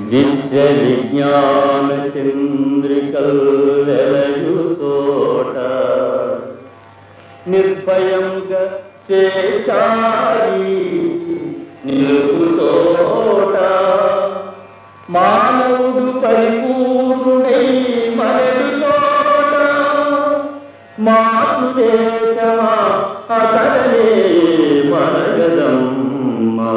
విశ్వవిజ్ఞాన చంద్రికల్ వెలయు తోట నిర్భయంగా చేచారి నిలుపు తోట మానవుడు పరిపూర్ణుడై మరడు తోట మాతృదేశమా అతడలే మనగదమ్మా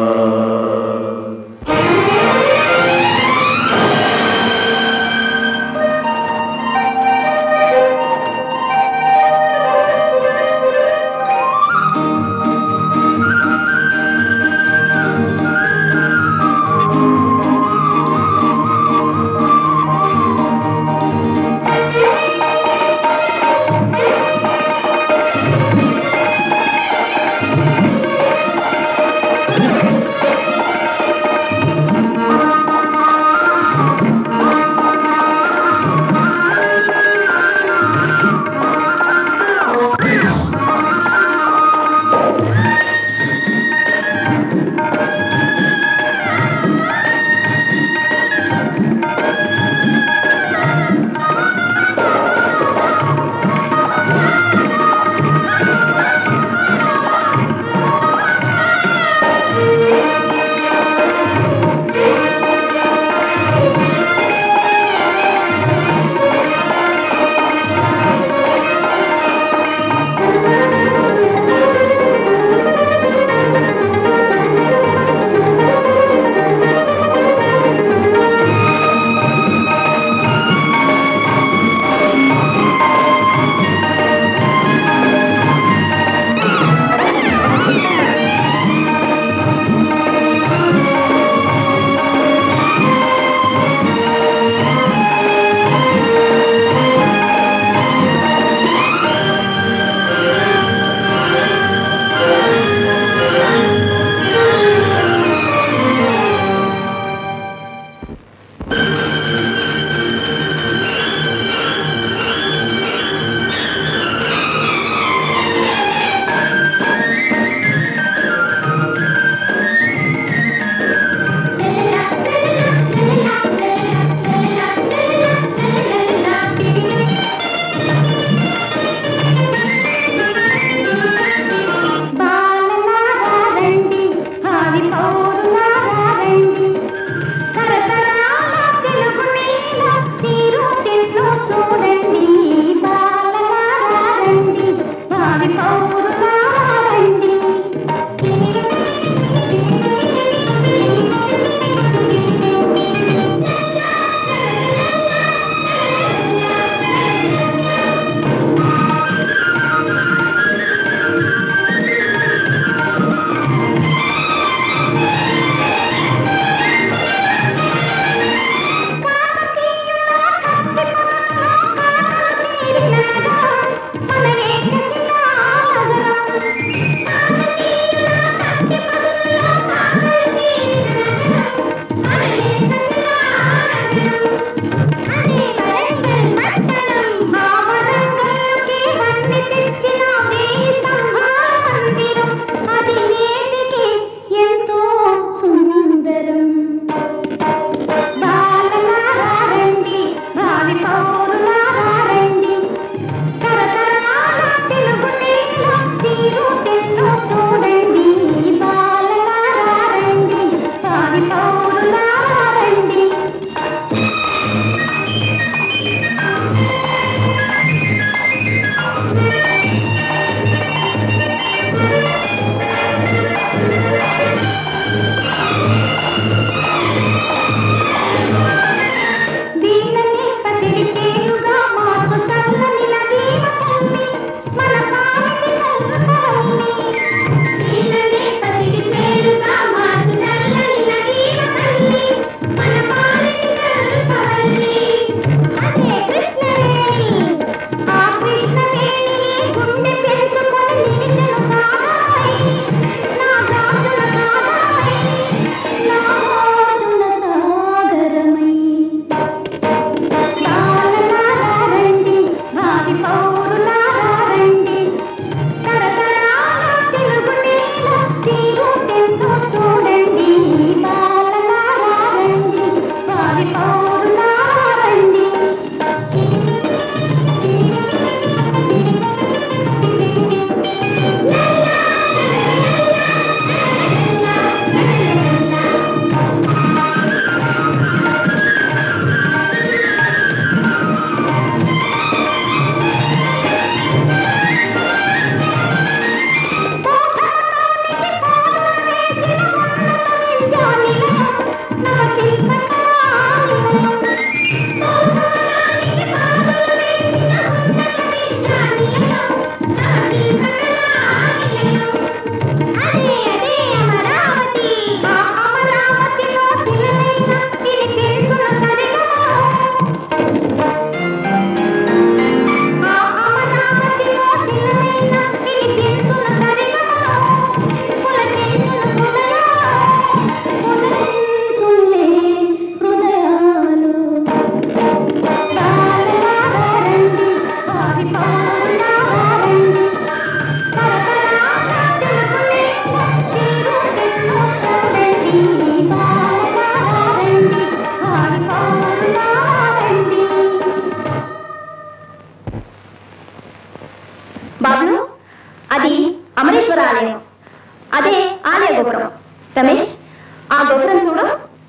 అదే ఆలయ గోపురం రమేష్ ఆ గోపురం చూడు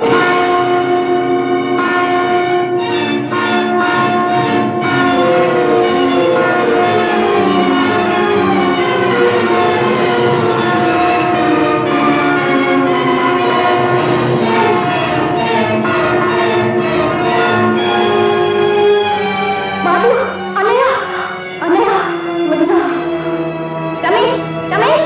బాబు అన్నయ్య అన్నయ్య వదినా రమేష్ రమేష్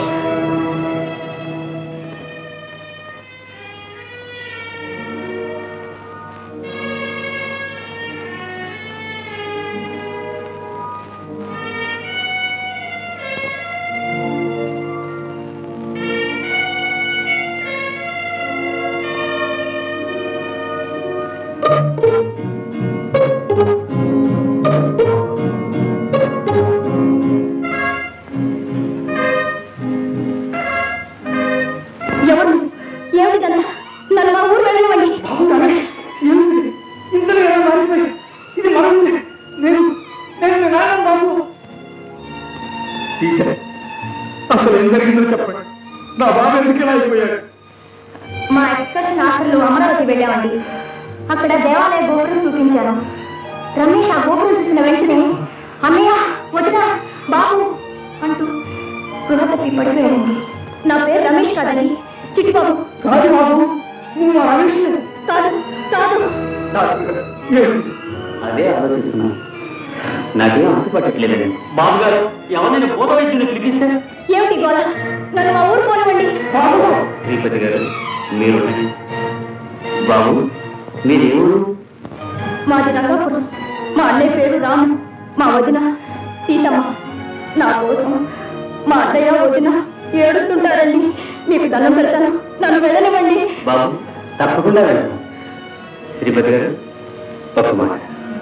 ఎవరు ఏమిటిదన్నా నన్ను మా ఊరు వెళ్ళనివ్వండి బాబు రమేష్ ఏమిటి ఇంతలో ఎలా మారిపోయి ఇది మనం నేను నేను మీ నాన్న బాబు టీచర్ అసలు ఏం జరిగిందో చెప్పండి నా బాబు ఎందుకు ఇలా అయిపోయాడు మా ఎక్స్కర్షన్ ఆఖరిలో అమరావతి వెళ్ళామండి అక్కడ దేవాలయ గోపురం చూపించాను రమేష్ ఆ గోపురం చూసిన వెంటనే అన్నయ్య వదిన బాబు అంటూ గృహపతి పడిపోయాడండి నా పేరు రమేష్ కాదని చిట్టిబాబు కాదు బాబు నువ్వు మా రమేష్ కాదు కాదు ఏమిటి అదే ఆలోచిస్తున్నాను నాకేం అంతుపట్టట్లేదండి బాబు గారు ఎవరైనా భూత వైద్యుని పిలిపిస్తే ఏమిటి గోళ నన్ను మా ఊరు పోనివ్వండి బాబు శ్రీపతి గారు మీరు బాబు మీరు ఎవరు మాది రంగాపురం మా అన్నయ్య పేరు రాము మా వదిన సీతమ్మ నా కోసం మా అన్నయ్య వదిన ఏడుస్తుంటారండి మీకు దండం పెడతాను నన్ను వెళ్ళనివ్వండి బాబు తప్పకుండా వెళ్తాను శ్రీపతి గారు ఒక మాట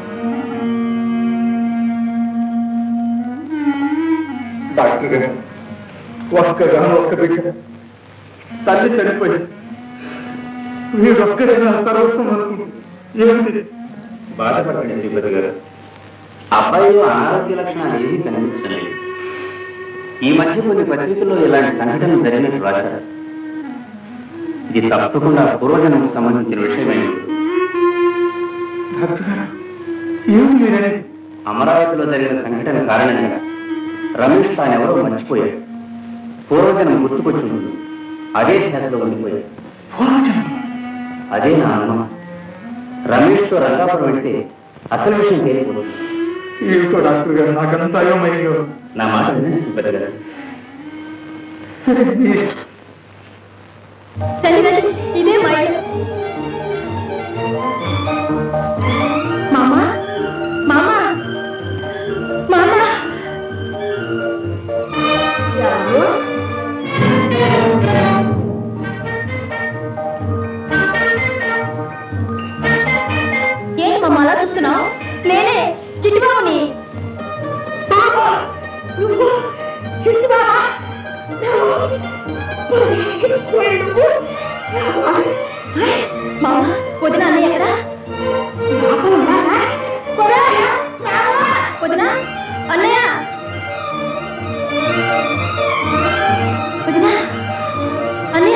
డాక్టర్ గారు ఒక్కగాను ఒక్క బిడ్డ తల్లి చనిపోయి మీరు ఒక్కడైనా సర్వస్వం అనుకుంటుంది ఏమిటి బాధపడండి శ్రీపతి గారు అబ్బాయిలో అనారోగ్య లక్షణాలు ఏమీ కనిపించడం లేదు ఈ మధ్య కొన్ని పత్రికల్లో ఇలాంటి సంఘటనలు జరిగినట్టు రాశారు ఇది తప్పకుండా పూర్వజన్మకు సంబంధించిన విషయమై ఉంటుంది. డాక్టర్ గారు ఏమిటి మీరనేది అమరావతిలో జరిగిన సంఘటన కారణంగా రమేష్ తానెవరో మర్చిపోయాడు పూర్వజనం గుర్తుకొచ్చి ఉంటుంది అదే ధ్యాసలో ఉండిపోయాడు పూర్వజన్మ అదే నా అనుమానం రమేష్తో రంగాపురం వెళ్తే అసలు విషయం తేలిపోతుంది ఏమిటో డాక్టర్ గారు నాకంతా అయోమయంగా ఉంది. నా మాట వినండి శ్రీపతి గారు సరే మీ ఇష్టం. రండి రండి ఇదే మా ఇల్లు మామా మామా మామా రాము ఏంటి మామ అలా చూస్తున్నావు నేనే చిట్టిబాబుని బాబు నువ్వు చిట్టిబాబా మామ వదిన అన్నయ్య ఎక్కడ వదిన అన్నయ్య వదిన అన్నయ్య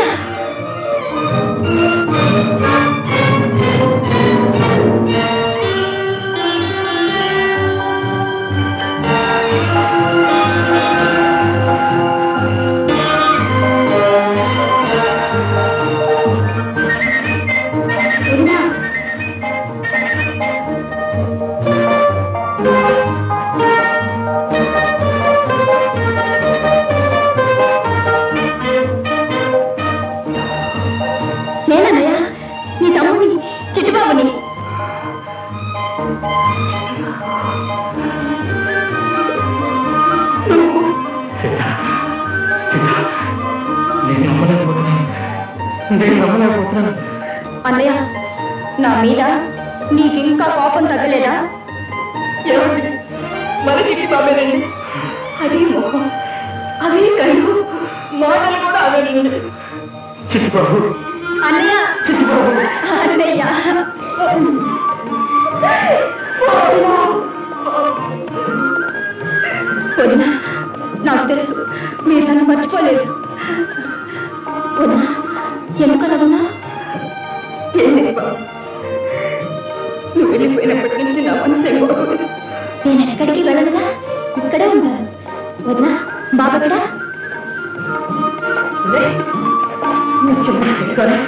వదిన నేనన్నయ్య నీ తమ్ముడిని చిట్టుబాబుని సీత సీత నేను నమ్మలేకపోతున్నాను నేను నమ్మలేకపోతున్నాను అన్నయ్య నా మీద నీకింకా కోపం తగ్గలేదా ఏమిటి? మరి చిట్టి బాబేనండి అది మొహం అవి కళ్ళు మాటలు కూడా అవనండి చిట్టుబాబు అన్నయ్య చిట్టుబాబు అన్నయ్య వదిన నాకు తెలుసు మీరు నన్ను మర్చిపోలేదు వదినా ఎందుకు అలాగున్నా నువ్వు వెళ్ళిపోయినప్పటి నుంచి నా మనసు ఏం బాగోలేదు. నేను ఎక్కడికి వెళ్ళనుగా ఇక్కడే ఉందా వదినా బాబు ఎక్కడా రే, నువ్వు చిన్న పెట్టుకోరా.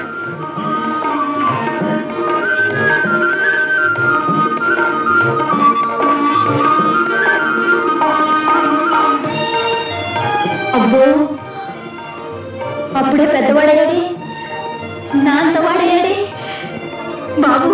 అబ్బో అప్పుడే పెద్దవాడయ్యాడే నా అంతవాడయ్యాడే బాబు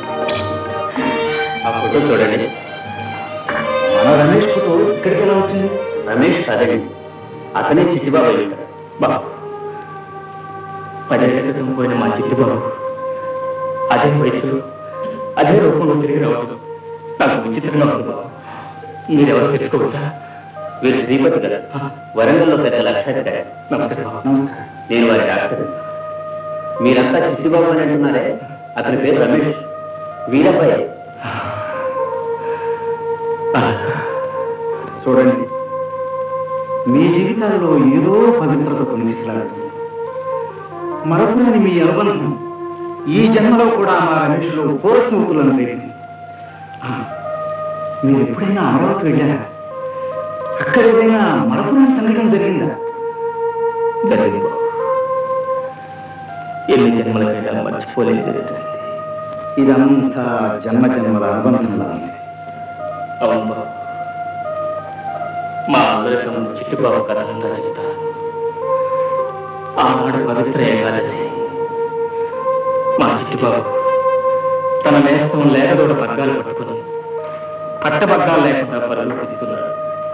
ఆ ఫోటో చూడండి మన రమేష్ ఫోటో ఇక్కడికి ఎలా వచ్చింది రమేష్ కాదండి అతనే చిట్టిబాబు అయి ఉంటాడు బాబు పదేళ్ల క్రితం పోయిన మా చిట్టిబాబు అదే వయసులో అదే రూపంలో తిరిగి రావడం నాకు విచిత్రంగా ఉంది బాబు మీరెవరో తెలుసుకోవచ్చా వీరు శ్రీపతి గారు వరంగల్లో పెద్ద లక్షాధికారి నమస్తే బాబు నమస్కారం నేను వారి డాక్టర్ మీరంతా చిట్టిబాబు అని అంటున్నారే అతని పేరు రమేష్ వీరబ్బాయి చూడండి మీ జీవితాల్లో ఏదో పవిత్రత కొనిగిస్తున్నాడు మరపులని మీ అనుబంధం ఈ జన్మలో కూడా మా రమేష్లో పూర్వ స్మృతులను రేపింది ఆ, మీరు ఎప్పుడైనా అమరావతి వెళ్ళారా అక్కడ ఏదైనా మరపురాని సంఘటన జరిగిందా జరిగింది బాబు ఎన్ని జన్మలకైనా మర్చిపోలేదు జరిగింది ఇదంతా జన్మ జన్మల అనుబంధంలా ఉంది అవును బాబు మా అందరికీ ముందు చిట్టుబాబు కథ అంతా చెప్తాను ఆనాడు పవిత్ర ఏకాదశి మా చిట్టుబాబు తన నేస్తం లేకదోడ పగ్గాలు పట్టుకుని పట్ట పగ్గాలు లేకుండా పరుగులు పిస్తున్నాడు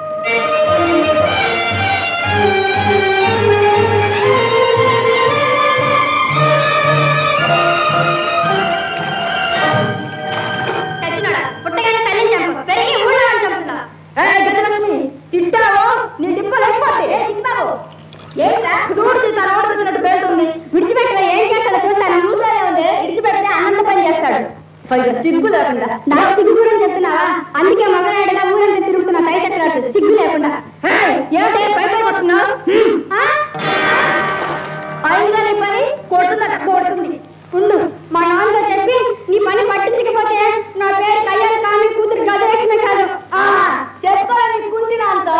చచ్చినోడా పుట్టగానే తల్లిని చంపు పెరిగి ఊళ్ళో చంపుతా ఏ, గజలక్ష్మి, తిట్టావో నీ డిప్పలు అయిపోతే ఏంటా చూడు సీతా రోడ్డు వచ్చినట్టు పేరుతుంది విడిచిపెట్టిన ఏం చేస్తాడో చూస్తాను చూసానే ఉంది విడిచిపెడితే అన్నంత పని చేస్తాడు పైగా సిగ్గు లేకుండా నాకు సిగ్గు గురించి చెప్తున్నావా అందుకే మగనాయుడుగా ఊరంతా తిరుగుతున్న సైతెక్కరాడు సిగ్గు లేకుండా ఏయ్, ఏమిటి పై పై కొట్టున్నావు ఆ? అయిందా నీ పని కొడుతుందట కొడుతుంది ఉండు మా నాన్నతో చెప్పి నీ పని పట్టించకపోతే నా పేరు కళ్యాణ కామి కూతురు గజలక్ష్మి కాదు ఆ, చేసుకోరా నీ కుంటి నాంతో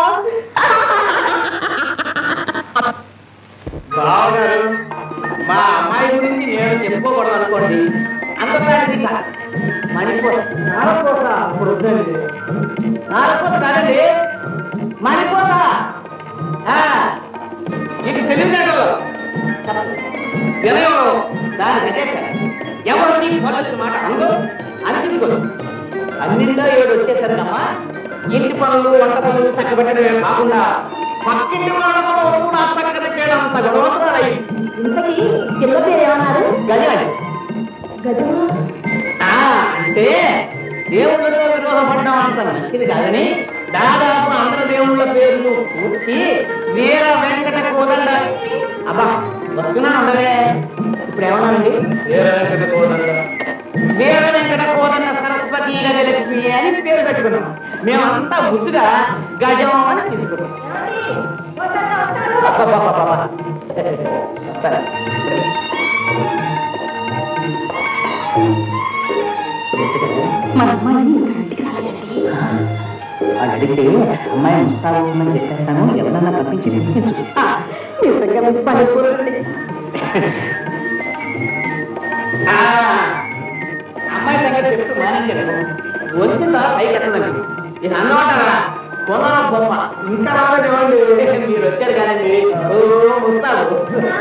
బావగారు మా అమ్మాయి గురించి నేను చెప్పుకోకూడదు అనుకోండి అంత ప్రాక్టిక మణిపోస నారపోస ఇప్పుడు వద్దండి నారపోస కాదండి మణిపోస ఆ, నీకు తెలియదు వినయం దాని వినేక ఎవరు నీ మొదటి మాట అందో అనిపించుకోదు అన్నింటో ఏడు వచ్చేసరికమ్మా ఇంటి పనులు వంట పనులు చక్కబెట్టడమే కాకుండా పక్కింటి వాళ్ళ కూడా చక్కగా చేయడం అంత గొడవతున్నాయి ఇంతకీ పిల్ల పేరు ఏమన్నారు గజాలి గజము ఆ, అంటే దేవుళ్ళతో విరోధపడడం అంత మంచిది కాదని దాదాపు అందర దేవుళ్ళ పేర్లు పూర్తి వీర వెంకట కోదండ అబ్బా వస్తున్నాను ఉండవే ఇప్పుడు ఏమన్నానండి వీర వెంకట కోదండ వీర వెంకట కోదండ సరస్వతి గజలక్ష్మి అని పేరు పెట్టుకున్నాం మేమంతా ముద్దుగా గజం అని తీసుకున్నాం అబ్బబ్బబ్బబ్బబ్బ. సరే. మన అమ్మాయిని ఇక్కడ ఇంటికి రాలేదండి అది అడిగితే అమ్మాయి ముస్తాబోతుందని చెప్పేస్తాను ఎవరన్నా పంపించి తెప్పించు నిజంగా మీకు పని కూరండి ఆ, అమ్మాయి సంగతి చెప్తూ మానేశాను వచ్చిందా పైకి ఎత్తదండి ఇది అన్నమాటారా కొన బొమ్మ ఇంకా రాలేదేమండి మీరు వచ్చారు కదండి ఓ ముస్తాబు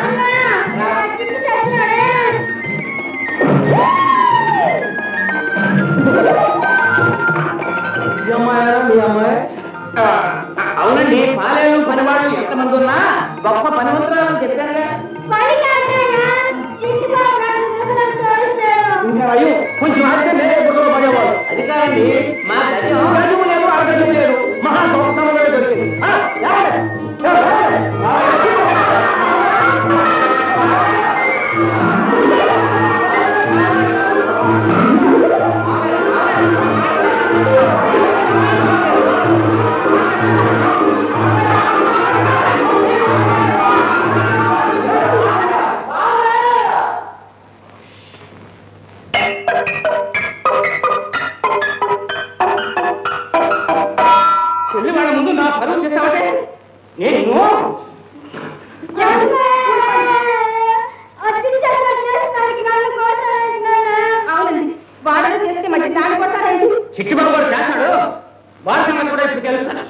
ఈ అమ్మాయా, మీ అమ్మాయి? ఆ, అవునండి పాలేరు పనివాళ్ళు ఎంతమంది ఉన్నా గొప్ప పనిమంత్రాలను చెప్పానుగా ఇంకా అయ్యో కొంచెం ఆగితే నేనే బుర్రలో పడేవాడు అది కాదండి మా గజం గజము లేదు అరగజము లేదు మహా గొప్పతనంలో దొరికింది ఆ, ఏమండి? ఏమండి? చెల్లి వాళ్ళ ముందు నా పరువు చేస్తావంటే నేను అవునండి వాడలు చేస్తే మధ్య దాని కొట్టారండి చిట్టుబాబు కూడా చేస్తాడు వాడి సంగతి కూడా ఇప్పుడు తెలుస్తాను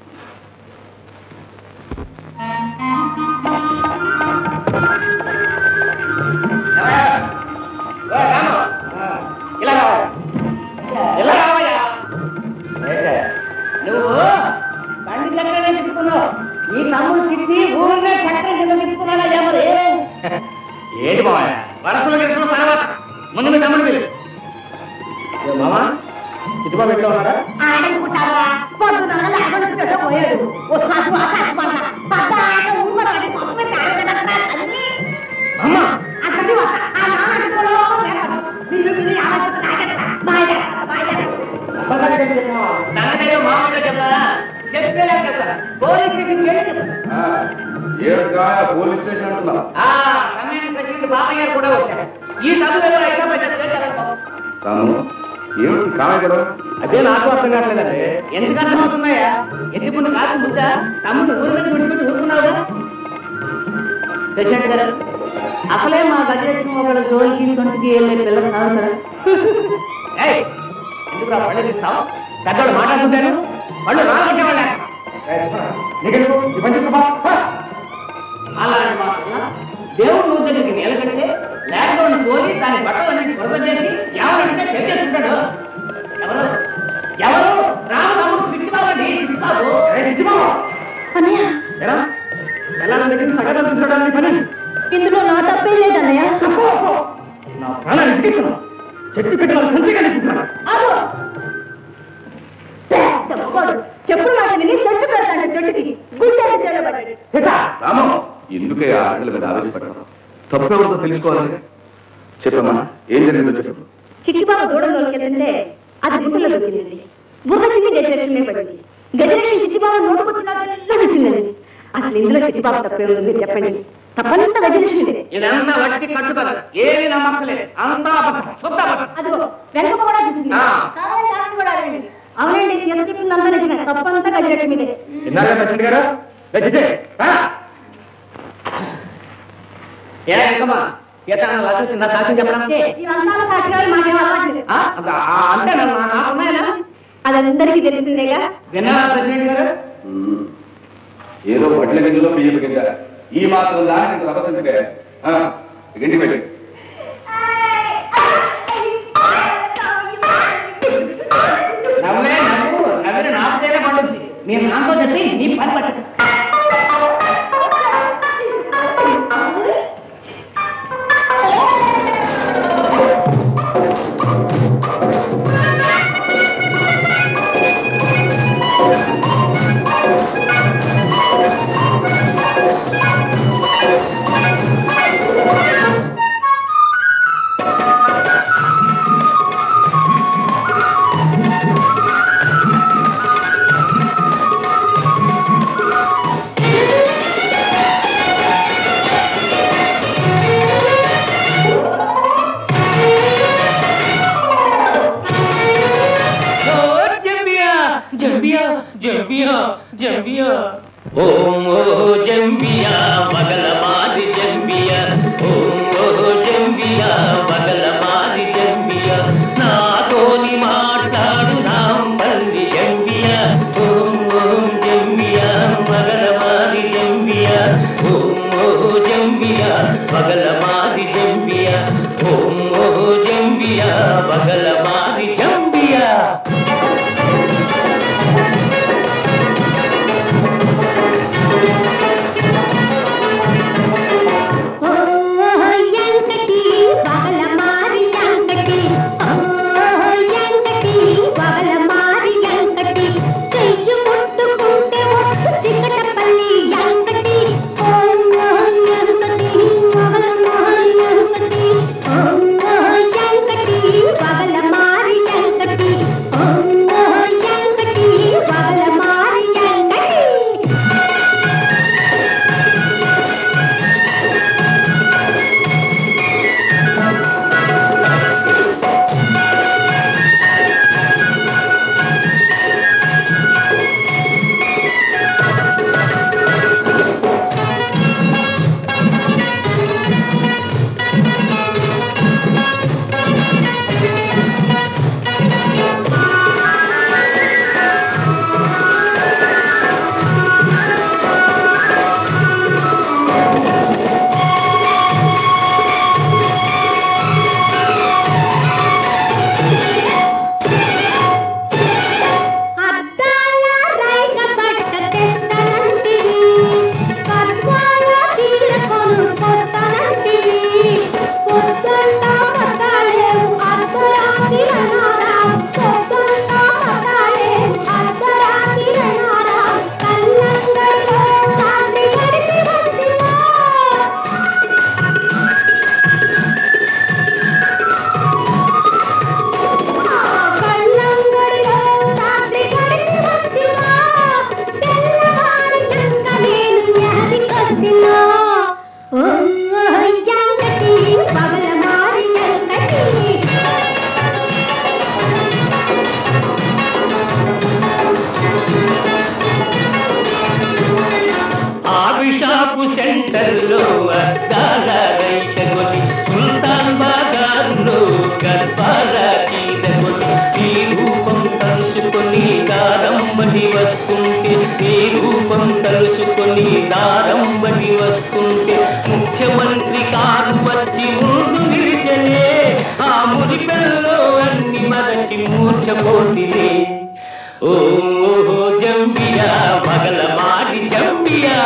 ఇలా రావాలి ఇలా రావాలా నువ్వు బండి చక్రం తిప్పుతున్నావు నీ తమ్ముడు తిట్టి ఊరినే చక్రం కింద తిప్పుతున్నాడా ఎవరు ఏంటి బావా వరసలు గెలుచున్న తర్వాత ముందు మీ తమ్ముడు పిలు మామా చిట్టుబాబు ఎట్లా ఉన్నాడా ఆడనుకుంటారా పొద్దున లేకుండా పోయాడు ఓ సాసు ఆకాశ పడ్డ పడ్డ ఆట ఊరుకోవడానికి పంపితే అన్ని అమ్మ అసలు ఆ నాన్న పొలంలో మీరు మీరు ఆలోచన తాగట్లా బాయ్ బాయ్ సంగతి మామూలుగా చెప్తారా చెప్పేలా చెప్తారా పోలీస్ స్టేషన్ వెళ్ళి చెప్తారా ఏడుగా పోలీస్ స్టేషన్ అంటున్నా ఆ కమ్యూనిస్ట్ ప్రెసిడెంట్ బాబయ్య గారు కూడా వచ్చారు ఈ సభలో అయితే పెద్ద తాను ఏమిటి కామే కదా అదే నాకు అర్థం కావట్లేదండి ఎందుకు అర్థం అవుతున్నాయా ఎత్తుకుంటూ కాదు ముందా తమ్ముడు ఊరి నుంచి విడిపెట్టి ఊరుకున్నావుగా ప్రెసిడెంట్ గారు అసలే మా గజెట్ ఒకళ్ళ జోలికి సొంతకి వెళ్ళే పిల్లలు కాదు కదా ఏయ్, ఎందుకు రా పళ్ళు తీస్తావు పెద్దవాళ్ళు మాట్లాడుతుంటాను వాళ్ళు రాకుంటే వాళ్ళ అలాంటి మాటల దేవుడు నువ్వు దగ్గరికి నిలకంటే లేకపోతే పోయి దాని బట్టలన్నీ కొరత చేసి ఎవరంటే చెక్కేసుకుంటాడు ఎవరు ఎవరు రామరాముడు సిద్ధిబాబు సిద్ధిబాబు సిద్ధిబాబు అన్నయ్య ఎలా ఎలా దగ్గర సగం తీసుకోవడానికి పని ఇందులో నా తప్పేం లేదన్నయ్య నా ప్రాణాన్ని ఇరికిస్తున్నావు చెట్టు పెట్టాలి సంతగా నిలుపుతున్నాను అదో పెద్ద మొగోడు. చెప్పుడు మాట విని చెట్టు పెడతాడు చెట్టుకి గుండె చెల్లబడ్డాడు సీత రాము ఎందుకే ఆ ఆటల మీద ఆవేశపడ్డావు తప్పెవరితో తెలుసుకోవాలి చెప్పమ్మా ఏం జరిగిందో చెప్పు చిట్టిబాబు దూడంలోకి వెళ్తుంటే అది గుండెలో దొరికింది బుర్ర తిని గజలక్ష్మి పడింది గజలక్ష్మి చిట్టిబాబు నోటుకొచ్చినట్లా విసిందండి అసలు ఇందులో చిట్టిబాబు తప్పే ఉంది చెప్పండి తప్పంతా గజలక్ష్మిదే ఇదంతా వట్టి కట్టు కదా ఏమి నమ్మకలేదు అంతా అబద్ధం శుద్ధ అబద్ధం అదిగో వెనక కూడా చూసింది ఆ. కావాలంటే ఆవిడ కూడా అడగండి. అవునండి ఎంత చెప్పింది అంతా నిజమే తప్పంతా గజలక్ష్మిదే విన్నారా ప్రెసిడెంట్ గారు ఏ చిట్టి, రా. ఏ ఎంకమ్మా సీతారామ లక్ష వచ్చిందా సాక్ష్యం చెప్పడానికి ఇవంతా సాక్షిగారు మాకేం అలవాట్లేదు ఆ, ఆ, అంతే నా నాకున్నాయనా అదందరికీ తెలిసిందేగా విన్నారా ప్రెసిడెంట్ గారు ఉమ్. ఏదో వడ్ల గింజలో బియ్యం గింజ ఈ మాత్రం దానికి ప్రపంచంగా ఇంటికి వెళ్ళి నవ్వే నవ్వు నవ్విన నాకుతేనే పండుద్ది మీరు నాతో చెప్పి నీ పని పట్టు జంబియా జంబియా జంబియా జంబియా ఓం ఓ జంబియా మగల మాది జంబియా ఓం ఓ జంబియా మగల మాది జంబియా నాతోని మాట్లాడు నాంపల్లి జంబియా ఓం ఓం జంబియా మగల మాది జంబియా ఓం ఓ జంబియా మగల మాది జంబియా ఓం ఓ జంబియా మగల మాది జంబియా ఎంకటి పగల సెంటర్లో అద్దాల రైట కొని సుల్తాన్ బాగారులో గర్భాల చీత కొని ఈ రూపం తలుచుకొని దారంబడి వస్తుంటే ఈ రూపం తలుచుకొని దారంబడి వస్తుంటే ముఖ్యమంత్రి కారు వచ్చి ముందు నిలిచలే ఆ మురిపెల్లో అన్ని మరచి మూర్చపోతిలే ఓ ఓహో జంబియా పగల మాటి జంబియా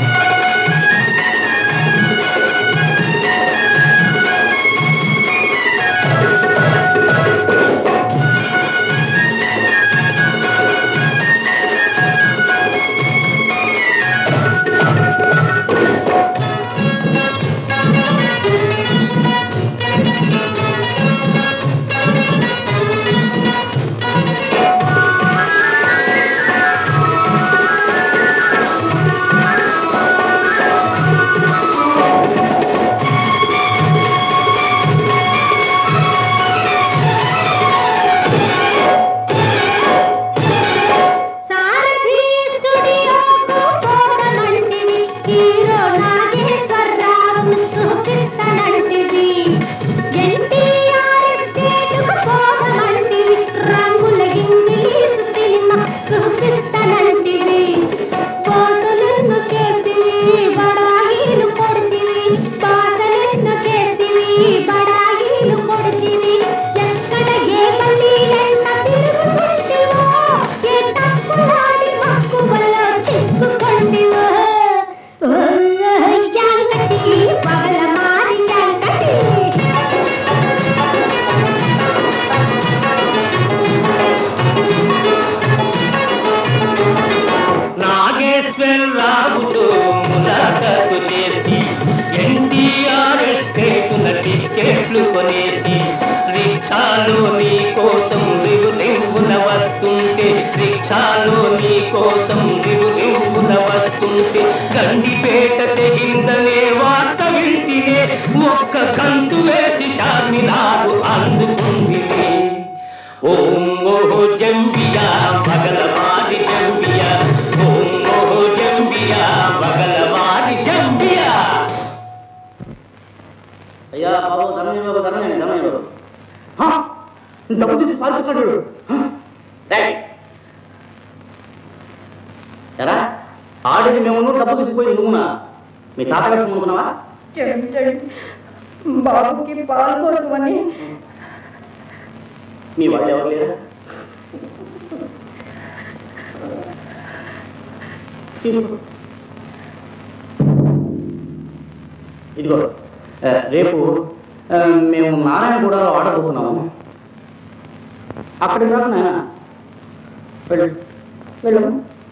సారథి స్టూడియోకు పోదనంటివి హీరో నాగేశ్వరరావును చూపిస్తానంటివి ఎన్టీఆర్ ఎస్టేటుకు పోదనంటివి రంగుల ఇంగ్లీష్ సినిమా చూపిస్తానంటివి ఫోటోలను చేతివి బడాయిలు కొడుతివి పాటలను చేతివి బడాయిలు కొడుతివి ఎక్కడ ఏ మళ్ళీ ఎంట తిరుగుతుంటివో ఏ తప్పులాడి మక్కువలో చిక్కుకొంటివో ఓ యాంకటి పగల మారి యాంకటి నాగేశ్వరరావుతో ములాఖాతు చేసి ఎన్టీఆర్ ఎస్టేటున టిక్కెట్లు కొనేసి రిక్షాలో నీ కోసం రివురివ్వున వస్తుంటే రిక్షాలో నీ కోసం రివురివ్వున వస్తుంటే గండిపేట తెగిందనే వార్త వింటినే ఒక్క కంతు వేసి చార్మినారు అందుకుందినే ఓం ఓహో జంబియా పగలవాడి జంబియా ఓం ఓహో జంబియా పగలవాడి జంబియా అయ్యా బాబు ధనం ఇవ్వరు ధనం ఇవ్వరు ధనం ఇవ్వరు డబ్బు తీసి పారిపోతాడు ఎరా ఆడిది మేము డబ్బు తీసిపోయి నువ్వునా మీ తాత వేషం అనుకున్నావా క్షమించండి బాబుకి పాలు కోసమని మీ వాళ్ళు ఎవరు లేరా తీసుకో. ఇదిగో ఆ, రేపు ఆ, మేము నారాయణగూడలో ఆడబోతున్నాము అక్కడికి రాకు నాయన వెళ్ళు వెళ్ళు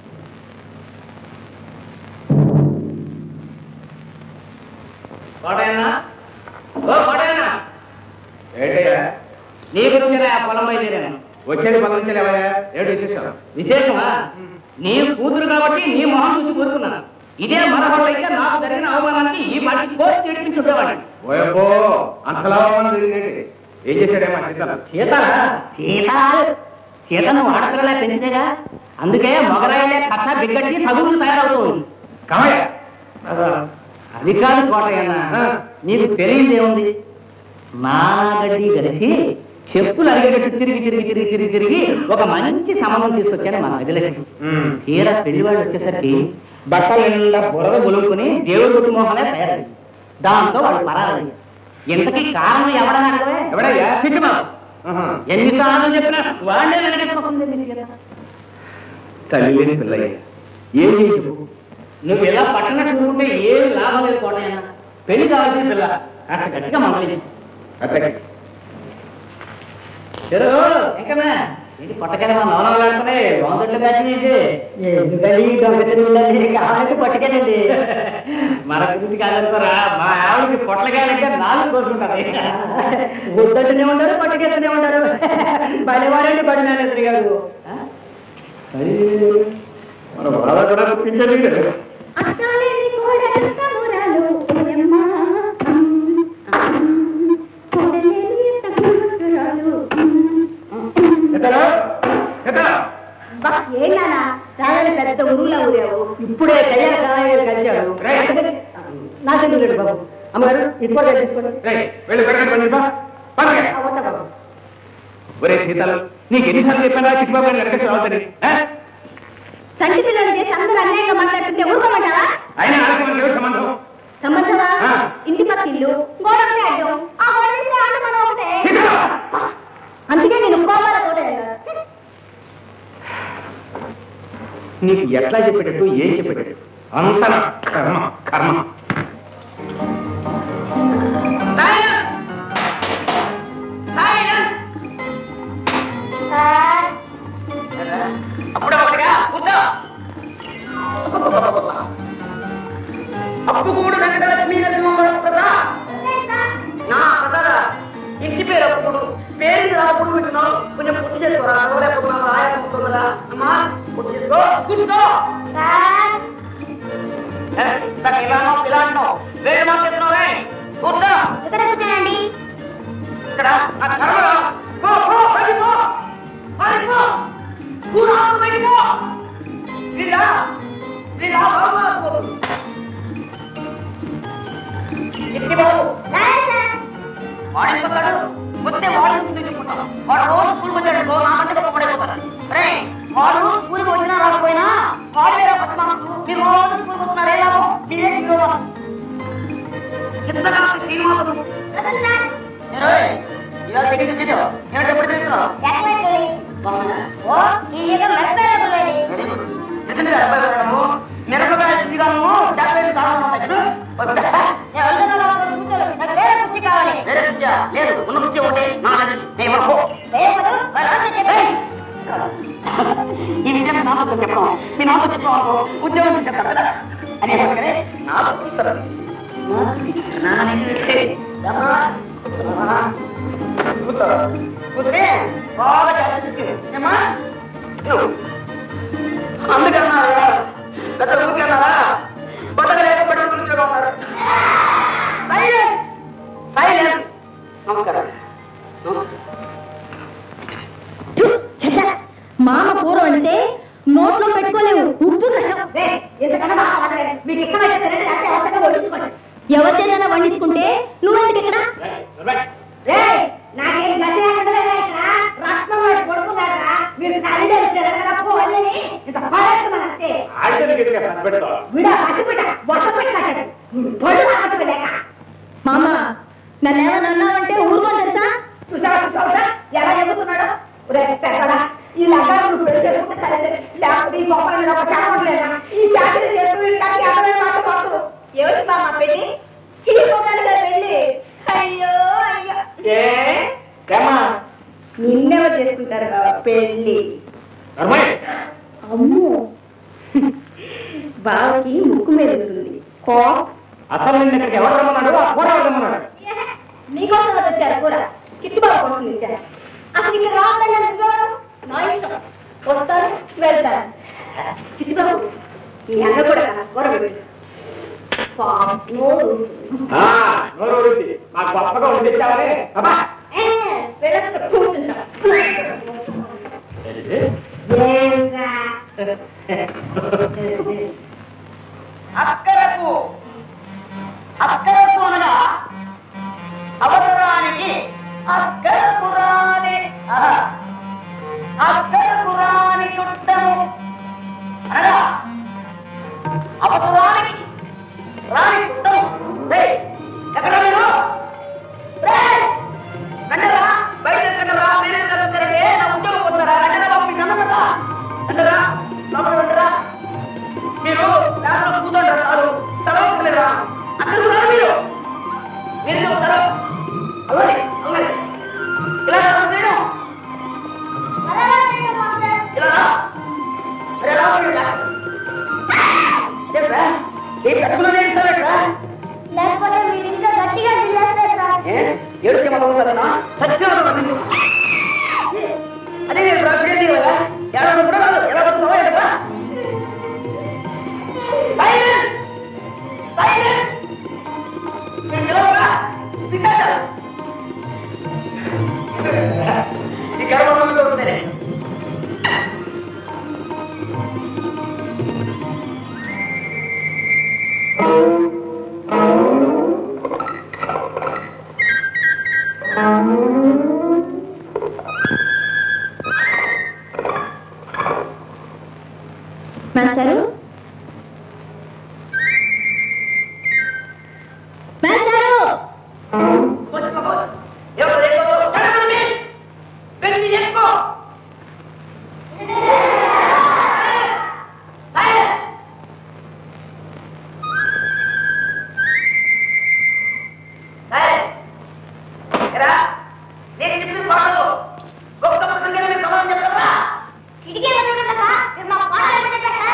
కోటయ్యనా ఓ కోటయ్యనా ఏంటయ్యా నీ గురించి ఆ పొలం బయలుదేరాను వచ్చేది పని నుంచి లేవయ్యా ఏడు విశేషం విశేషమా నీ కూతురు కాబట్టి నీ మొహం చూసి కోరుకున్నాను ఇదే మరొకళ్ళు అయితే నాకు జరిగిన అవమానానికి ఈ పాటికి కోర్టు చేర్పించి ఉండేవాడిని ఓయబ్బో అంతలా జరిగిందేంటి ఏం చేశాడేమో సీతాలు సీత సీత సీతను ఆడపిల్లలే పెంచితేగా అందుకే మొగరాయిలే కథ బిగ్గట్టి తగులు తయారవుతూ ఉంది కమయ్య అది కాదు కోటయ్యన్న ఆ. నీకు తెలియదు ఏముంది నాగడ్డి కలిసి చెప్పులు అరిగేటట్టు తిరిగి తిరిగి తిరిగి తిరిగి తిరిగి ఒక మంచి సంబంధం తీసుకొచ్చాను మా గదిలకి తీరా పెళ్లి వాళ్ళు వచ్చేసరికి బట్టల నిండా బురద బులుముకుని దేవుడి గుట్టు మోహనే తయారైంది దాంతో వాళ్ళు పరారయ్యారు ఇంతకీ కారణం ఎవడని అడగవే ఎవడయ్యా? చిట్టుబాబు ఆహా. ఎన్ని కారణం చెప్పినా వాళ్ళే వెనకెట్టుకోకుండా తల్లి లేని పిల్లయ్య ఏం చేయు నువ్వు ఇలా పట్టణ చూసుకుంటే ఏం లాభం లేదు కోటయ్యన్న పెళ్లి కావాల్సిన పిల్ల కాస్త గట్టిగా మంగళించు అత్తకి చెరు ఇంకనా ఏంటి పట్టకెళ్ళ మా నవనవలాడుతున్నాయి వందట్లు కాసిన ఏంటి ఎందుకని దొంగతనం కావాలంటే పట్టుకెళ్ళండి మన గురించి కాదనుకోరా మా ఆవిడకి పొట్లకాయలంటే నాలుగు కోసుకుంటారు వద్దట్టునే ఉంటారు పట్టుకెళ్తూనే ఉంటారు బలివాడండి బడి మేనేజర్ గారు మన బాధ కూడా గుర్తించలేదు అత్తాలేని కోడలు తమ్మురాలు ఓయమ్మ. కోడలేని తమ్మురాలు. సీతారా సీతారా బా, ఏంటన్నా రాగానే పెద్ద ఊరులా ఊరావు ఇప్పుడే కళ్యాణ కాలాన్ని కలిశాడు నాకెందుకు లేడు బాబు అమ్మగారు ఇప్పుడు తీసుకోండి వెళ్ళి పెరగండి పని బా. పదకే. ఆ, వస్తా బాబు ఒరే సీతలు నీకు ఎన్నిసార్లు చెప్పానా చిట్టుబాబు గారిని వెనకేసి రావద్దని ఆ? సంటి పిల్లలు చేసి అందరూ అన్యాయంగా మాట్లాడుతుంటే ఊరుకోమంటారా ఆయన ఆడకి మనకి ఏమిటి సంబంధం సంబంధమా ఆ. ఇంటి పక్క ఇల్లు గోడ ఒకటే అడ్డం ఆ గోడ తీస్తే ఆడ మనం ఒకటే సీతలు! అందుకే నేను కోపాల తోట నీకు ఎట్లా చెప్పేటట్టు ఏం చెప్పేటట్టు అంత నా కర్మ కర్మ అప్పుడే ఒకటిగా కూర్చో అప్పు కూడా వెంకటలక్ష్మి నరసింహరా నా ప్రసాద ఇంటి పేరు అప్పుడు పేరు రాప్పుడు వింటున్నావు కొంచెం పూర్తి చేసుకోరా లేకపోతున్నా ఆయాసం అవుతుందా అమ్మా పూర్తి చేసుకో కూర్చో ఏ, ఇందాక ఇలా అన్నావు ఇలా అంటున్నావు వేరే మాట చెప్తున్నావు రే కూర్చో ఎక్కడ కూర్చోనండి ఇక్కడ నా కర్మరా పో పో బయటికి పో బయటికి పో కూరా బయటికి పో వీళ్ళ వీళ్ళ బాబు ఎక్కి బాబు వాడిని పక్కడు వస్తే వాడిని ముందు చెప్పుకుంటాం వాడు రోజు స్కూల్కి వచ్చాడు అనుకో, నా మంచి గొప్ప పడిపోతాడు రే వాడు స్కూల్కి వచ్చినా రాకపోయినా వాడు వేరే పట్ట మనసు మీరు రోజు స్కూల్కి వస్తున్నారు ఏ లాభం మీరే హీరో చిత్తగా శ్రీనివాసం ఏరోయ్, ఇలా తెగి తెచ్చేదో ఏమిటి ఎప్పుడు తెస్తున్నావు బాగుందా వెరీ గుడ్ ఎందుకంటే అబ్బాయి వెళ్ళడము మిరపకాయ చిగాను చాక్లెట్ కారణం ఉంటాయి కదా వేరే కుర్చీ లేదు ఉన్న కుర్చీ ఒకటి నాది నేను ఇవ్వను. పో. ఏయ్! ఈ విషయం నాతో చెప్పడం మీ నాతో చెప్పడం అనుకో ఉద్యోగం చెప్తారు కదా అని ఏమంటే నాతో చెప్తారు నాకు ఇస్తున్నానని రమణ, రమణ, కూర్చో. కూర్చుని బాగా జాగ్రత్త ఏమ్మా నువ్వు అందుకన్నారా పెద్ద ఊరికన్నారా కొత్తగా లేకపోతే ఉద్యోగం ఉన్నారు సైలెంట్ సైలెంట్ నమస్కారం నమస్కారం మామ పూర్వం అంటే నోట్లో పెట్టుకోలేవు ఉప్పు కష్టం మీకు ఇక్కడ ఎవరి చేతనా వండించుకుంటే నువ్వెందుకు ఇక్కడ నాకేం గతి లేకుండా ఇక్కడ రత్నంలో పడుకున్నారా మీరు తల్లిదండ్రులు కదా పోవాలని ఇంత పడేస్తున్నాను అంతే విడా పట్టుబిడ్డ బొట్ట పెట్టాడు పొడి పట్టుకోలేక మామ నన్ను ఏమన్నా అన్నావంటే ఊరుకోని తెలుసా చూసారా చూసారా ఎలా ఎదుగుతున్నాడో రే పెద్దడా ఈ లగ్గాలు నువ్వు పెళ్లి చేసుకుంటే సరే లేకపోతే ఈ గొప్ప మీద ఒక చెప్పట్లేదా ఈ చాకరీ చేస్తూ ఇట్లాంటి అరవై మాట కొట్టు ఎవరి మామ పెళ్ళి ఈ మొక్కలుగా పెళ్ళి అయ్యో అయ్యో నిన్నెవరు చేసుకుంటారు బావ పెళ్ళి అమ్మో బావకి ముక్కు మీద ఉంటుంది కో అసలు నిన్న ఇక్కడికి ఎవరు రమ్మన్నాడు ఆ కూర ఎవరు రమ్మన్నాడు నీకోసం వచ్చారు కూడా చిట్టుబాబు కోసం ఇచ్చారు అసలు ఇక్కడ రావాలని నువ్వెవరు నా ఇష్టం వస్తాను వెళ్తాను చిట్టుబాబు మీ అన్న కూడా కూర పెట్టు పాపం, నోరు. ఆ, నోరు ఊరింది. మాకు గొప్పగా వండించావని అబ్బా ఏ, వెళ్ళకుండా కూర్చుంటా ఏంరా? అక్కరకు అక్కరకు అనగా అవసరానికి అక్కరకు రాని ఆహా. అక్కరకు రాని చుట్టము అనగా అవసరానికి రాని చుట్టము రేయ్, ఎక్కడ మీరు రేయ్, రండిరా, బయట ఎక్కడరా మీరే కలుస్తారంటే నా ఉద్యోగం పోతారా రండిరా బాబు మీకు అన్నం పెడతా రండిరా లోపల రండిరా మీరు దాంట్లో కూర్చోండి చాలు తర్వాత అక్కడ ఉన్నారు మీరు మీరు చెప్తారు అలాగే అలాగే ఇలా రా, నేను ఇలా రా. అరే, ఎలా ఉంది ఇలా? ఏంట్రా? ఈ పెట్టుకున్నది ఏంటా లేకపోతే మీరు ఇంకా గట్టిగా పిల్లేస్తారు ఏడు మనం ఉంటారా సత్యం అదే నేను రాత్రి కదా ఎలా కూడా ఎలా పడుతున్నావా ఎక్కడ సైలెంట్ సైలెంట్ మీరు నిలవరా విన్నారా ఈ గర్భంలో ఉంటే మాస్టారు మాస్టారు కిటికీ వదిలిపెట్టమ్మా. మీరు మా పాఠాలు పెట్టేశారా?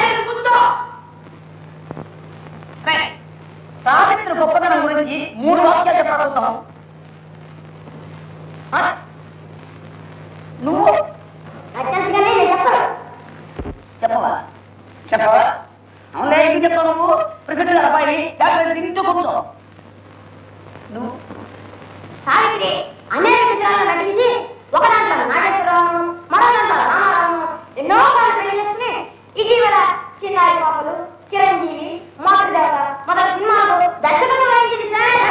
సావిత్రి గొప్పతనం గురించి మూడు వాక్యాలు చెప్పాలనుకుంటాం నువ్వు అత్యంతగానే నేను చెప్పను. చెప్పవా చెప్పవా అవునా ఏంటి చెప్తావు నువ్వు ప్రెసిడెంట్ అబ్బాయి జాగ్రత్త తింటూ కూర్చో నువ్వు సావిత్రి అనేక చిత్రాల్లో నటించి ఒక దాంట్లో నాగేశ్వరరావు మరో దాంట్లో రామారావు ఎన్నో సార్లు పెళ్లి చేసుకుని ఇటీవల చిన్నారి పాపలు చిరంజీవి మాతృదేవత మొదటి సినిమాలు దర్శకత్వం వహించింది సార్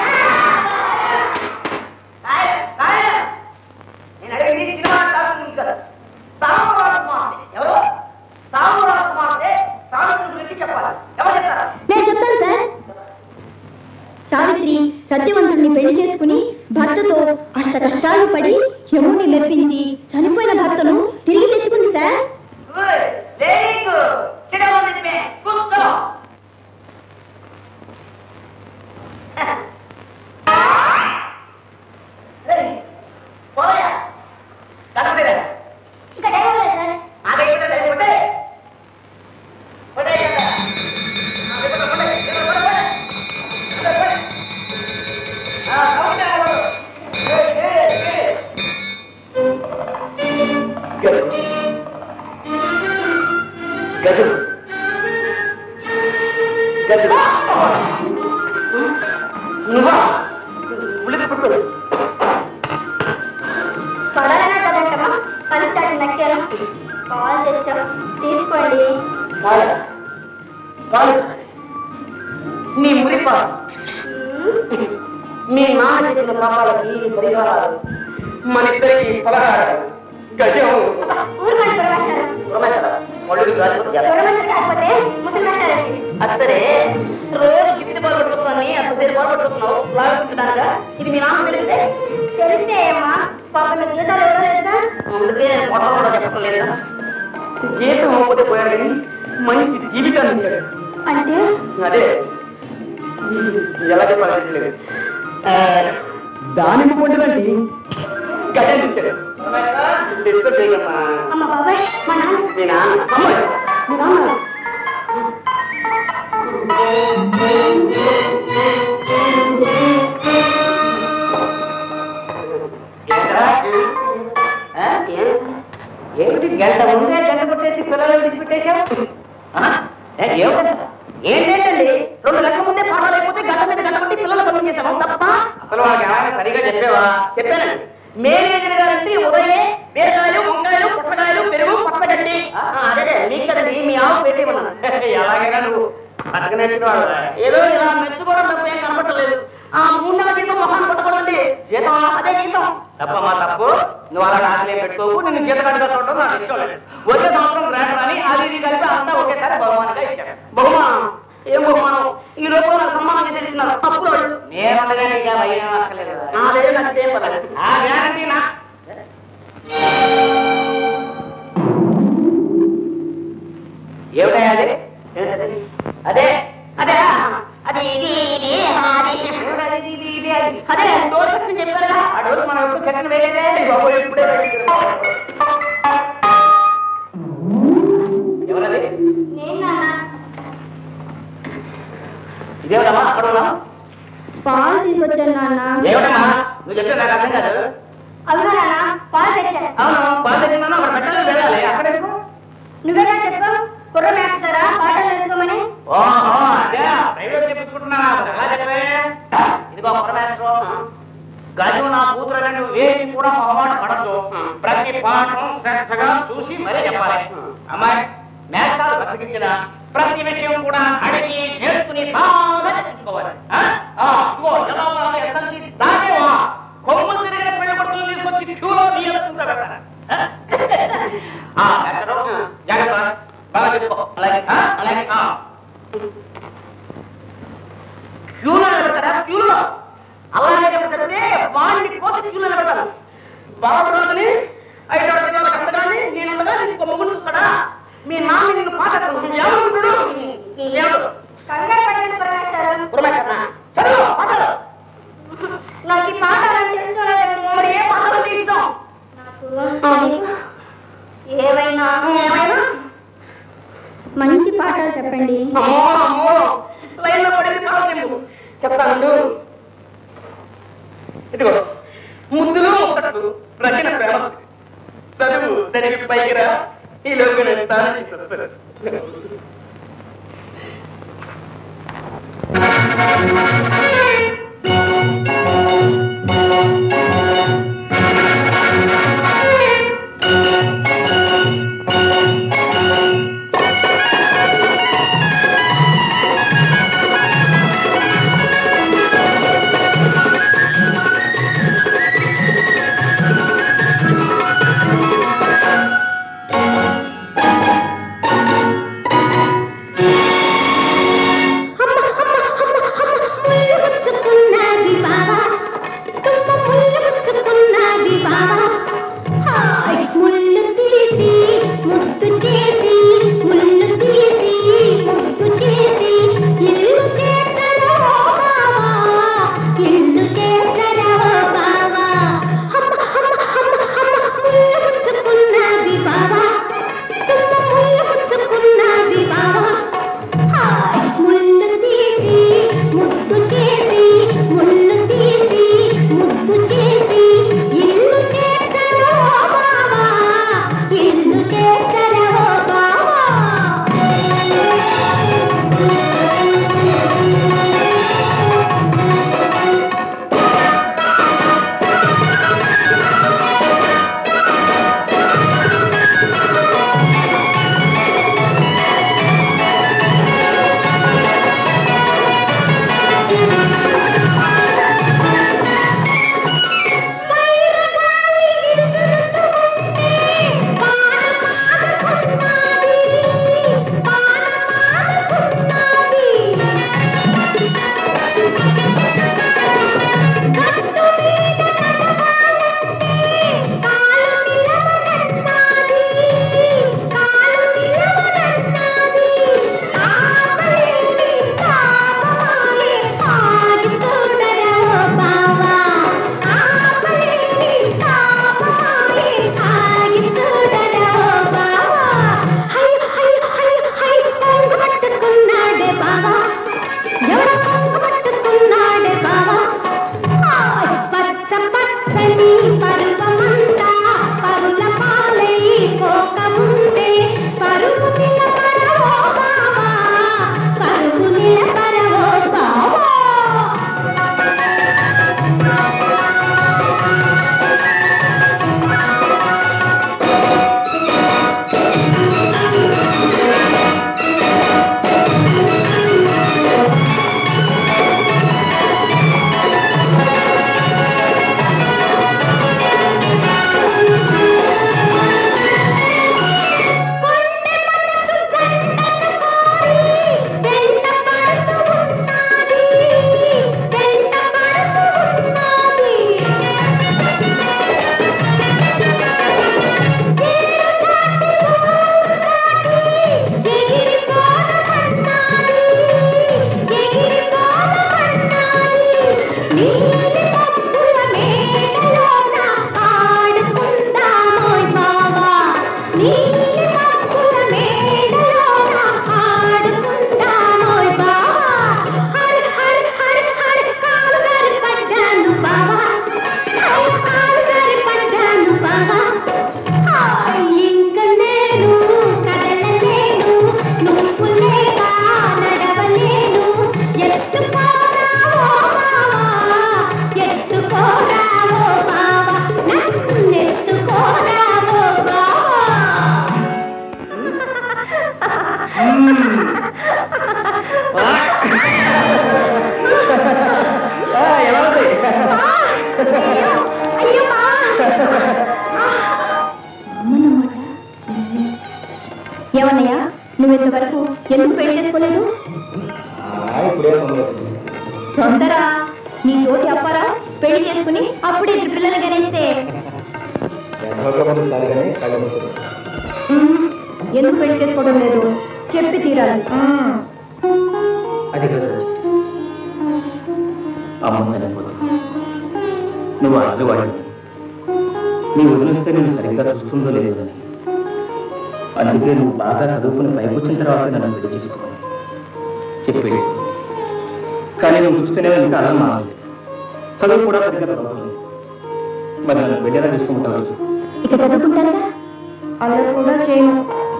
నాయ, నాయ. నేను అడిగింది సినిమా డాక్టర్ గురించి కదా సాంబరాజు కుమార్తె ఎవరు సాంబరాజు కుమార్తె సావిత్రి గురించి చెప్పాలి ఎవరు చెప్తారా నేను చెప్తాను సార్ సావిత్రి సత్యవంతుడిని పెళ్లి చేసుకుని భర్తతో అష్ట కష్టాలు పడి యముని మెప్పించి చనిపోయిన భర్తను తిరిగి తెచ్చుకుంది సార్ గుడ్ వెరీ గుడ్ చిరవంది మే కూర్చో ఏయ్, పోయా కనపడేదా ఇంకా టైం లేదు సార్ అదే ఇక్కడ లేకపోతే పడే కదా ఆ, ఇక్కడ పడే, ఇక్కడ పడే, పడే. ఇక్కడ పడే. ఆ, సౌండ్ రావద్దు. ఏయ్, ఏయ్, ఏయ్. గదు గదు గదు నువ్వా ఉలిపి పుట్టు త్వరగా కదంటమ్మా పంచాటి నక్కాను కాల్ తెచ్చాం తీసుకోండి పాలు పాలు నీ మురిపా మీ నాన్న చేసిన పాపాలకి ఈ పరిహారాలు మన ఇద్దరికి పలహారాలు గజం ఊరుకోండి పురమాచారం పురమేశ్వర, ఒళ్ళు రాజు జర. పురమాచారం కాకపోతే ముసలిమాచారండి అత్తరే రోజు గిన్నె పాలు పట్టుకొస్తాను అంతసేపు పాలు పట్టుకొస్తున్నావు లాగుతున్నానుగా ఇది మీ నాన్న తెలిస్తే తెలిస్తే అమ్మా పాప మీకు జీతాలు ఇవ్వలేదు సార్ అందుకే నేను పొట్టలు కూడా చెప్పడం లేదా జీతం అవ్వకపోతే పోయాడు కానీ మంచి జీవితాన్ని ఇచ్చాడు అంటే అదే ఎలా చెప్పాలి తెలియలేదు దానికి పొందినండి గడ్డని ఇచ్చాడు డిస్కస్ చేయమ్మా అమ్మ బాబాయ్ మా నాన్న మీ నాన్న అమ్మాయి మీ నాన్న ఆ? ఏ- ఏమిటి గంట ముందే గంట కొట్టేసి పిల్లలు విడిచిపెట్టేశావు ఆ? ఏ, ఏమిటి? ఏంటండి రెండు గంటల ముందే పాఠాలు అయిపోతే గంట మీద గంట కొట్టి పిల్లలు పనులు చేసాము తప్ప అసలు వాళ్ళకి ఏమైనా సరిగా చెప్పావా చెప్పానండి మేనేజర్ గారంటే ఉదయమే బీరకాయలు వంకాయలు పుట్టకాయలు పెరుగు పచ్చగడ్డి ఆ, అదే నీకు కదండి మీ ఆవు పెట్టి ఎలాగైనా నువ్వు పట్టకనేట్టున్నాడు ఏదో ఇలా మెచ్చుకోవడం తప్ప ఏం కనపడలేదు ఆ మూడు నెలల జీతం మొహాన్ని పట్టుకోండి జీతం అదే జీతం తప్పమ్మా తప్పు నువ్వు అలా ఆశలే పెట్టుకోకు నేను గీత కట్టుగా చూడటం నాకు ఇష్టం లేదు వచ్చే సంవత్సరం గ్రాండ్ అని అది ఇది కలిపి అంతా ఒకేసారి బహుమానంగా ఇచ్చాను బహుమానం ఏం బహుమానం ఈ రోజు నాకు సమ్మానం చేస్తున్నారు తప్పులు నేను ఉండగా నీకు ఆ భయం అక్కర్లేదు అదే నాకు ఏం పర్లేదు. ఆ గ్యారంటీ నా ఏమిటా అది అదే అదే అది ఇది ఇది అది ఇది ఇది ఇది అది అదే డోర్ కట్టని చెప్పారు కదా ఆ డోర్ మనం ఎప్పుడు కట్టని వేయలేదే బాబు ఎప్పుడే ఎవరది నేను నాన్న ఇదేమిటమ్మా అక్కడ ఉన్నాం పాలు తీసుకొచ్చాను నాన్న ఏమిటమ్మా నువ్వు చెప్పేది నాకు అర్థం కాదు అవునా నాన్న పాలు తెచ్చాను అవును బాధ తిన్నాను అక్కడ పెట్టాలి వెళ్ళాలి అక్కడ ఎందుకు నువ్వేనా చెప్పు కుర్ర మేస్తారా పాటలు నేర్చుకోమని ఓహో అదే ప్రైవేట్ చెప్పించుకుంటున్నా ఎలా చెప్పే ఇదిగో పరమేశ్వరం గజు నా కూతురు నువ్వు ఏమి కూడా మొహమాట పడద్దు ప్రతి పాఠం శ్రద్ధగా చూసి మరీ చెప్పాలి అమ్మాయి మేఘాలు బతికించిన ప్రతి విషయం కూడా అడిగి నేర్చుకుని బాగా తెలుసుకోవాలి ఆ? ఆ, ఇదిగో ఎలా ఉన్నారో ఎక్కడికి దాటేవా కొమ్ము తిరిగిన పెళ్లి కొడుకులు తీసుకొచ్చి క్యూలో నీ ఎదుర్కొంటా పెట్టాలి ఆ? ఆ, ఎక్కడో? జాగ్రత్త బాగా చెప్పుకో అలాగే ఆ? అలాగే ఆ. క్యూలో నిలబెడతారా క్యూలో అలాగే చెప్తే వాడిని కోసి క్యూలో నిలబెడతారు బాబు రాజుని ఐదారు దినాల కట్టగానే నేనుండగా నీకు మొగుడు చూస్తాడా మీ నాన్న నిన్ను పాటకు ఎవరు ఎవరు కంగారు పడండి పరమేశ్వరం పురమేశ్వరనా? చదువు పాటలు నాకు ఈ పాఠాలంటే ఇష్టం లేదండి మరి ఏ పాటలు తీస్తాం నాకు ఏవైనా ఏమైనా మంచి పాఠాలు చెప్పండి అమ్మో అమ్మో లైన్లో పడింది పాట చెప్పు చెప్తాను ఇదిగో ముద్దులు ముచ్చట్లు రచన ప్రేమ చదువు చదివి పైకి రా ఈ లోపు నేను స్నానం చేసి వస్తాను. అమ్మ, అమ్మ, అమ్మ, అమ్మ, ఆ, ఎలా ఉంది అమ్మనమాట ఏమన్నయ్యా నువ్వు ఇంతవరకు ఎందుకు పెళ్లి చేసుకోలేదు ఇప్పుడే పంపించింది తొందర నీ తోటి అప్పారా పెళ్లి చేసుకుని అప్పుడు ఇద్దరు పిల్లలు గణిస్తే ఎంతవరకు కానీ కళ్ళు మూసుకుంది ఉమ్, ఎందుకు పెళ్లి చేసుకోవడం లేదు చెప్పి తీరాలి ఉమ్. అది కదా అమ్మ చనిపోదు నువ్వు అల్లు వాడి నీ వదిలిస్తే నేను సరిగ్గా చూస్తుందో లేదో అని అందుకే నువ్వు బాగా చదువుకుని పైకి వచ్చిన తర్వాత నన్ను పెళ్లి చేసుకోవాలి చెప్పేది కానీ నువ్వు చూస్తేనే ఇంకా అలా మారలేదు చదువు కూడా సరిగ్గా చదవలేదు మరి నన్ను వెళ్ళేలా చూసుకుంటావు ఇక చదువుకుంటారా అలా కూడా చేయను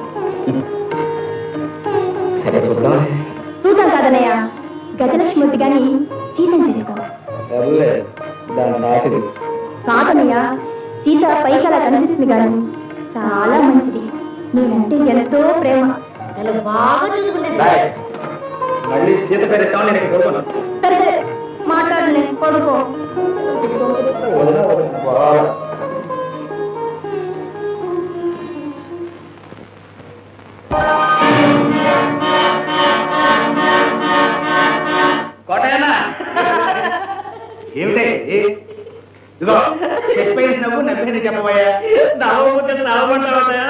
సరే చూద్దాం చూద్దాం కాదన్నయ్య గజలక్ష్మూర్తి గాని సీతం చేసుకో సర్లే దాని నాటిది కాదన్నయ్య సీత పైకి అలా కనిపిస్తుంది కానీ చాలా మంచిది నేనంటే ఎంతో ప్రేమ అసలు బాగా చూసుకుంటుంది బాయ్. మళ్ళీ సీత పేరు ఎత్తామని నేను ఇక్కడ కోరుకున్నాను సరే సరే మాట్లాడలే పడుకో వదిన, వదిన, బాగా. కోటయ్యనా ఏమిటే ఇదిగో చెప్పేది నవ్వు నవ్వేది చెప్పబోయా నవ్వకపోతే నవ్వమంటావా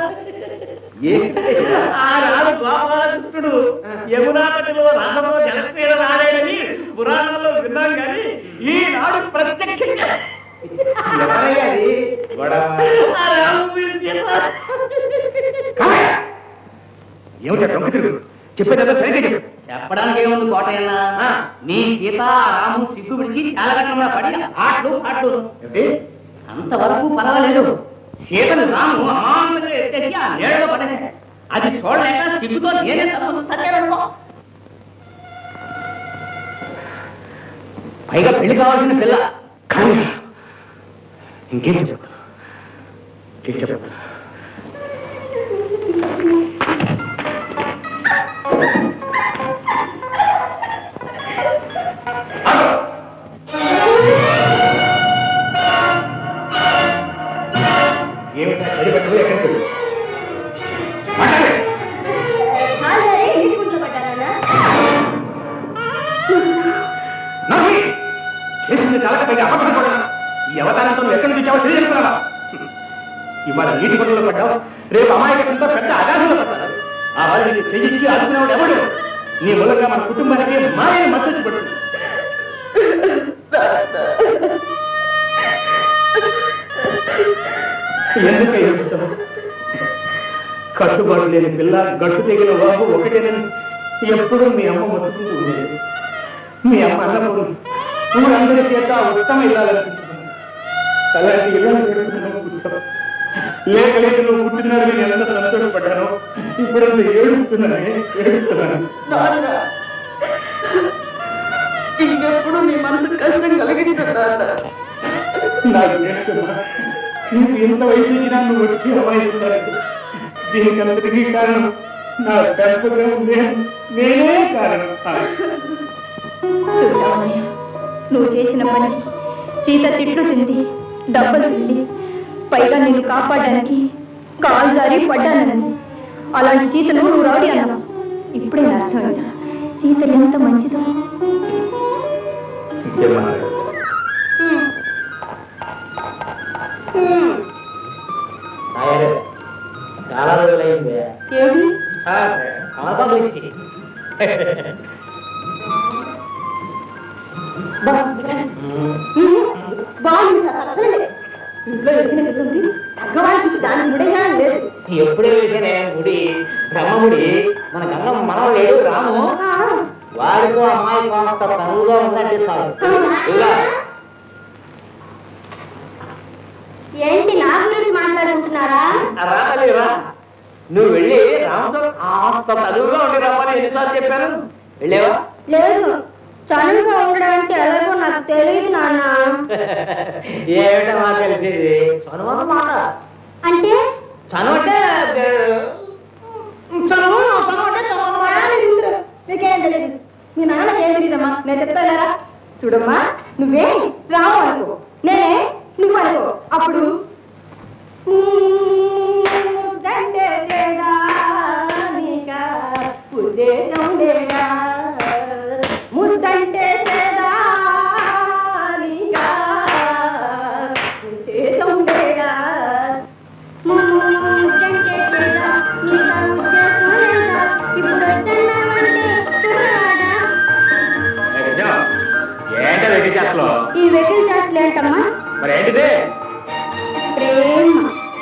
ఆ రాదు గోపాలకృష్ణుడు యమునా నదిలో రామతో జలక్రీడ రాలేడని పురాణంలో విన్నాం కానీ ఈనాడు ప్రత్యక్షంగా ఎవరయ్యా అది? గొడవ. ఆ రాము మీరు చెప్పారు. కామయ్య! ఏమిటా డొంక తిరుగుడు చెప్పేదా సరిగ్గా చెప్పు చెప్పడానికి ఏముంది కోటయ్యన్న నీ సీత రాము సిగ్గు విడిచి చాలా కట్టంగా పడి ఆటలు పాటలు ఏమిటి అంతవరకు పర్వాలేదు సీతను రాము అమాంతంగా ఎత్తేసి ఆ నీళ్ళలో పడేశాడు అది చూడలేక సిగ్గుతో నేనే తప్పను సత్యానుకో పైగా పెళ్లి కావాల్సిన పిల్ల కానీ ఇంకేం చెప్పు ఇంకేం చెప్పు ఏమిటా చదివెట్టు ఎక్కడికి వెళ్ళు? మాట్లాడే నవ్వి చేసింది తలకపైకి అబద్ధం కూడా ఈ అవతారంతో నువ్వు ఎక్కడి నుంచి వచ్చావో తెలియజేస్తున్నావా ఇవాళ నీటి పనుల్లో పడ్డావు రేపు అమాయకంతో పెద్ద అగాధంలో పడ్డావు ఆ వాళ్ళని చెయ్యించి ఆదుకునేవాడు ఎవడు నీ మూలంగా మన కుటుంబానికి మాయని మద్దతు పడుతుంది ఎందుకు ఏడుస్తావు కట్టుబాటు లేని పిల్ల గట్టు తెగిన వాపు ఒకటేనని ఎప్పుడూ మీ అమ్మ మొత్తుకుంటూ ఉండేది మీ అమ్మ అన్నప్పుడు ఊరందరి చేత ఉత్తమ ఇల్లాలనుకుంటున్నాను అలాంటి ఇళ్ళని పెట్టుకున్నాను పుట్టావు. లేక లేక నువ్వు పుట్టినాడు నేను ఎంత సంతోషపడ్డాను ఇప్పుడు అంత ఏడుస్తున్నానే ఏడుస్తున్నాను ఇంకెప్పుడు నీ మనసు కష్టం కలిగించదా నాకు తెలుసుమా నీకు ఎంత వయసు వచ్చినా నువ్వు వచ్చి అమాయిస్తున్నారు దీనికి అంతటికీ కారణం నా పెంపకం నేను నేనే కారణం చూద్దామయ్య నువ్వు చేసిన పని సీత తిట్లు తింది దెబ్బలు తింది పైగా నిన్ను కాపాడడానికి కాలు జారి పడ్డానని అలాంటి సీతను నువ్వు రౌడీ అన్నావు ఇప్పుడే నా అర్థమైందా సీత ఎంత మంచిదో ఇంకేం మాట్లాడు చాలా రోజులైంది ఏమి కమలపాకు ఇచ్చి బాగుంది సార్ అసలే ఇంట్లో ఎదిగిన ఉంది తగ్గవాడి చూసి దాని ముడేగా లేదు ఎప్పుడే వేసానే గుడి బ్రహ్మగుడి మన గంగమ్మ మనవ లేడు రాము వాడికో అమ్మాయి కాస్త తనువుగా ఉందంటే చాలు ఇలా ఏంటి నా గురించి మాట్లాడుకుంటున్నారా రాతలేరా నువ్వు వెళ్ళి రాముతో కాస్త తనువుగా ఉండి రమ్మని ఎన్నిసార్లు చెప్పాను వెళ్ళేవా లేదు చనువుగా ఉండడం అంటే ఎలాగో నాకు తెలియదు నాన్న ఏమిటమ్మా తెలిసేది చనువు అన్నమాట అంటే చనువు అంటే చనువు చనువు తెలియదమ్మా నేను చెప్తానరా చూడమ్మా నువ్వే రావు అనుకో నేనే నువ్వు అనుకో అప్పుడు ముద్దంటే లేదా నీక ఉద్దేశం లేదా ముద్దంటే లేదా నీక ఉద్దేశం లేదా ముద్దంటే లేదా నీక ఉద్దేశం లేదా ఇప్పుడు వద్దన్నామంటే కుర్రాడా ఏంటో వెకి చేస్తలో ఈ వెకిల్ చేస్తలు ఏంటమ్మా మరి ఏంటిది ప్రేమ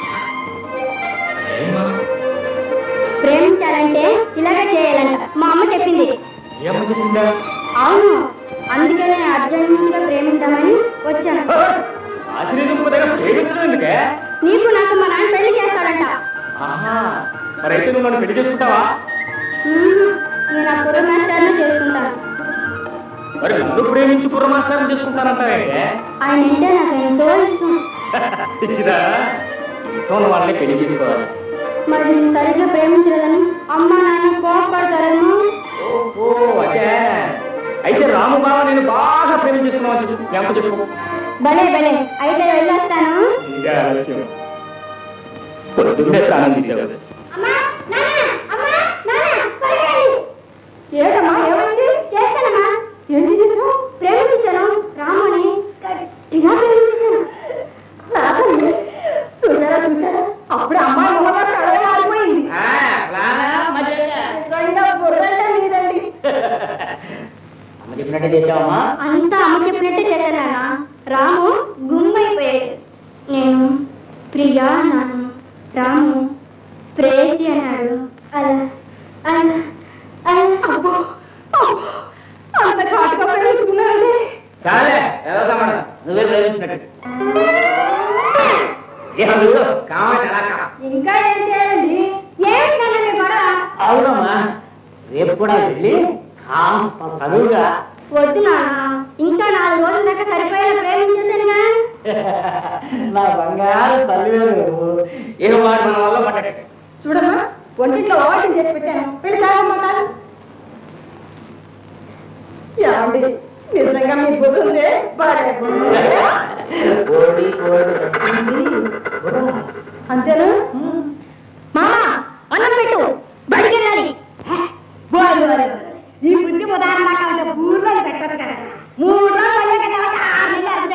ప్రేమించాలంటే ఇలాగే చేయాలంట మా అమ్మ చెప్పింది ఏమో చెప్పిందా అవును అందుకనే అర్జెంటుగా ప్రేమిద్దామని వచ్చాను ఆశ్చర్యం దగ్గర ప్రేమించడం ఎందుకే నీకు నాకు మా నాన్న పెళ్లి చేస్తాడంట ఆహా మరి అయితే నువ్వు నన్ను పెళ్లి చేసుకుంటావా ఉమ్, నేను ఆ కుర్ర మాస్టర్ని చేసుకుంటాను మరి నన్ను ప్రేమించి కుర్ర మాస్టర్ని చేసుకుంటానంటావేంటే ఆయన అంటే నాకు ఎంతో ఇష్టం ఇచ్చిదా ఇష్టం వాళ్ళని పెళ్లి చేసుకోవాలి మరి నేను సరిగ్గా ప్రేమించలేదని అమ్మ నాన్న కోపడతారేమో ఓహో అదే అయితే రాము బావ నేను బాగా ప్రేమించేస్తున్నావు చెప్పు ఎంత చెప్పు భలే భలే అయితే వెళ్ళొస్తాను ఇదే ఆలస్యం పొద్దున్నే స్నానం తీసేవాడు అమ్మా నాన్న అమ్మా నాన్న పరిగెత్తండి ఏటమ్మా ఏమైంది చేస్తానమ్మా ఏంటి చేసావు ప్రేమించాను రాముని గట్టిగా ప్రేమించాను రాముని చూసారా చూసారా అప్పుడు అమ్మాయి మొహంలో కలర్ మారిపోయింది నిజంగా బుర్రంటే మీదండి అమ్మ చెప్పినట్టే చేసావమ్మా అంతా అమ్మ చెప్పినట్టే చేశాను నాన్న రాము గుమ్మైపోయాడు నేను ప్రియా అన్నాను రాము ప్రేసి అన్నాడు అలా అలా అలా అబ్బో అబ్బో, అంత ఘాటుగా ప్రేమించుకున్నానండి చాలే ఏదో సమాధానం నువ్వే ప్రేమించినట్టు ఇక చూడు కావాలి ఎలా కా ఇంకా ఏం చేయాలి ఏంటన్నా మీ గొడవ అవునమ్మా రేపు కూడా వెళ్ళి కాస్త చదువుగా వద్దు నాన్న ఇంకా నాలుగు రోజుల దాకా సరిపోయేలా ప్రేమించేసానుగా నా బంగారు తల్లి ఇక వాడు మన వల్ల పడ్డట్టు చూడమ్మా ఒంటింట్లో ఓటింగ్ చేసి పెట్టాను వెళ్ళి తాగమ్మా తాగు ఏమండి నిజంగా మీ బుద్ధి ఉందే బాగా కోడి కోడి అంతేనా మామా అన్నం పెట్టు బడికి వెళ్ళాలి ఈ బుద్ధి ఉదాహరణ కావాలి ఊర్లో పెట్టదు కదా మూడు రోజులు అయ్యాక కాబట్టి ఆరు నెలలు అరవై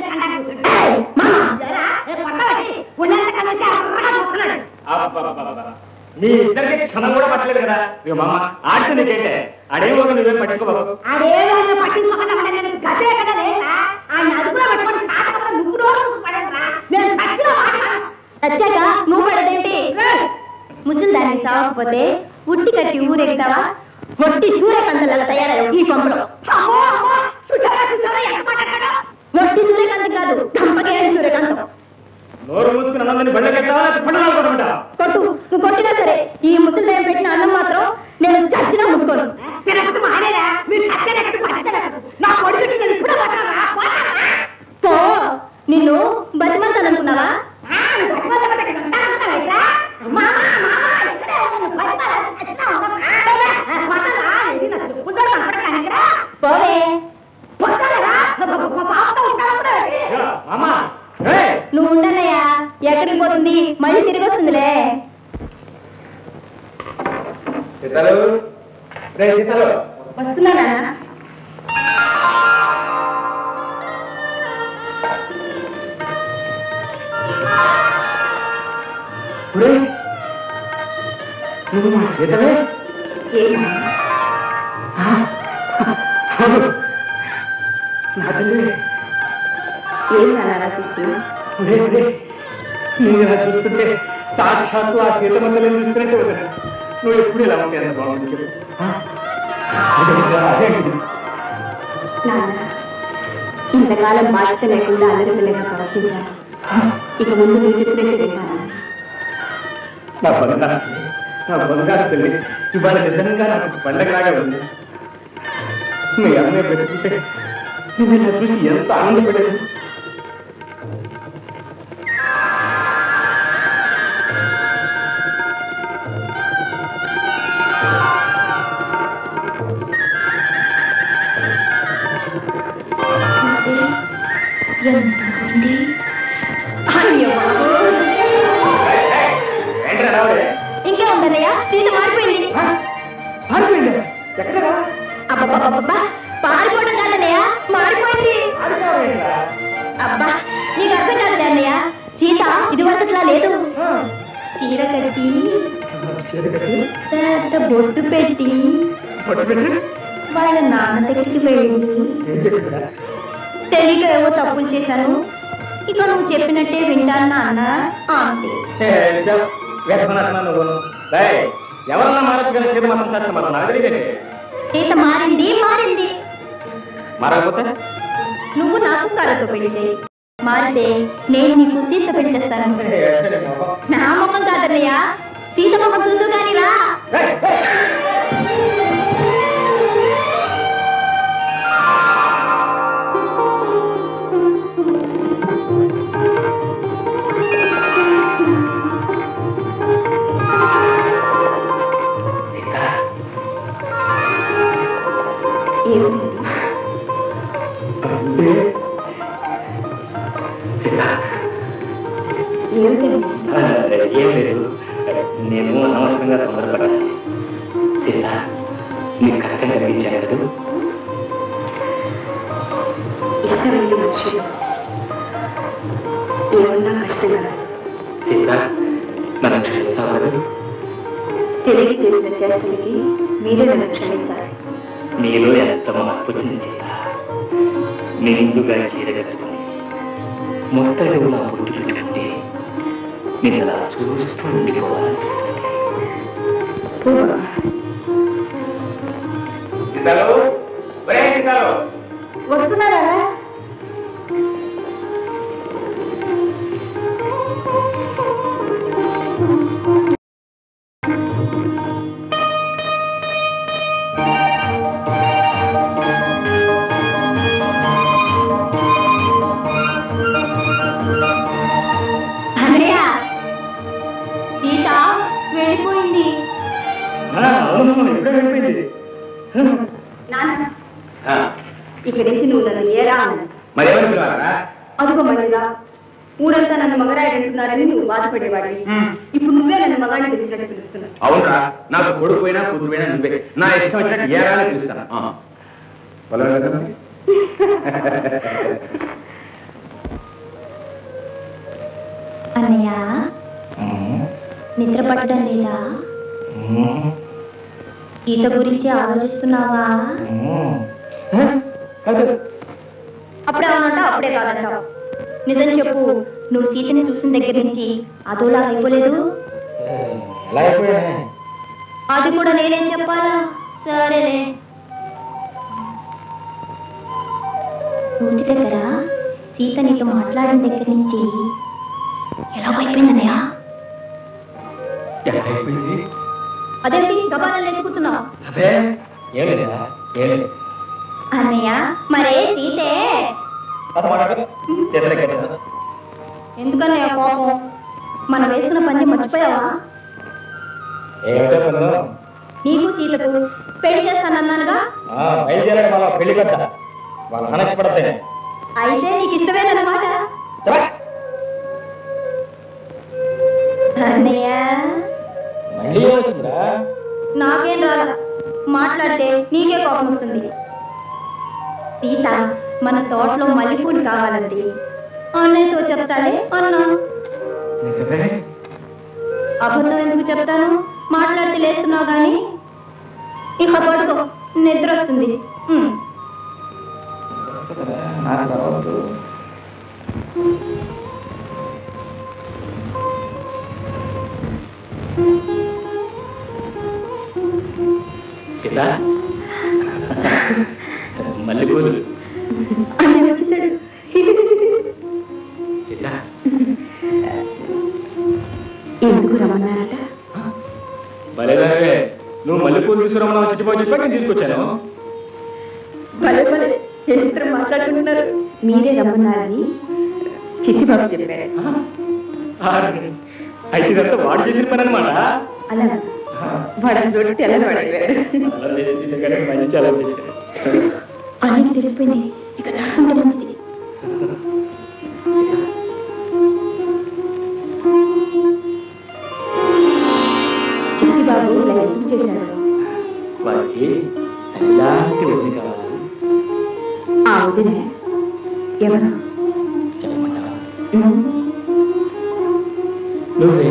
కండక్ట్ మీ ఇద్దరికి క్షణం కూడా పట్టలేదు కదా ఇక మామ ఆడితే నీకేంటే అడేమో నువ్వేం పట్టుకోబాబు అదేదో పట్టించుకోకుండా ఉండే నేను గతే కదా లేదా ఆయన అదుపులో పెట్టుకొని కాకపోతే నువ్వు రోజు పడరా నేను చచ్చిన మాట్లాడాను వచ్చాక నువ్వు పడదేంటి ముసలి దానికి చావకపోతే ఉట్టి కట్టి ఊరెగుతావా ఒట్టి సూర్యకాంతలాగా తయారయ్యావు ఈ పంపులో అమ్మో అమ్మో చూసారా చూసారా ఎంత మాట్లాడాడో ఒట్టి సూర్యకాంతం కాదు కంపకేయాలి సూర్యకాంతం నోరు మూసుకుని అన్నందని బండకెత్తావా పండుగ కొట్టుకుంటా కొట్టు నువ్వు కొట్టినా సరే ఈ ముసలి దయ్యం పెట్టిన అన్నం మాత్రం నేను చచ్చినా ముట్టుకోను తిరగదు మానేరా మీరు చచ్చనట్టు పచ్చనట్టు నా కొడుకు నేను ఇప్పుడు పట్టరా పో నిన్ను బతిమంతాననుకున్నావా పోవే మామ ఏయ్! నువ్వు ఉండన్నయ్యా ఎక్కడికి పోతుంది మళ్ళీ తిరిగి వస్తుందిలే సీతాలు రే సీతాలు వస్తున్నాడా ఒరేయ్, నువ్వు మా సీతలే ఆ, అవును. నా తల్లి ఏం నాన్న చూస్తుంది ఒరే ఒరే నువ్వు ఇలా చూస్తుంటే సాక్షాత్తు ఆ సీతమంతలను చూస్తున్నట్టే ఉంది నువ్వు ఎప్పుడు ఇలా ఉంటే ఎంత బాగుంది చెప్పు ఆ? అదే, అదే. నాన్న ఇంతకాలం బాధ్యత లేకుండా అందరి పిల్లగా ప్రవర్తించాను ఇక ముందు నీ చెప్పినట్టు వింటాను నా బంగారు నా బంగారు తల్లి ఇవాళ నిజంగా నాకు పండగలాగా ఉంది మీ అమ్మాయి పెట్టుకుంటే నేను ఇలా చూసి ఎంత ఆనందపడేది ఎంత ఉంది అయ్యో బాబోయ్. ఏంట్రా రావుడే? ఇంకే ఉందన్నయ్య సీత మారిపోయింది ఆ? పారిపోయిందా? ఎక్కడరా? అబ్బబ్బబ్బబ్బా పారిపోవడం కాదన్నయ్య మారిపోయింది పారిపోయిందా? అబ్బా నీకు అర్థం కాదులే అన్నయ్య సీత ఇది వరకట్లా లేదు ఆ. చీర కట్టి చీర కట్టి, పెద్ద బొట్టు పెట్టి పొట్టు పెట్టి, వాళ్ళ నాన్న దగ్గరికి వెళ్ళి ఏం చెప్పిందా? తెలియక ఏవో తప్పులు చేశాను ఇక నువ్వు చెప్పినట్టే వింటాను నాన్న అంతే ఏ, చెప్. వ్యసనస్తున్నా నువ్వును. రేయ్, ఎవరన్నా మారచ్చు కానీ చేతి మాత్రం చేస్తా మనం నాకు తెలియదే సీత మారింది మారింది మారకపోతే నువ్వు నాకు కళతో పెళ్లి చేయి మారితే నేను నీకు సీత పెళ్లి చేస్తాను నా మొహం కాదన్నయ్య సీత మొహం చూద్దు కానీ రా ఏయ్, ఏయ్. ఏం లేదు నేను అనవసరంగా తొందరపడ్డాను సీత నీకు కష్టం కలిగించాను కదా ఇష్టమైన మనుషులు ఏమన్నా కష్టంగా సీత నన్ను క్షమిస్తావు కదా తెలియ చేసిన చేష్టలకి మీరే నన్ను క్షమించాలి నీలో ఎంత మార్పు వచ్చింది సీత నిండుగా చీర కట్టుకుని మొత్తగా నా బొట్టు పెట్టుకుంటే నేను అలా చూస్తూ ఉండిపోవాలనిపిస్తుంది సీతాలు, ఒరేయ్ సీతాలు. వస్తున్నారా అన్నయ్య సీత వెళ్ళిపోయింది ఆ, అవును ఇప్పుడే వెళ్ళిపోయింది నాన్న ఆ, ఇక్కడి నుంచి నువ్వు నన్ను ఏరా అన్నాను మరి ఎవరు పిలవాలరా? అదిగో మళ్ళీగా ఊరంతా నన్ను మగరాయి అంటున్నారని నువ్వు బాధపడేవాడివి ఉమ్. ఇప్పుడు నువ్వే నన్ను మగాడిని పిలిచినట్టు పిలుస్తున్నావు అవునరా నాకు కొడుకు పోయినా కూతురు పోయినా నువ్వే నా ఇష్టం వచ్చినట్టు ఏ రాని పిలుస్తాను ఆ. పొలం లేదా? అన్నయ్య నిద్ర పట్టడం లేదా ఈత గురించి ఆలోచిస్తున్నావా అప్పుడే అవునంటావు అప్పుడే కాదంటావు నిజం చెప్పు నువ్వు సీతని చూసిన దగ్గర నుంచి అదోలా అయిపోలేదు ఎలా అయిపోయానే అది కూడా నేనేం చెప్పాలా సరేలే రోజు దగ్గర సీత నీతో మాట్లాడిన దగ్గర నుంచి ఎలా అయిపోయిందన్నయ్య ఎలా అయిపోయింది అదేంటి గబాలను ఎత్తుకుతున్నావు అదే ఏం లేదా ఏం లేదు అన్నయ్య మరే సీతే ఎందుకన్నయ్య కోపం మనం వేసుకున్న పని మర్చిపోయావా ఏమిటో పొందాం నీకు సీతకు పెళ్లి చేస్తానన్నానుగా బయలుదేరాడు వాళ్ళ పెళ్లి కట్ట వాళ్ళ మనస్పడతే అయితే నీకు ఇష్టమేనన్నమాట అన్నయ్య మళ్ళీ వచ్చిందా నాకేం రాదా మాట్లాడితే నీకే కోపం వస్తుంది సీత మన తోటలో మల్లెపూలు కావాలండి అన్నయ్యతో చెప్తాలే అన్నా నిజమే అబద్ధం ఎందుకు చెప్తాను మాట్లాడితే లేస్తున్నావు కానీ ఇక పడుకో నిద్ర వస్తుంది ఉమ్. నాకు రావద్దు సీత మల్లెపూలు అన్నయ్య వచ్చేసాడు సీత ఎందుకు రమ్మన్నారట భలేదానివే నువ్వు మల్లెపూలు తీసుకురమ్మన్నావు చిట్టిపోయి చెప్పి నేను తీసుకొచ్చాను భలే భలే చరిత్ర మాట్లాడుకుంటున్నారు మీరే రమ్మన్నారని చిట్టిబాబు చెప్పారు అయితే ఇదంతా వాడు చేసిన పని అనమాట అలా వాడని చూడు తెల్లవాడు మంచి అలా చేశాడు అన్నకి తెలిసిపోయింది ఇక జరగకుండా మంచిది వారికి ఎలాంటి వదిలి కావాలి ఆ వదినే ఎవరు చెప్పమంటావా నువ్వే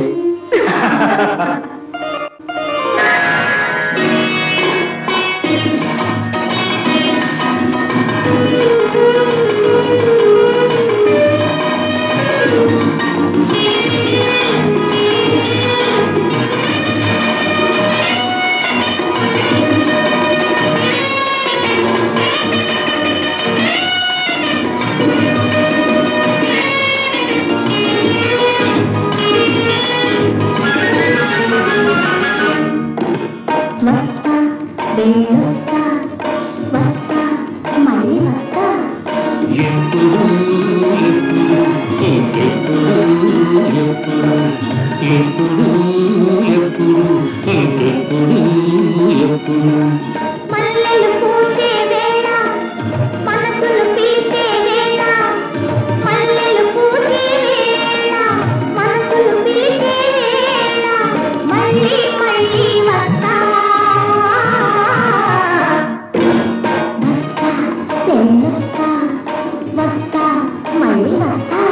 వస్తా వెళ్ళొస్తా వస్తా మళ్ళీ వస్తా ఎప్పుడు ఎప్పుడు ఇంకెప్పుడు ఎప్పుడు ఎప్పుడు ఎప్పుడు ఇంకెప్పుడు ఎప్పుడు మల్లెలు పూచే వేళ మనసులు పీచే వేళ మల్లెలు పూచే వేళ మనసులు పీచే వేళ మళ్ళీ మళ్ళీ వస్తా వస్తా చెల్లొస్తా వస్తా మళ్ళీ వస్తా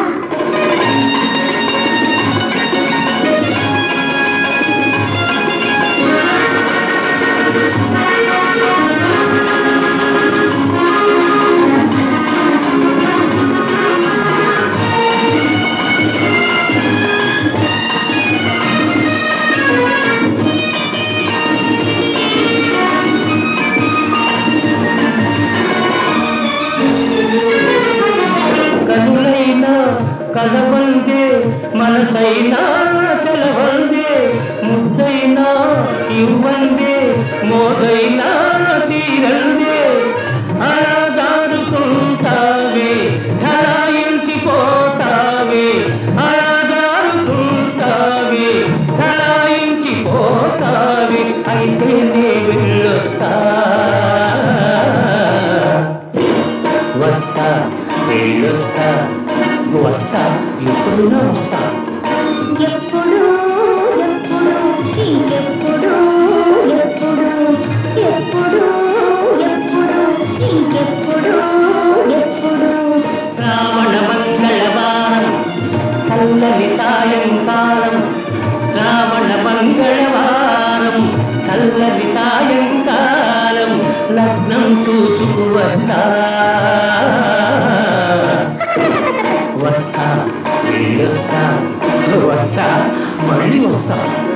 కనులైనా కలవందే మనసైనా చలవందే ముద్దైనా ఇవ్వందే మోదైనా తీరందే అలా జారుకుంటావే ధరాయించిపోతావే అలా జారుకుంటావే ధరాయించిపోతావే అయితే నే వెళ్ళొస్తా వస్తా వెళ్ళొస్తా వస్తా ఎప్పుడున్నా వస్తా ఎప్పుడు ఎప్పుడు ఇంకెప్పుడు ఎప్పుడు ఎప్పుడు ఎప్పుడు ఇంకెప్పుడు ఎప్పుడు శ్రావణ మంగళవారం చల్లని సాయంకాలం శ్రావణ మంగళవారం చల్లని సాయంకాలం లగ్నం చూచుకు వస్తా వస్తా వెళ్ళొస్తా వస్తా మళ్ళీ వస్తా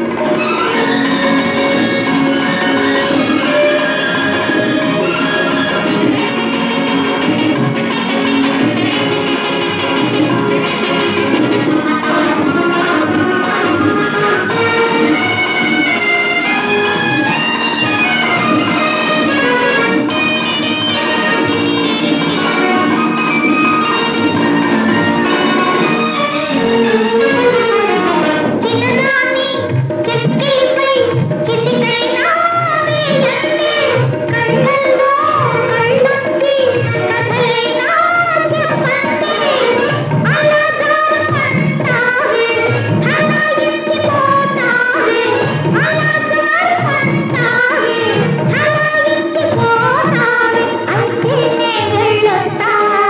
చిన్నదాన్ని చెక్కిలిపై కిటికైనా వేయండి కళ్ళల్లో కళ్ళొచ్చి కథలైనా చెప్పండి అలా జారుకుంటావే హడాయించిపోతావే అలా జారుకుంటావే హడాయించిపోతావే అయితే నే వెళ్ళొస్తా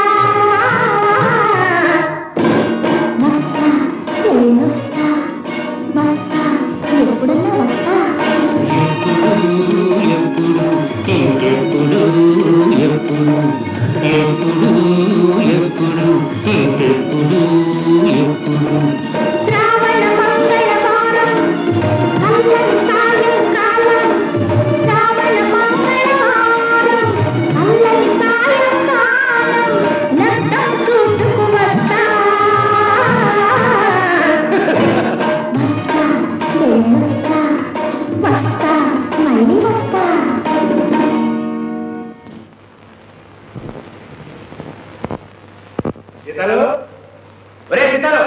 వస్తా వెళ్ళొస్తా వస్తా ఎప్పుడన్నా వస్తా ఎప్పుడు ఇంకెప్పుడు ఎప్పుడు ఎప్పుడు ఎప్పుడు ఇంకెప్పుడు ఎప్పుడు శ్రావణ మంగళవారం చల్లని సాయంకాలం శ్రావణ మంగళవారం చల్లని సాయంకాలం నట్టం చూసుకు వస్తా వస్తా వెళ్ళొస్తా వస్తా మళ్ళీ వస్తా సీతాలు ఒరే సీతాలు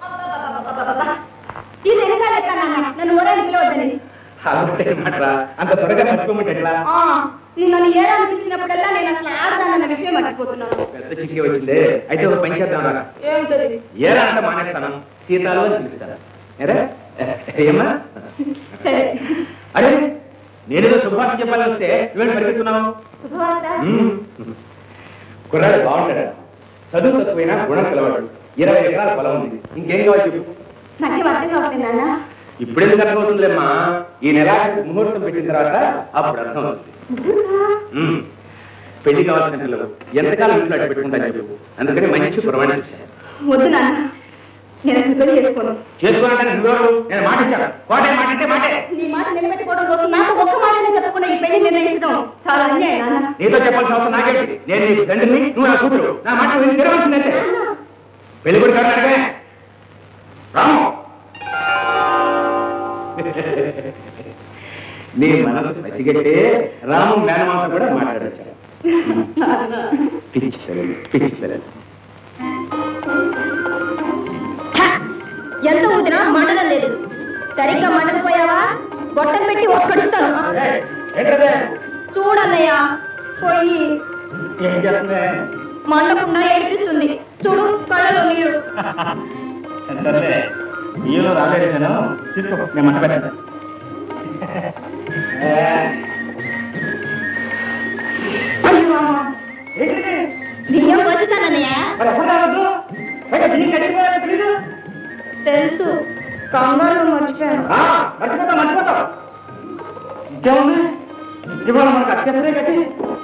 ఇది వెనకాల ఎట్లా నాన్న నన్ను ఊరానికి పిలవద్దని మాట్రా అంత త్వరగా మర్చిపోమంటే ఎట్లా ఆ, నువ్వు నన్ను ఏడాలనిపించినప్పుడల్లా నేను అసలు ఆడదానన్న విషయం మర్చిపోతున్నాను పెద్ద చిక్కి వచ్చిందే అయితే ఒక పని చేద్దాం రా ఏమిటది ఏరా అంటే మానేస్తాను సీతాలు అని పిలుస్తాను ఏరా ఏమ్మా సరే అరే నేనేదో శుభవార్త చెప్పాలని వస్తే నువ్వేం పరిగెత్తున్నావు శుభవార్త కుర్రాడు బాగుంటాడు చదువు తక్కువైనా గుణం కలవాడు ఇరవై ఎకరాల పొలం ఉంది ఇంకేం కావాలి చెప్పు నాకేం అర్థం కావట్లేదు నాన్న ఇప్పుడెందుకు అర్థమవుతుందిలేమ్మా ఈ నెల ముహూర్తం పెట్టిన తర్వాత అప్పుడు అర్థమవుతుంది ఉమ్. పెళ్లి కావాల్సిన పిల్లలు ఎంతకాలం ఇంట్లో అడ్డు పెట్టుకుంటా చెప్పు అందుకని మంచి ప్రమాణం చేశాను వద్దు నాన్న నేను అసలు పెళ్లి చేసుకోను చేసుకోవాలంటే నువ్వెవరు నేను మాట ఇచ్చాను కోటే మాట అంటే మాటే నీ మాట నిలబెట్టుకోవడం కోసం నాతో ఒక్క మాటనే చెప్పకుండా ఈ పెళ్లి నిర్ణయించడం చాలా అన్యాయం నాన్న నీతో చెప్పాల్సిన అవసరం నాకేంటి నేను నీ తండ్రిని నువ్వు నా కూతురు నా మాట విని తిరగాల్సిందంటే పెళ్లి కొడుకు ఎవరు అడగలే రాము నీ మనసు పసిగట్టే రాము మేనమాత కూడా మాట్లాడొచ్చాడు పిచ్చి పిల్లలు, పిచ్చి పిల్లలు. ఛ! ఎంత ఊదినా మండలం లేదు సరిగ్గా మండలిపోయావా గొట్టం పెట్టి ఒక్కడుస్తాను ఏయ్, ఏంటదే? చూడన్నయ్యా పోయి ఏం చేస్తుందే? మండకుండా ఏడిపిస్తుంది చూడు కళ్ళలో నీరు సర్లే నీళ్ళు రాలేదేను తీసుకో నేను మంట పెట్టాను బియ్యం వచ్చుతానన్నయ్య తెలుసు కంగారు మర్చిపోయాను మర్చిపోతా మర్చిపోతా ఇంకేముంది ఇవాళ మనకు అత్యవసరే కట్టి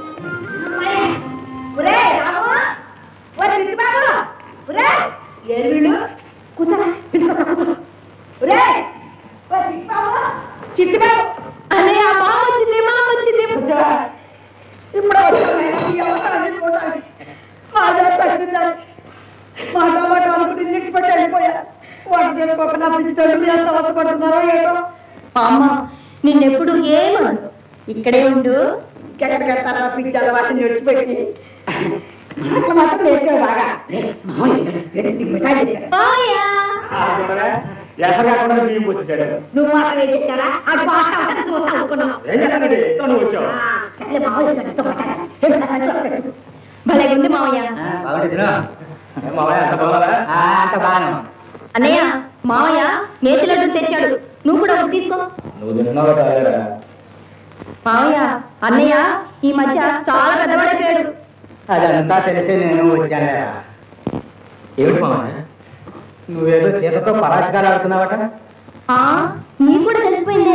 ఒరే రాము ఓ చిట్టి బాబు ఒరే ఎరువులు కూర్చోరా పిలుచుకో కూర్చో ఒరే ఓ చిట్టి బాబు చిట్టి బాబు అన్నయ్య మామ వచ్చింది మామ వచ్చింది ఇప్పుడు వచ్చాను ఈ అవసరాన్ని చూడాలి మా చేత తగ్గుతారు మా టమాటా అనుకుంటే నిడిచిపెట్టి వెళ్ళిపోయా వాటి చేసుకోక నా పిచ్చి తల్లి ఎంత అవసరపడుతున్నారో ఏదో అమ్మ నిన్నెప్పుడు ఏమను ఇక్కడే ఉండు ఎక్కడికి వెళ్తారా పిచ్చి అలవాటు నిడిచిపెట్టి అట్లా మాత్రం నేర్చావు బాగా రెండు మిఠాయి తెచ్చాను మాయా ఎక్కడ కాకుండా బియ్యం పోసేసాడు నువ్వు మాత్రం ఏం చేశారా అది పాట ఉంటుంది చూస్తా అనుకున్నావు ఏం చేస్తానండి ఎంతో నువ్వు వచ్చావు సరే మామూలు చెట్టుతో పట్టారా? ఎంత సంచలనం పెట్టు. భలే ఉంది మావయ్య ఏం మావయ్య, అంత బాగున్నారా? అంత బాగా అన్నయ్య మావయ్య నేతి లడ్డు తెచ్చాడు నువ్వు కూడా ఒకటి తీసుకో నువ్వు తిన్నావా తాగారా? మావయ్య అన్నయ్య ఈ మధ్య చాలా పెద్దవాడైపోయాడు అదంతా తెలిసి నేను వచ్చాను ఏమిటి మావయ్య నువ్వేదో సీతతో పరాజకాలు ఆడుతున్నావట ఆ నీకు కూడా తెలిసిపోయిందే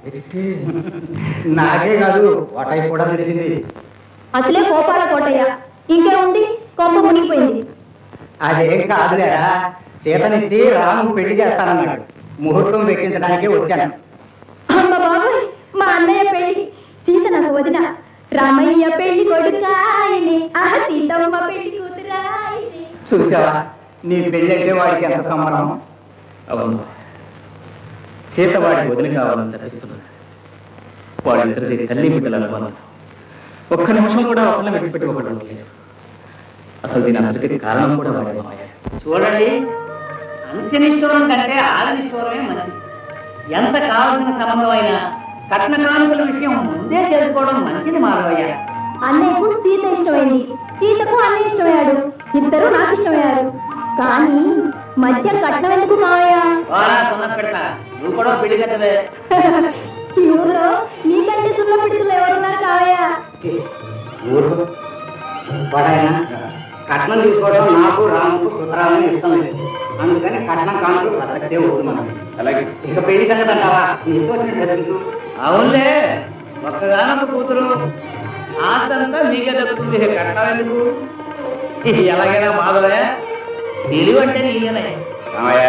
నాకే కాదు వాటై కూడా తెలిసింది అసలే కోపాల కోటయ్య ఇంకేముంది కొంప మునిగిపోయింది అదేం కాదులేరా సీతనిచ్చి రాము పెళ్లి చేస్తానన్నాడు ముహూర్తం వెక్కించడానికే వచ్చాను అమ్మ బాబాయ్ మా అన్నయ్య పెళ్లి సీత నాకు వదిన రామయ్య పెళ్లి కొడుకాయని ఆ సీతమ్మ పెళ్లి కూతురాయని చూసావా నీ పెళ్లి అంటే వాడికి ఎంత సంబరం అవును సీత వాడి వదిలి కావాలని తప్పిస్తున్నాడు వాళ్ళిద్దరిది తల్లి బిడ్డల అనుమానం ఒక్క నిమిషం కూడా ఒకళ్ళని విడిచిపెట్టి ఒకళ్ళు ఉండలేరు అసలు దీని అందరికీ కారణం కూడా వాడే మామయ్య చూడండి అంత్యనిష్ఠూరం కంటే ఆదినిష్ఠూరమే మంచిది ఎంత కావలసిన సంబంధం అయినా కట్న కానుకల విషయం ముందే తెలుసుకోవడం మంచిది మాధవయ్య అన్నయ్యకు సీత ఇష్టమైంది సీతకు అన్నయ్య ఇష్టమయ్యాడు ఇద్దరు నాకు ఇష్టమయ్యారు కానీ మధ్య కట్నం ఎందుకు మావయ్య వారా సున్న పెడతా నువ్వు కూడా పెళ్లి కట్టవే ఈ ఊర్లో నీకంటే సున్న పిడుతులు ఎవరున్నారు కావయ్య ఊరు వాడాయన కట్నం తీసుకోవడం నాకు రాముకు సుతరామని ఇష్టం లేదు అందుకని కట్నం కానుకలు ప్రసక్తే వద్దు మనం అలాగే ఇక పెళ్లి సంగతి అంటావా నీ ఇష్టం వచ్చినట్టు జరిగించు అవునులే ఒక్కగానొక్క కూతురు ఆస్తంతా మీకే దక్కుతుంది కట్నం ఎందుకు ఎలాగైనా మాధవే తెలివి అంటే నీయనే రామయ్య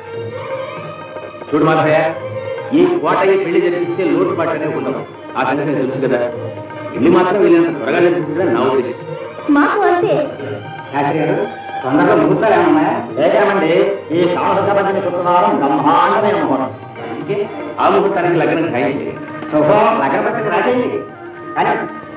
చూడు మాధవయ్య ఈ కోటకి పెళ్లి జరిపిస్తే లోటు పాటనే ఉండవు ఆ సంగతి నాకు తెలుసు కదా ఇల్లు మాత్రం వీళ్ళంత త్వరగా జరిపించడం నా ఉద్దేశం మాకు అంతే శాస్త్రి గారు తొందరగా ముగుతారేమన్నా లేచామండి ఈ సంవత్సరానికి శుక్రవారం బ్రహ్మాండమైన ముహూర్తం అందుకే ఆ ముహూర్తానికి లగ్నం ఖాయం చేయండి శుభం లగ్నపత్రిక రాసేయండి కానీ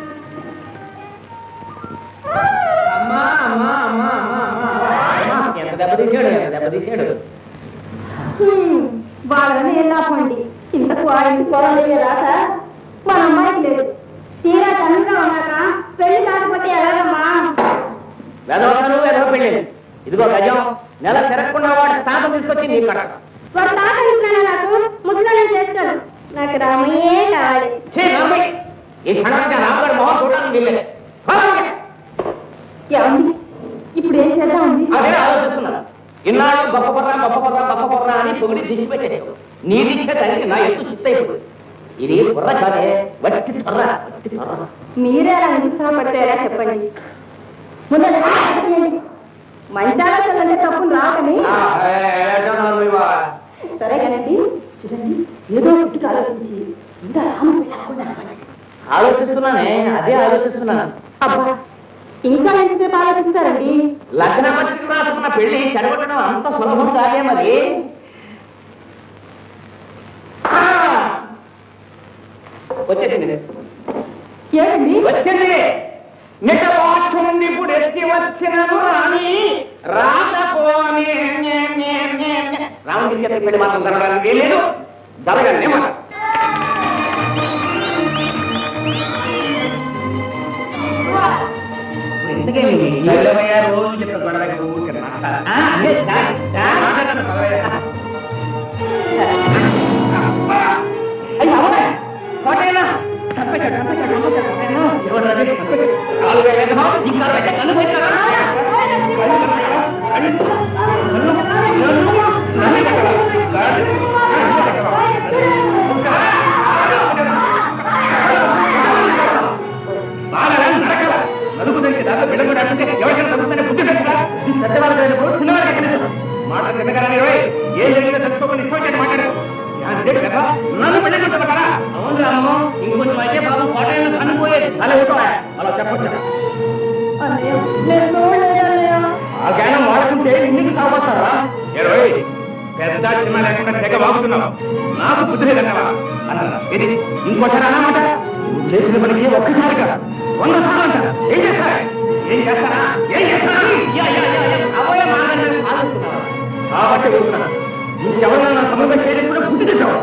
అమ్మా అమ్మా అమ్మా అమ్మా అమ్మా ఎంత దెబ్బతీశాడు ఎంత దెబ్బతీశాడు హ్మ్, వాళ్ళని ఎలా పండి ఇంతకు ఆయన పొరలయ్యే రాక మన అమ్మాయికి లేదు తీరా తనంగా ఉన్నాక పెళ్లి కాకపోతే ఎలాగమ్మా వెదవతాను వెదవ పెళ్ళి ఇదిగో గజం నెల తిరగకుండా వాడి తాత తీసుకొచ్చి నీ కడ వాడు సహకరిస్తున్నాడా నాకు ముసలాన్ని చేస్తాడు నాకు రామయ్యే కావాలి ఛీ, నవ్వి. ఈ క్షణంగా రాముగారి మొహం చూడడానికి వీల్లేదు పోదాం. ఏమండి ఇప్పుడు ఏం చేద్దామండి అదే ఆలోచిస్తున్నాను ఇన్నాళ్ళు గొప్ప పర్రా గొప్ప పర్రా గొప్ప పర్రా అని పొగిడి దిష్టి పెట్టేశావు నీ దిష్ట తల్లి నా ఎత్తు చిత్తైపోయింది ఇది బుర్ర కాదే వట్టి తొర్ర వట్టి తొర్ర మీరే అలా నిరుత్సాహపడితే ఎలా చెప్పండి ముందు అది ఆలోచించండి. మంచి ఆలోచన అంటే తప్పును రాకని ఆ, ఏ, ఏడ్చాను నువ్వా? సరే కదండి చూడండి ఏదో పుట్టుకు ఆలోచించి ఇంకా రాము పెళ్ళకుండా ఆలోచిస్తున్నానే అదే ఆలోచిస్తున్నాను అబ్బా ఇంకా ఎంతసేపు ఆలోచిస్తారండి లగ్న పత్రిక రాసుకున్న పెళ్లి చెడగొట్టడం అంత సులభం కాదే మరి ఆ! వచ్చేసింది ఏమండి వచ్చింది నిజవాక్షుండి ఇప్పుడు ఎత్తి వచ్చినను రాని రాకపోని రాముడికి చెప్పి పెళ్లి మాత్రం జరగడానికి వీలేదు జరగండి మాట రోజు చెప్పిన గొడవకి ఊరికే నష్టాలు. మాట్లాడను పదవయ్యా. కోటైనా చంపేశాడు చంపేశాడు చంపేశాడు చంపేశాడు. ఎవరది? నాలుగు వేల ఎకరం, ఇంకా పెద్ద కన్ను పెట్టారా? బాగా నరకల. నలుగు దానికి దాంట్లో బిళ్ళ కూడా అంటుంటే ఎవరికైనా తగ్గుతుందని బుద్ధి తెచ్చురా. ఈ పెద్దవాళ్ళకి అయినప్పుడు చిన్నవాళ్ళకి ఎక్కడ తెలుసు? మాట తిన్నగానే రోయ్, ఏం జరిగిందో తెలుసుకోకుండా ఇష్టం వచ్చేది మాట్లాడు అదే కదా నన్ను పెళ్లి కొట్టారు కదా అవును రాము ఇంకొంచెం అయితే బాబు కోటైనా కనుపోయేది అలా ఉంటావా అలా చెప్పొచ్చా అన్నయ్య నేను చూడలేదు అన్నయ్య ఆ జ్ఞానం వాడుకుంటే ఇంటికి కావస్తారా ఇరవై పెద్ద చిన్న లేకుండా తెగ వాగుతున్నావు నాకు బుద్ధి లేదన్నావా అన్నారా ఇది ఇంకోసారి అన్నమాట నువ్వు చేసిన పనికి ఒక్కసారిగా వంద సార్లు అంట ఏం చేస్తారా ఏం చేస్తారా ఏం చేస్తారా యా, యా, యా, యా. అవే మాటలు ఆలోచిస్తున్నావా? కాబట్టి ఊరుకున్నా ఇంకెవరైనా సమూహం చేయలేకుండా బుద్ధి తెచ్చావు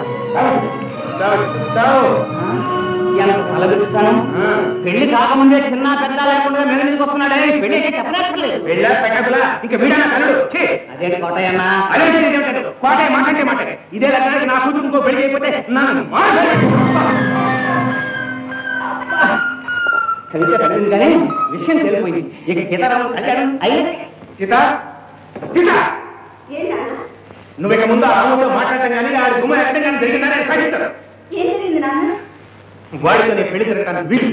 ఎంత తలబెట్టుతాను పెళ్లి కాకముందే చిన్న పెద్ద లేకుండా మెడ మీదకి వస్తున్నాడే పెళ్లి అయితే చెప్పనక్కర్లేదు వెళ్ళా పెట్టదులా ఇంకా వీడన్నా కలడు ఛీ! అదే కోటయ్యన్న అదే తెలియదు ఏమిటో. కోటే మాట్లాడే మాట ఇదే లగ్నానికి నా కూతురు ఇంకో పెళ్లి అయిపోతే నన్ను మాట్లాడే కవిత తగ్గింది కానీ విషయం తెలిపోయింది ఇక సీతారామం కళ్యాణం అయ్యింది సీత సీత నువ్వు ఇక ముందు ఆ రాముతో మాట్లాడటం కానీ ఆ గుమ్మ ఎక్కడం కానీ జరిగిందని సాగిస్తాడు ఏం జరిగింది నాన్న వాడితో నేను పెళ్లి జరగడానికి వీలు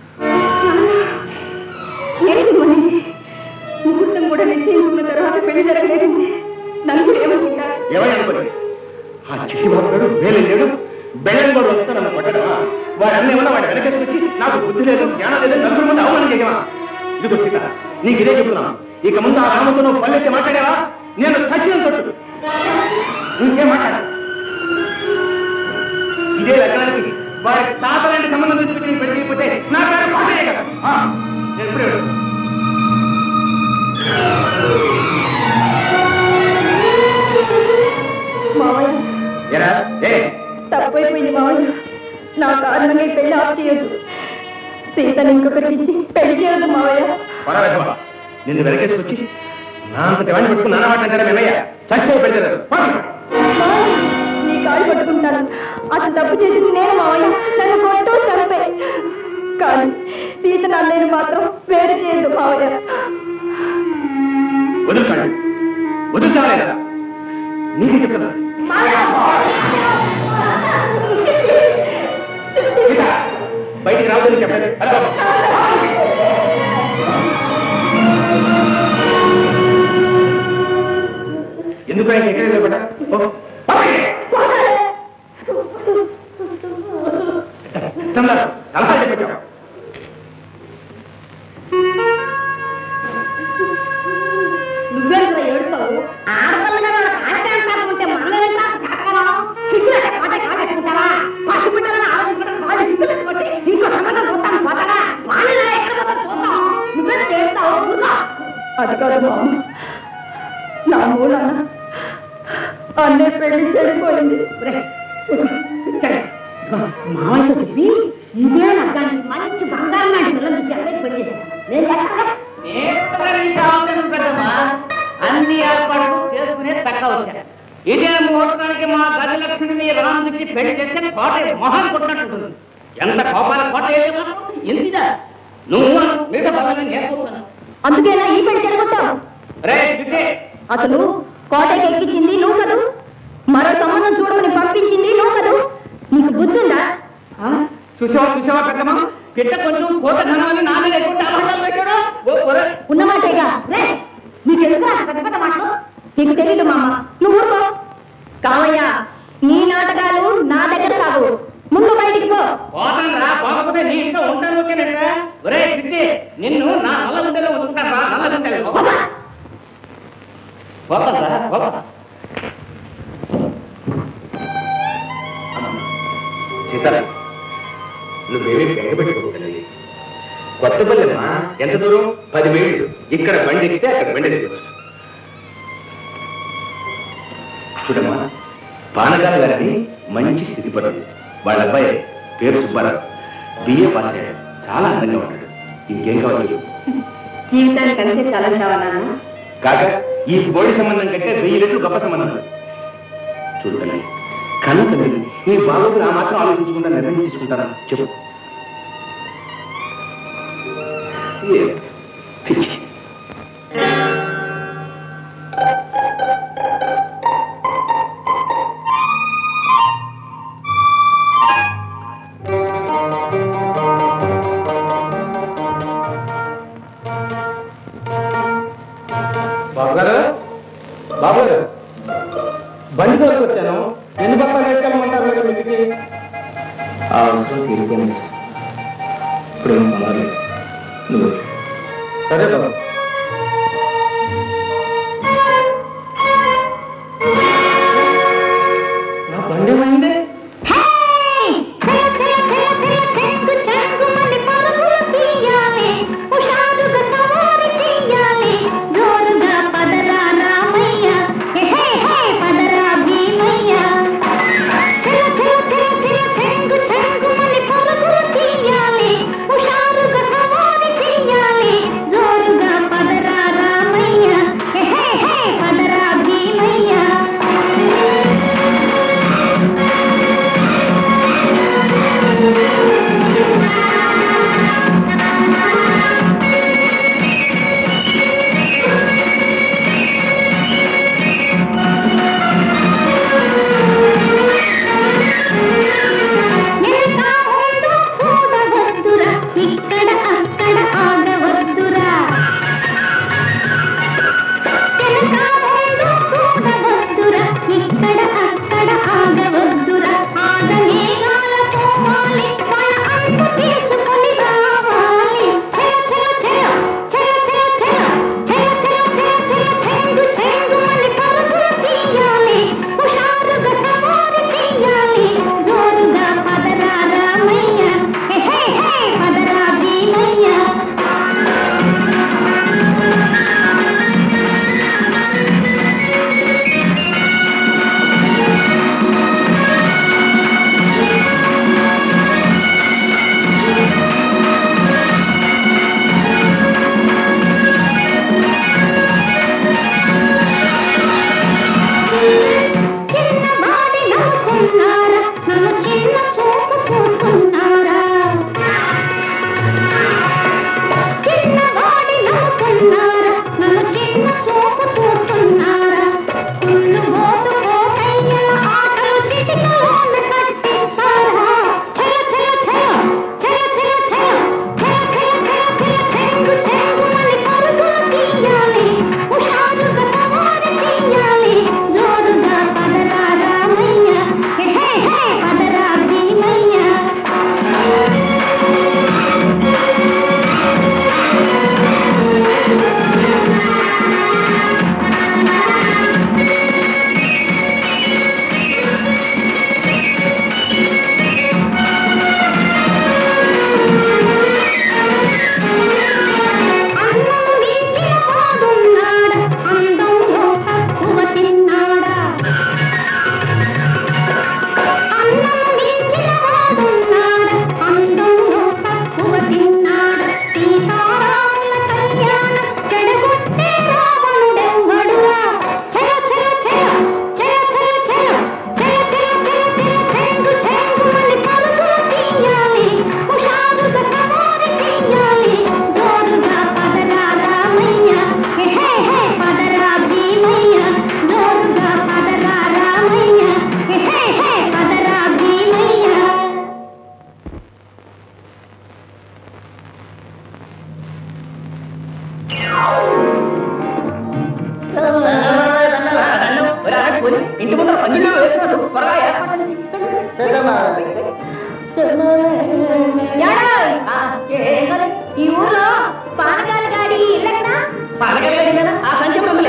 ఏంటి మరి ముహూర్తం కూడా నిశ్చయించుకున్న తర్వాత పెళ్లి జరగలేదండి నలుగురు ఏమనుకుంటారు ఎవరు అనుకోలేదు ఆ చిట్టి బాబుగాడు వేలు లేడు బెళ్ళని కూడా వస్తే నన్ను కొట్టడమా వాడు అన్నీ వల్ల వాడి వెనకేసి వచ్చి నాకు బుద్ధి లేదు జ్ఞానం లేదు నలుగురు ముందు అవమానం చేయమా ఇదిగో సీత నీకు ఇదే చెప్తున్నాను ఇక ముందు ఆ రాముతో నువ్వు పల్లెత్తి మాట్లాడావా నేను చచ్చిన తొట్టు ఇంకేం మాట్లాడ ఇదే లగ్నానికి వాడి తాత లాంటి సంబంధం తీసుకుని నేను పెళ్లి అయిపోతే నా పేరు పాటయ్యే కదా ఆ, నేను ఇప్పుడే వెళ్ళు. మావయ్య ఏరా ఏ తప్పైపోయింది మావయ్య నా కారణంగా ఈ పెళ్లి ఆఫ్ చేయొద్దు సీతని ఇంకొకరికి ఇచ్చి పెళ్లి చేయొద్దు మావయ్య పర్వాలేదు బాబా. నిన్ను వెనకేసుకొచ్చి నా అంతటి వాడిని పట్టుకుని నాన్న మాట అంటారా మేమయ్య చచ్చిపోయి పెడతారు మావయ్య, నీ కాళ్ళు పట్టుకుంటాను అసలు తప్పు చేసింది నేను మావయ్య నన్ను కొట్టు చంపే కానీ సీత నన్ను మాత్రం వేరు చేయొద్దు మావయ్య వదులుతాడు వదులుతావా లేదా నీకు చెప్తున్నా సీత, బయటికి రావద్దని చెప్పండి అరే బాబు. ఎందుకు ఆయన ఎక్కడ నిలబడ్డా? ఓ, పక్కకి. ఇష్టంలా సలహా చెప్పావు నువ్వెందుకు ఏడుతావు ఆడపిల్లగా వాళ్ళకి ఆడకాంతాలు ఉంటే మనమేంటా శాతకరం సిగ్గులు కాట కాగట్టుకుంటావా పసిబిడ్డలను ఆలోచించడం కాళ్ళు సిగ్గులు కొట్టి ఇంకో సంబంధం చూస్తాను పోతారా వాళ్ళని ఎక్కడ పోతాను చూద్దాం నువ్వెందుకు ఏడుతావు ఊరుకో అది కాదు మామ నా మూలన అన్నే పెళ్లి చెడిపోయింది మామయ్యతో చెప్పి ఇదే నగ్గానికి మంచి బంగారం లాంటి పిల్లలు చూసి అక్కడికి పెళ్లి చేశాను నేను ఎక్కడ నేను నీకు అవసరం కదమ్మా అన్ని ఏర్పాట్లు చేసుకునే చక్క వచ్చా ఇదే ముహూర్తానికి మా గజలక్ష్మిని రాముడికి పెళ్లి చేస్తే కోట మొహం కొట్టినట్టుంటుంది ఎంత కోపాల కోట ఏది మాత్రం ఎందుదా నువ్వు మిగతా పనులను నేర్పుతున్నాను అందుకేనా ఈ పెళ్లి చెడగొట్టావు రే విజే అసలు కోటకి ఎక్కించింది నువ్వు కదూ మరో సంబంధం చూడమని పంపించింది నువ్వు కదూ నీకు బుద్ధి ఉందా చూసావా చూసావా పెద్దమ్మ పిట్ట కొంచెం కోత ఘనమని నా మీద ఎక్కువ అబద్ధాలు పెట్టాడు ఓ ఒరే ఉన్నమాటేగా రే నీకెందుకు ఆ పెద్ద పెద్ద మాటలు నీకు తెలీదు మామ నువ్వు ఊరుకో కావయ్య నీ నాటకాలు నా దగ్గర సాగు ముందు బయటికి పో పోతాను రా పోకపోతే నీ ఇంట్లో ఉంటాను ఓకేనట్రా ఒరే పిట్టి నిన్ను నా నల్ల గుండెలో ఉంచుతాను రా నల్ల గుండెలో పోతాను రా పోతా సీతారా నువ్వేమీ బెంగపెట్టుకోకండి కొత్త పల్లెమ్మా ఎంత దూరం పది మైళ్ళు ఇక్కడ బండి ఎక్కితే అక్కడ బండి ఎక్కవచ్చు చూడమ్మా పానకాల గారిని మంచి స్థితి పడుతుంది వాళ్ళ అబ్బాయి పేరు సుబ్బారావు బిఏ పాస్ అయ్యాడు చాలా అందంగా ఉంటాడు ఇంకేం కావాలి చెప్పు. జీవితానికి అంతే చాలంటావా నాన్న కాక ఈ బోడి సంబంధం కంటే వెయ్యి రెట్లు గొప్ప సంబంధం చూడు తల్లి కన్న తల్లి నీ బాబుకు ఆ మాత్రం ఆలోచించకుండా నిర్ణయం తీసుకుంటానా చెప్పు ఏ పిచ్చి బాబు గారు బాబు గారు బండి తోలికి వచ్చాను ఎన్ని బస్తాలు వేసుకెళ్ళమంటారు మీరు ఇంటికి ఆ అవసరం తీరిపోయింది ఇప్పుడు ఏం పొందలేదు నువ్వు సరే బాబు నా బండి ఏమైంది జోరుగా ఇంటి ముందర పందిళ్ళు వేసినట్టు త్వరగా ఏర్పాటు ఏడోయ్! ఈ ఊర్లో పానకాల గాడి ఇల్లెక్కడా పానకలేదు కదా ఆ సంచి బ్రహ్మలే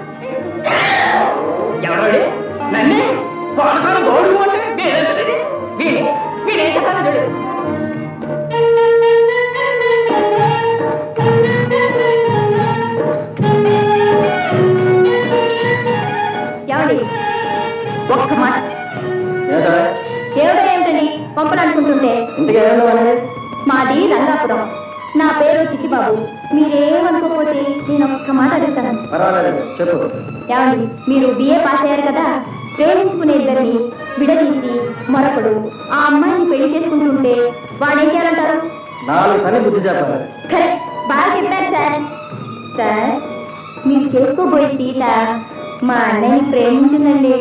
ఎవరు నన్నే పానకాల గౌడు అంటే నేనేంటది వీడి వీడేం చెప్పాలి చూడు ఏమండి ఒక్క మాట ఏమిటో ఏమిటండి పంపననుకుంటుంటే ఇంటికి వెళ్ళడం అనేది మాది రంగాపురం నా పేరు చిట్టిబాబు మీరేమనుకోకపోతే నేను ఒక్క మాట అడుగుతాను పర్వాలేదు చెప్పు ఏమండి మీరు బిఏ పాస్ అయ్యారు కదా ప్రేమించుకునే ఇద్దరిని విడదీసి మరొకడు ఆ అమ్మాయిని పెళ్లి చేసుకుంటుంటే వాడు ఏం చేయాలంటారు నాలుగు పని బుద్ధి చెప్పాలి కరెక్ట్ బాగా చెప్పారు సార్ సార్ మీరు చేసుకోబోయే సీత మా అన్నయ్యని ప్రేమించిందండి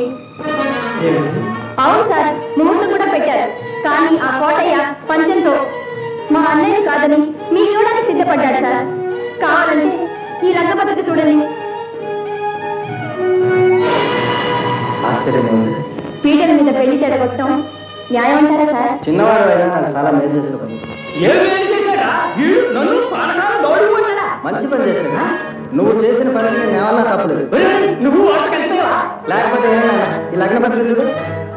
అవును సార్ ముహూర్తం కూడా పెట్టారు కానీ ఆ కోటయ్య పంచంతో మా అన్నయ్య కాదని మీ చూడడానికి సిద్ధపడ్డాడు సార్ కావాలంటే ఈ రంగపద్ధతి చూడండి ఆశ్చర్యం ఉంది పీటల మీద పెళ్లి చెడగొట్టడం న్యాయం అంటారా సార్ చిన్నవాడు అయినా నాకు చాలా మేలు చేసేవాడు ఏం మేలు చేశాడా వీడు నన్ను పానకాల గౌడు అంటాడా మంచి పని చేశాడు నువ్వు చేసిన పనికి నేను ఏమన్నా తప్పలేదు ఒరేయ్, నువ్వు వాటి కలిపావా లేకపోతే ఏమైనా ఈ లగ్న పత్రిక చూడు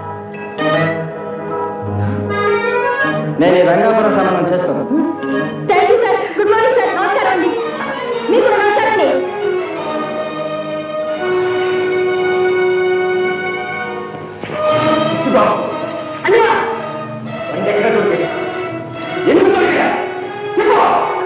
నేను ఈ రంగాపురం సంబంధం చేస్తాను thank you sir good morning sir నమస్కారం అండి మీకు కూడా నమస్కారం అండి అన్నయ్య ఎక్కడ దొరికాయి? ఎందుకు దొరికాయి? చెప్పు.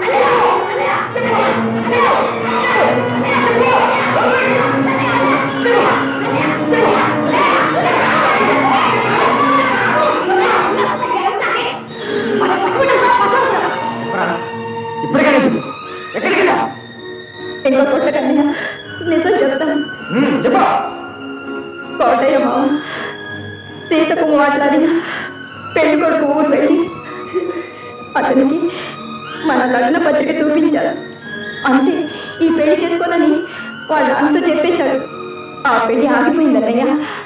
ఇప్పటికైనా చెప్పు. ఎక్కడికి వెళ్ళా ఇంకో కొట్ట కన్నయ్య నిజం చెప్తాను చెప్పా కోటయ్య మామ సీతకు మాట్లాడిన పెళ్లి కొడుకు ఊరు వెళ్ళి అతనికి మన లగ్న పత్రిక చూపించారు అంతే ఈ పెళ్లి చేసుకోనని వాళ్ళు అంత చెప్పేశాడు ఆ పెళ్లి ఆగిపోయిందన్నయ్య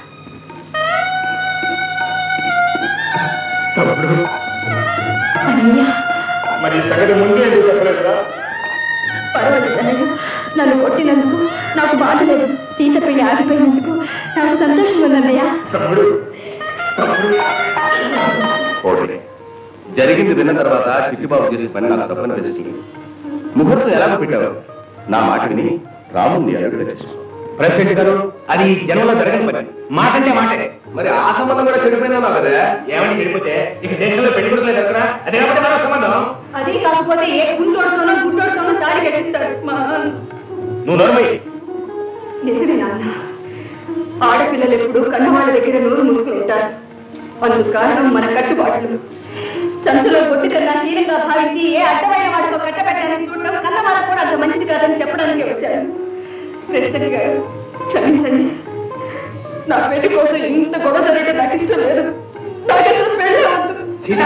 తప్పుడు అన్నయ్య మరి ఈ సంగతి ముందే ఎందుకు చెప్పలేదురా పర్వాలేదు అన్నయ్య నన్ను కొట్టినందుకు నాకు బాధ లేదు సీత పెళ్లి ఆగిపోయినందుకు నాకు సంతోషంగా ఉందన్నయ్య తప్పుడు తప్పుడు ఓకే జరిగింది విన్న తర్వాత చిట్టిబాబు చేసే పని నాకు తప్పని తెలుస్తుంది ముహూర్తం ఎలాగో పెట్టావు నా మాట విని రాముని అడుగుడ చేశావు ప్రెసిడెంట్ గారు అది ఈ జనంలో జరగని పని మాటంటే మాటే మరి ఆ సంబంధం కూడా చెడిపోయినా కదా ఏమని వెళ్ళిపోతే ఇక దేశంలో పెళ్లి కొడుకులే జరగరా అదే కాబట్టి మన సంబంధం అది కాకపోతే ఏ గుంటోడుతోనో గుంటోడుతోనో దాడి కట్టిస్తాడు మా నువ్వు నోర్మయ్యి నిజమే నాన్న ఆడపిల్లలు ఎప్పుడు కన్నవాళ్ళ దగ్గర నోరు మూసుకుని ఉంటారు అందుకు కారణం మన కట్టుబాట్లు సంతలో కొట్టి కన్నా తీరంగా భావించి ఏ అడ్డమైన వాడితో కట్టబెట్టాలని చూడడం కన్న వాళ్ళకు కూడా అంత మంచిది కాదని చెప్పడానికి వచ్చాను ప్రెసిడెంట్ గారు క్షమించండి నా పెళ్లి కోసం ఇంత గొడవ జరగడం నాకు ఇష్టం లేదు నాకు అసలు పెళ్ళి వద్దు సీత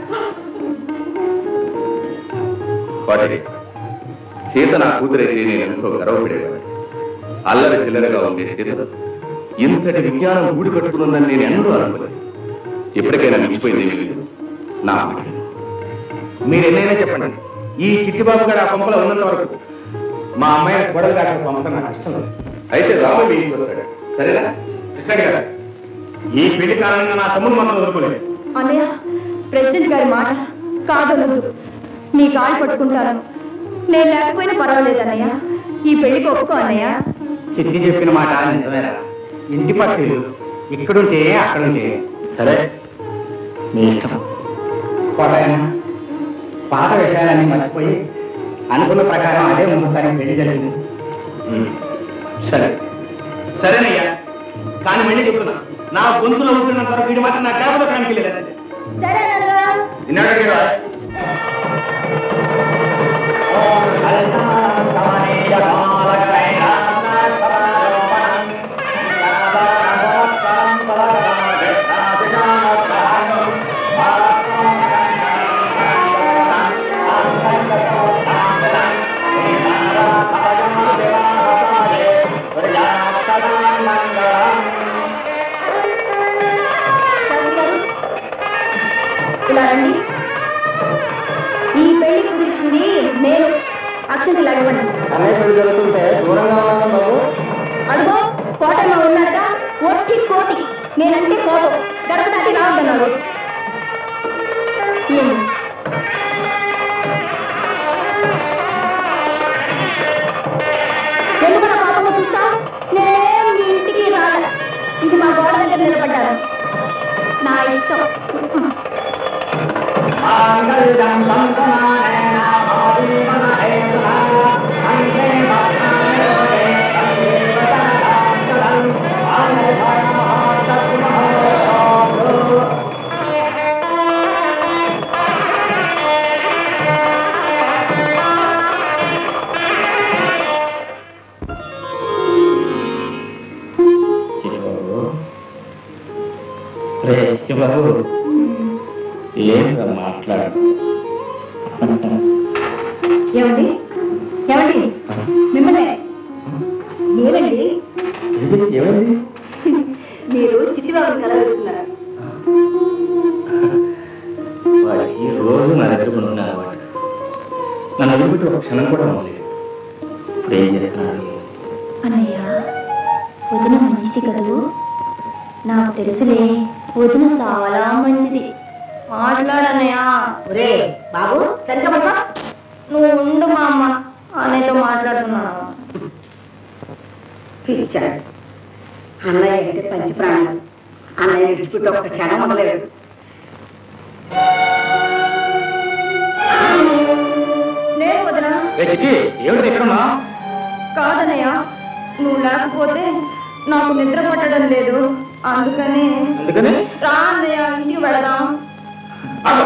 వాటి సీత నా కూతురైతే నేను ఎంతో గర్వపడేవాడు అల్లరి చిల్లరగా ఉండే సీత ఇంతటి విజ్ఞానం గూడి కట్టుకుందని నేను ఎన్నడూ అనుకోలేదు ఎప్పటికైనా మించిపోయింది ఏమీ లేదు నా మాట విను. మీరు ఎన్నైనా చెప్పండి ఈ చిట్టిబాబు గారు ఆ పంపలో ఉన్నంత వరకు మా అమ్మాయి గొడవ కాక పంపడం నాకు ఇష్టం లేదు అయితే రాము మీ ఇంటికి వస్తాడు సరేనా ప్రెసిడెంట్ గారు ఈ పెళ్లి కారణంగా నా తమ్ముడు మనం వదులుకోలేదు అన్నయ్య ప్రెసిడెంట్ గారి మాట కాదనొద్దు నీ కాళ్ళు పట్టుకుంటాను నేను లేకపోయినా పర్వాలేదు అన్నయ్య ఈ పెళ్లికి ఒప్పుకో అన్నయ్య చిట్టి చెప్పిన మాట నిజమేరా ఇంటి పట్టిల్లు ఇక్కడుంటే అక్కడుంటే సరే మీ ఇష్టం కోటైనా పాత విషయాలన్నీ మర్చిపోయి అనుకున్న ప్రకారం అదే ముహూర్తానికి పెళ్లి జరిగింది సరే సరేనయ్యా కానీ మళ్ళీ చెప్తున్నా నా గొంతులో ఉంటున్నంత వరకు వీడు మాత్రం నా జ్ఞాపకానికి లేదు సరే నాన్నగా నిన్నటికి రా నేను అక్షంతలు అడగండి అన్నయ్య పెళ్లి జరుగుతుంటే దూరంగా ఉన్నాను బాబు అడుగో కోటలో ఉన్నారుగా ఒట్టి కోటి నేనంటే కోపం గడప దాటి రావద్దన్నాడు ఏం? ఎందుకు నా పాపము చూస్తా నేనేం మీ ఇంటికి రాలే ఇది మా గోడ దగ్గర నిలబడ్డాను నా ఇష్టం చిట్టుబాబు రే చిట్టుబాబు ఏంట్రా మాట్లాడు ఏమండి ఏమండి మిమ్మల్ని ఏమండి ఏమైంది మీరు చిట్టిబాబు కలగలుగుతున్నారు వాడికి రోజు నా దగ్గర ఉంటున్నారు వాడు నన్ను వదిలిపెట్టి ఒక క్షణం కూడా ఉండలేదు ఇప్పుడు ఏం చేస్తున్నాడు అన్నయ్య వదిన మంచిది కదూ నాకు తెలుసులే వదిన చాలా మంచిది మాట్లాడన్నయ్య ఒరే బాబు సరిగ్గా పడుకో. నువ్వు ఉండు మా అమ్మ అన్నయ్యతో మాట్లాడుతున్నాను పిచ్చాడు అన్నయ్య అంటే పంచి ప్రాణాలు అన్నయ్య విడిచిపెట్టి ఒక్క క్షణం ఉండలేడు లేదు వదిన ఏ చిట్టి ఏమిటి ఎక్కడున్నా కాదన్నయ్య నువ్వు లేకపోతే నాకు నిద్ర పట్టడం లేదు అందుకని అందుకని రా అన్నయ్య ఇంటికి వెళదాం ఆగు.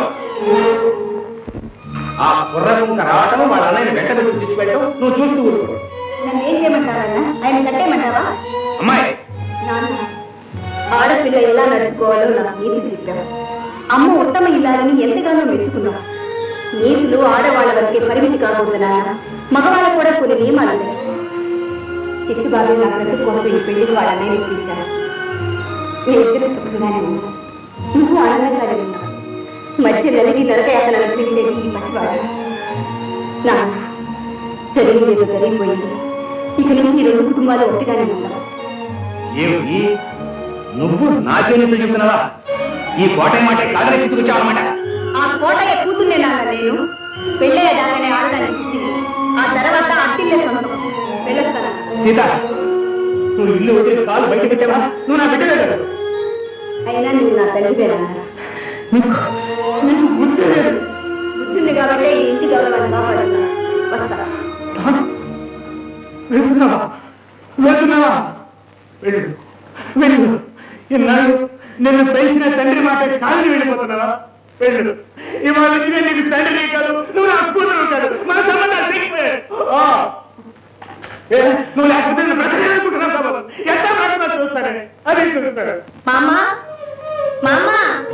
ఆ కుర్రకు రావటం వాళ్ళ అన్నయ్యని వెంట దగ్గర తీసుకెళ్ళటం నువ్వు చూస్తూ ఊరుకో నన్ను ఏం చేయమంటారన్న ఆయన కట్టేయమంటావా అమ్మాయి నాన్న ఆడపిల్ల ఎలా నడుచుకోవాలో నాకు నీతులు చెప్పావు అమ్మ ఉత్తమ ఇల్లాలని ఎంతగానో మెచ్చుకున్నావు నీతులు ఆడవాళ్ళ వరకే పరిమితి కాకూడదు నాన్న మగవాళ్ళకు కూడా కొన్ని నియమాలు ఉన్నాయి చిట్టుబాబు నా బ్రతుకు కోసం ఈ పెళ్లికి వాళ్ళ అన్నయ్య ఇప్పించారు మీ ఇద్దరు సుఖంగానే ఉన్నావు నువ్వు ఆనందంగానే ఉన్నావు మధ్య నలిగి నరకయాతన అనిపించేది ఈ పసివాడు నాన్న జరిగింది ఏదో జరిగిపోయింది ఇక నుంచి ఈ రెండు కుటుంబాలు ఒకటిగానే ఉంటాం ఏమిటి నువ్వు నాకేం చెప్తున్నావా ఈ కోట మాట కాదని తీసుకొచ్చావన్నమాట ఆ కోటయ్య కూతుర్నే నాన్న నేను పెళ్ళయ్యేదాకానే ఆడడానికి పుట్టింది ఆ తర్వాత అత్తిల్లే సొంతం వెళ్ళొస్తాను సీత నువ్వు ఇల్లు వదిలి కాలు బయట పెట్టావా నువ్వు నా బిడ్డవే కదా అయినా నువ్వు నా తండ్రివే నాన్న నీకు బుద్ధి లేదు బుద్ధింది కాబట్టి ఈ ఇంటి గౌరవాన్ని కాపాడుతున్నా వస్తా వెళ్తున్నావా వెళ్తున్నావా వెళ్ళు వెళ్ళు ఇన్నాళ్ళు నిన్ను పెంచిన తండ్రి మాట కాదని వెళ్ళిపోతున్నావా వెళ్ళు ఇవాళ ఇదే నీకు తండ్రి కాదు నువ్వు నా కూతురు కాదు మన సంబంధాలు తెగిపోయాయి. ఆ. ఏ, నువ్వు లేకపోతే నేను బ్రతకలేనుకుంటున్నాను బాబు ఎంత మాట్లాడుతున్నా చూస్తానే అది చూస్తాడు మామ మామ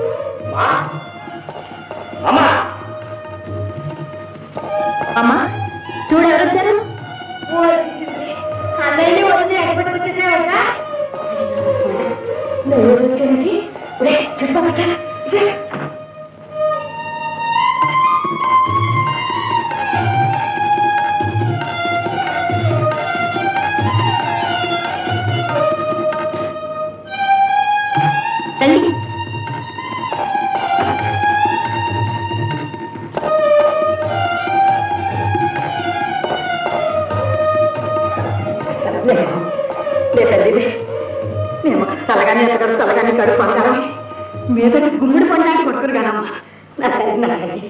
అమ్మా అమ్మా చూడు ఎవరు వచ్చారు అన్నయ్య వదిలి ఎక్కడికి వచ్చేసావా ఎవరు వచ్చారండి చుట్టుపక్కల రండి లేదండి మేము చల్లగానే ఎక్కడ చల్లగానే కడుపు అంటారా మీదటి గుమ్మిడి పండాన్ని కొట్టుకుని కానమ్మా నా తల్లి నా తల్లి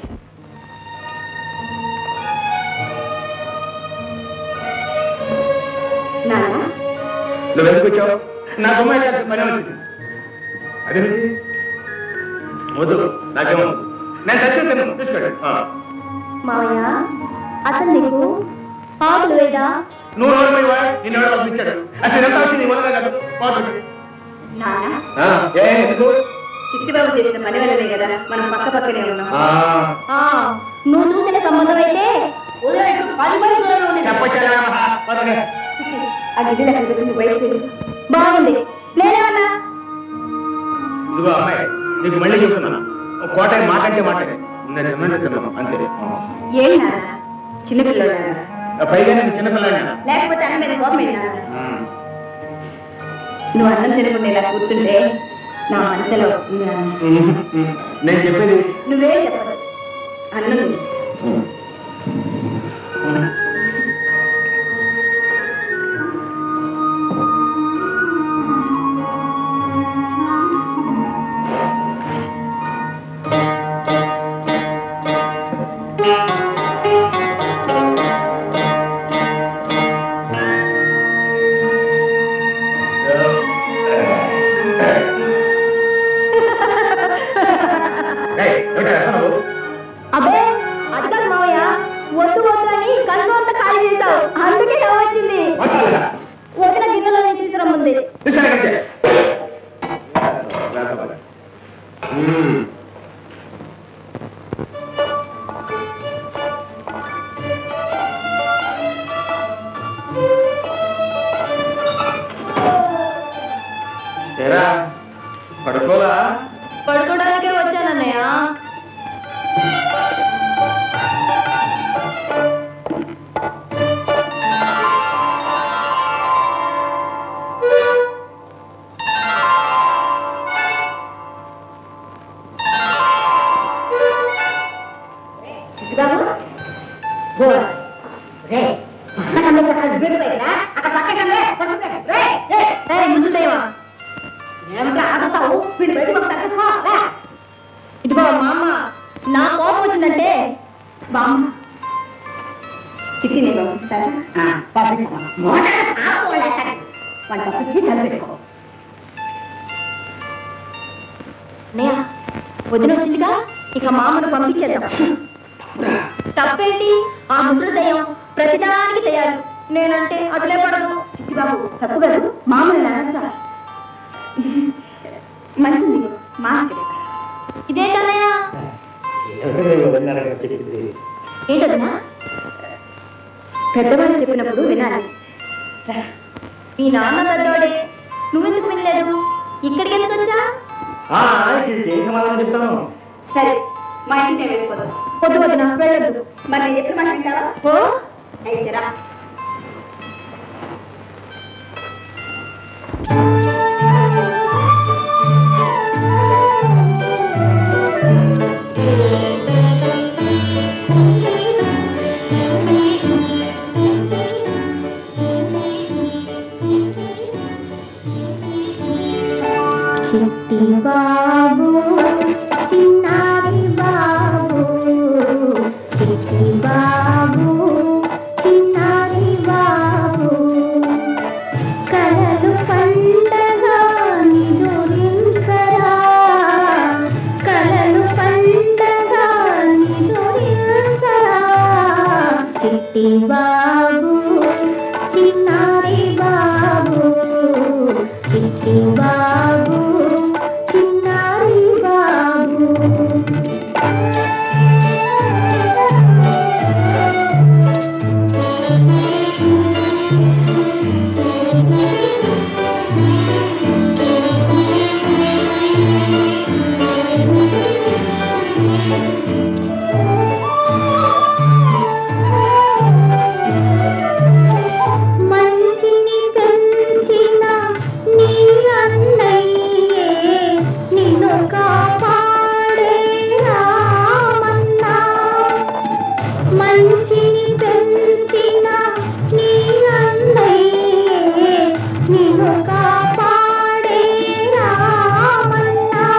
నాన్న నువ్వు ఎందుకు వచ్చావు నా బొమ్మ చేయాల్సిన పని వచ్చింది అదేంటి వద్దు నాకేమో నేను సత్యం తిన్నాను తీసుకోండి మావయ్య అసలు నీకు ఆకులు వేదా నువ్వు నోరు పోయి వాడు నిన్ను ఎవడో పంపించాడు అసలు ఎంత వచ్చింది మొదలుగా కాదు పోతుంది. నాన్న ఆ, ఏ ఎందుకు చిట్టిబాబు చేసిన పని వల్లనే కదా మనం పక్క పక్కనే ఉన్నాం ఆ, ఆ, నువ్వు చూసిన సంబంధం అయితే వదిలేట్టు పది మంది దూరంలో ఉండేది. చెప్పొచ్చారా మహా? పోతుంది. ఆ గిడ్డలు అక్కడ పెట్టి నువ్వు బయటకు వెళ్ళు. బాగుంది నేనేమన్నా ఇదిగో అమ్మాయి నీకు మళ్ళీ చెప్తున్నాను ఒక కోట మాకంటే మాట నేను తిన్నాను తిన్నాను అంతే ఆ. ఏం నాన్న చిన్నపిల్లడు పైగా నేను చిన్నపిల్లాడినా లేకపోతే అన్న మీద కోపం ఏంటి నాన్న? నువ్వు అన్నం తినకుండా ఇలా కూర్చుంటే నా మనసులో ఉంది నాన్న. నేను చెప్పేది నువ్వే చెప్పదు అన్నం తిను. ఏయ్, ఏమిటా అసలు? అబ్బే అది కాదు మావయ్య వద్దు వద్దు అని కన్ను అంతా ఖాళీ చేశావు అందుకే వచ్చింది మాట్లాడలేదా? వదిన గిన్నెలో తీసుకురమ్మంది తీసుకురా ఇక్కడికి. మ్మ్. ఏరా పడుకోలా పడుకోవడానికే వచ్చానన్నయ్య చిట్టుబాబు గోడ రే పక్కన అక్కడ విడిపోయిరా అక్కడ పక్కన పడుతుంది రే రే ఏ ముసలిదేవా ఏమిటా ఆగుతావు వీడు బయట పక్క తగ్గసుకో రా ఇదిగో మా అమ్మ నా కోపం వచ్చిందంటే బామ్మ చిట్టి నేను పంపిస్తారా పంపించుకో మోటార్ ఆడుకోలేక వాళ్ళు పంపించి కలిపేసుకో అన్నయ్య వదిన వచ్చిందిగా ఇక మామను పంపించేద్దాం తప్పేంటి ఆ ముసలి దయ్యం ప్రతిదానికి తయారు నేనంటే అదిలే పడదు చిట్టిబాబు తప్పు కాదు మామూలు అనొచ్చా మంచిది మా చెప్తా ఇదేంటన్నయ్య ఏంటదన్నా పెద్దవాళ్ళు చెప్పినప్పుడు వినాలి రా. మీ నాన్న పెద్దవాడే నువ్వెందుకు వినలేదు ఇక్కడికి ఎందుకు వచ్చా ఆ, ఇది ఏం సమాధానం చెప్తాను సరే మా ఇంటికి నేను వెళ్ళిపోతాను పొద్దు వదిన వెళ్ళొద్దు మరి నేను చెప్పిన మాట వింటావా ఓ అయితే రా చిట్టి బాబు చిన్నారి బాబు చిట్టి బాబు చిన్నారి బాబు కలలు పండగా నిదురించరా కలలు పండగా నిదురించరా చిట్టి బాబు చిన్నారి బాబు చిట్టి బాబు చిన్నారి బాబు మంచిని పెంచిన నీ అన్నయ్యే నిన్ను కాపాడే రామన్నా మంచిని పెంచిన నీ అన్నయ్యే నిన్ను కాపాడే రామన్నా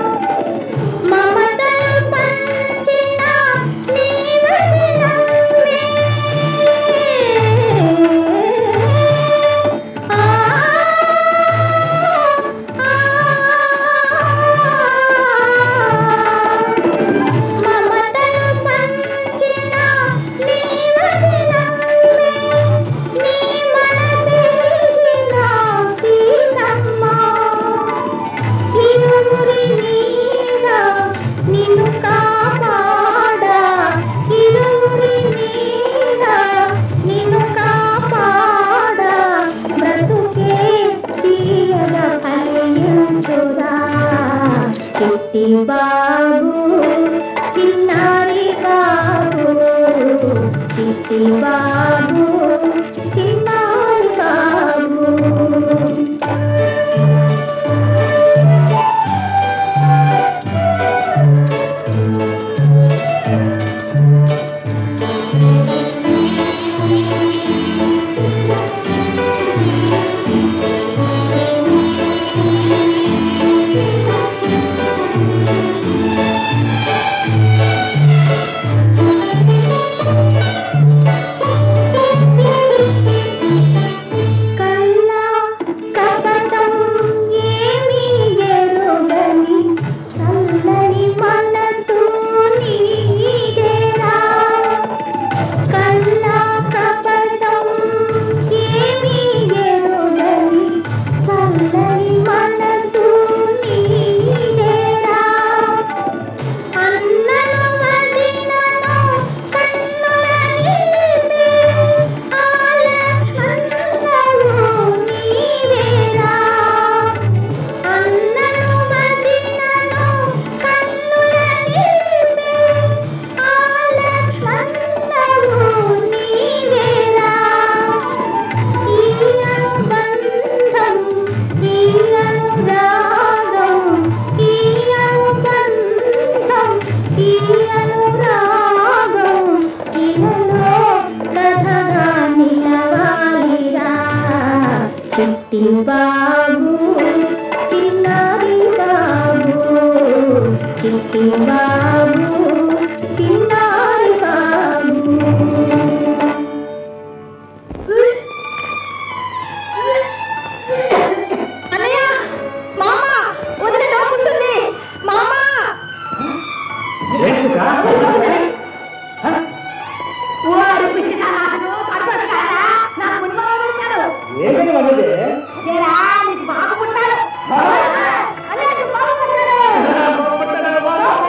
మమతలు పంచిన నీ వదనమే ఆ మమతలు పంచిన నీ వదనమే నీ మనసెరిగిన సీతమ్మ ఇరువురి నీడ నిన్ను కాపాడా ఇరువురి నీడ నిన్ను కాపాడా బ్రతుకే తీయగా ఫలించురా చిట్టి బాబు చిన్నారి బాబు చిట్టి చిట్టి బాబు చిన్నారి బాబు కల్లా కపటం ఏమీ ఎరుగని చల్లని మనసు నీదేరా కల్లా కపటం ఏమీ ఎరుగని చల్లని మనసు నీదేరా అన్నను వదినను కన్నుల నీవే ఆలక్షణలు నీవేరా అన్నను వదినను కన్నుల నీవే ఆలక్షణలు నీవేరా ఈ అనుబంధం ఈ అనురాగం ఈ అనుబంధం ఈ అనురాగం ఇలలో కథగా నిలవాలిరా చిట్టి బాబు చిన్నారి బాబు చిట్టి బాబు చిన్నారి బాబు అన్నయ్య మామ వదిన నవ్వుతుంది మామ వాడు పిచ్చితనాలు, కడుపుకారా, నా మునిమాడు ఉంటాడు. ఏమని వదిలే ఏరా, నీకు బాబు పుట్టాడు. అన్నయ్య, నీకు బాబు పుట్టాడు.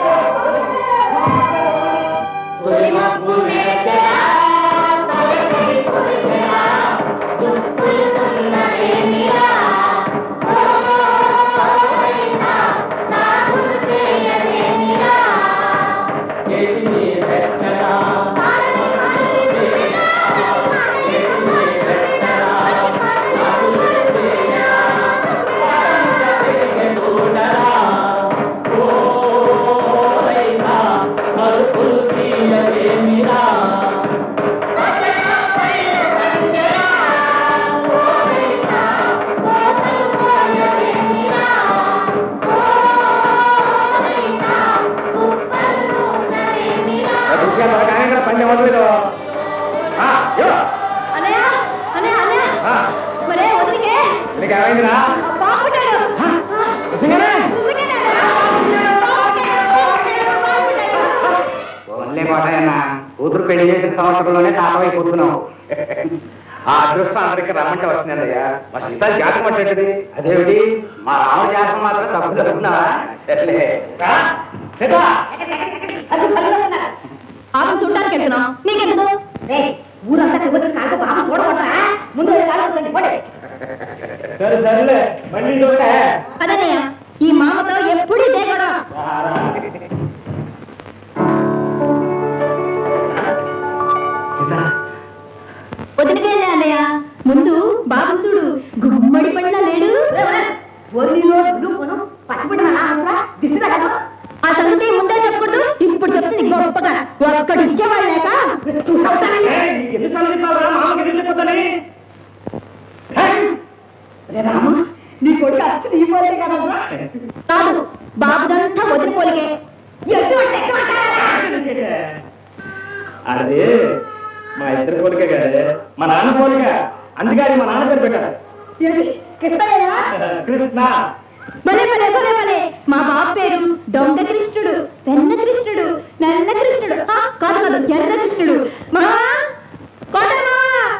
పంచం వదిలేదు అన్నయ్య అన్నయ్య అన్నయ్య మరే వదిలికే నీకు ఏమైందిరా బాబు పుట్టాడు నిజంగానే? నిజంగానే అన్నయ్య. బాబు పుట్టాడు, బాబు పుట్టాడు, బాబు పుట్టాడు. ఓన్లే కోటయ్యన్న కూతురు పెళ్లి చేసిన సంవత్సరంలోనే తాతవై కూర్చున్నావు ఆ అదృష్టం అందరికి రమ్మంటే వస్తుందయ్యా మా సీత జాతకం అంటే అదేమిటి మా రామ జాతకం మాత్రం తప్పు జరుగుతున్నావా సరేలే రా, సీత. అది పనిలో ఉన్నారు. ఆమె చూడటానికి వెళ్తున్నాం నీకెందుకు రేయ్, ఊరంతా తిరుగుతూ కాదు బాబు చూడకుండా ముందు వెళ్ళి కాళ్ళు పట్టుకోండి, పోండి. సరే సరేలే మళ్ళీ చూస్తే అదన్నయ్య ఈ మామతో ఎప్పుడు ఇదే కూడా వదిలికెళ్ళే అన్నయ్య ముందు బాబు చూడు గుమ్మడి పడినా లేడు ఒరిలో దులుపును పసిబిడ్డ నా అవసరా? దిష్టి తగలదు. ఆ సంగతి ముందే చెప్పకూడదు ఇప్పుడు చెప్తుంది గొప్పగా ఒక్కడు ఇచ్చేవాడు లేక చూసవుతానండి. ఎందుకు చదివిస్తావురా మామకి తెలిసిపోతాని రే రాము, నీ కొడుకు అచ్చి నీ పోలే కదమ్మా కాదు బాబుదంతా వదిలి పోలికే ఎటువంటి ఎటువంటి అదే మా ఇద్దరు పోలిక కాదే మా నాన్న పోలిక అందుకని మా నాన్న పేరు పెట్టారు ఏంటి కృష్ణయ్యా కృష్ణ భలే భలే భలే భలే మా బాబు పేరు దొంగ కృష్ణుడు పెన్న కృష్ణుడు నల్ల కృష్ణుడు ఆ, కాదు కాదు ఎర్ర కృష్ణుడు మా కోటమా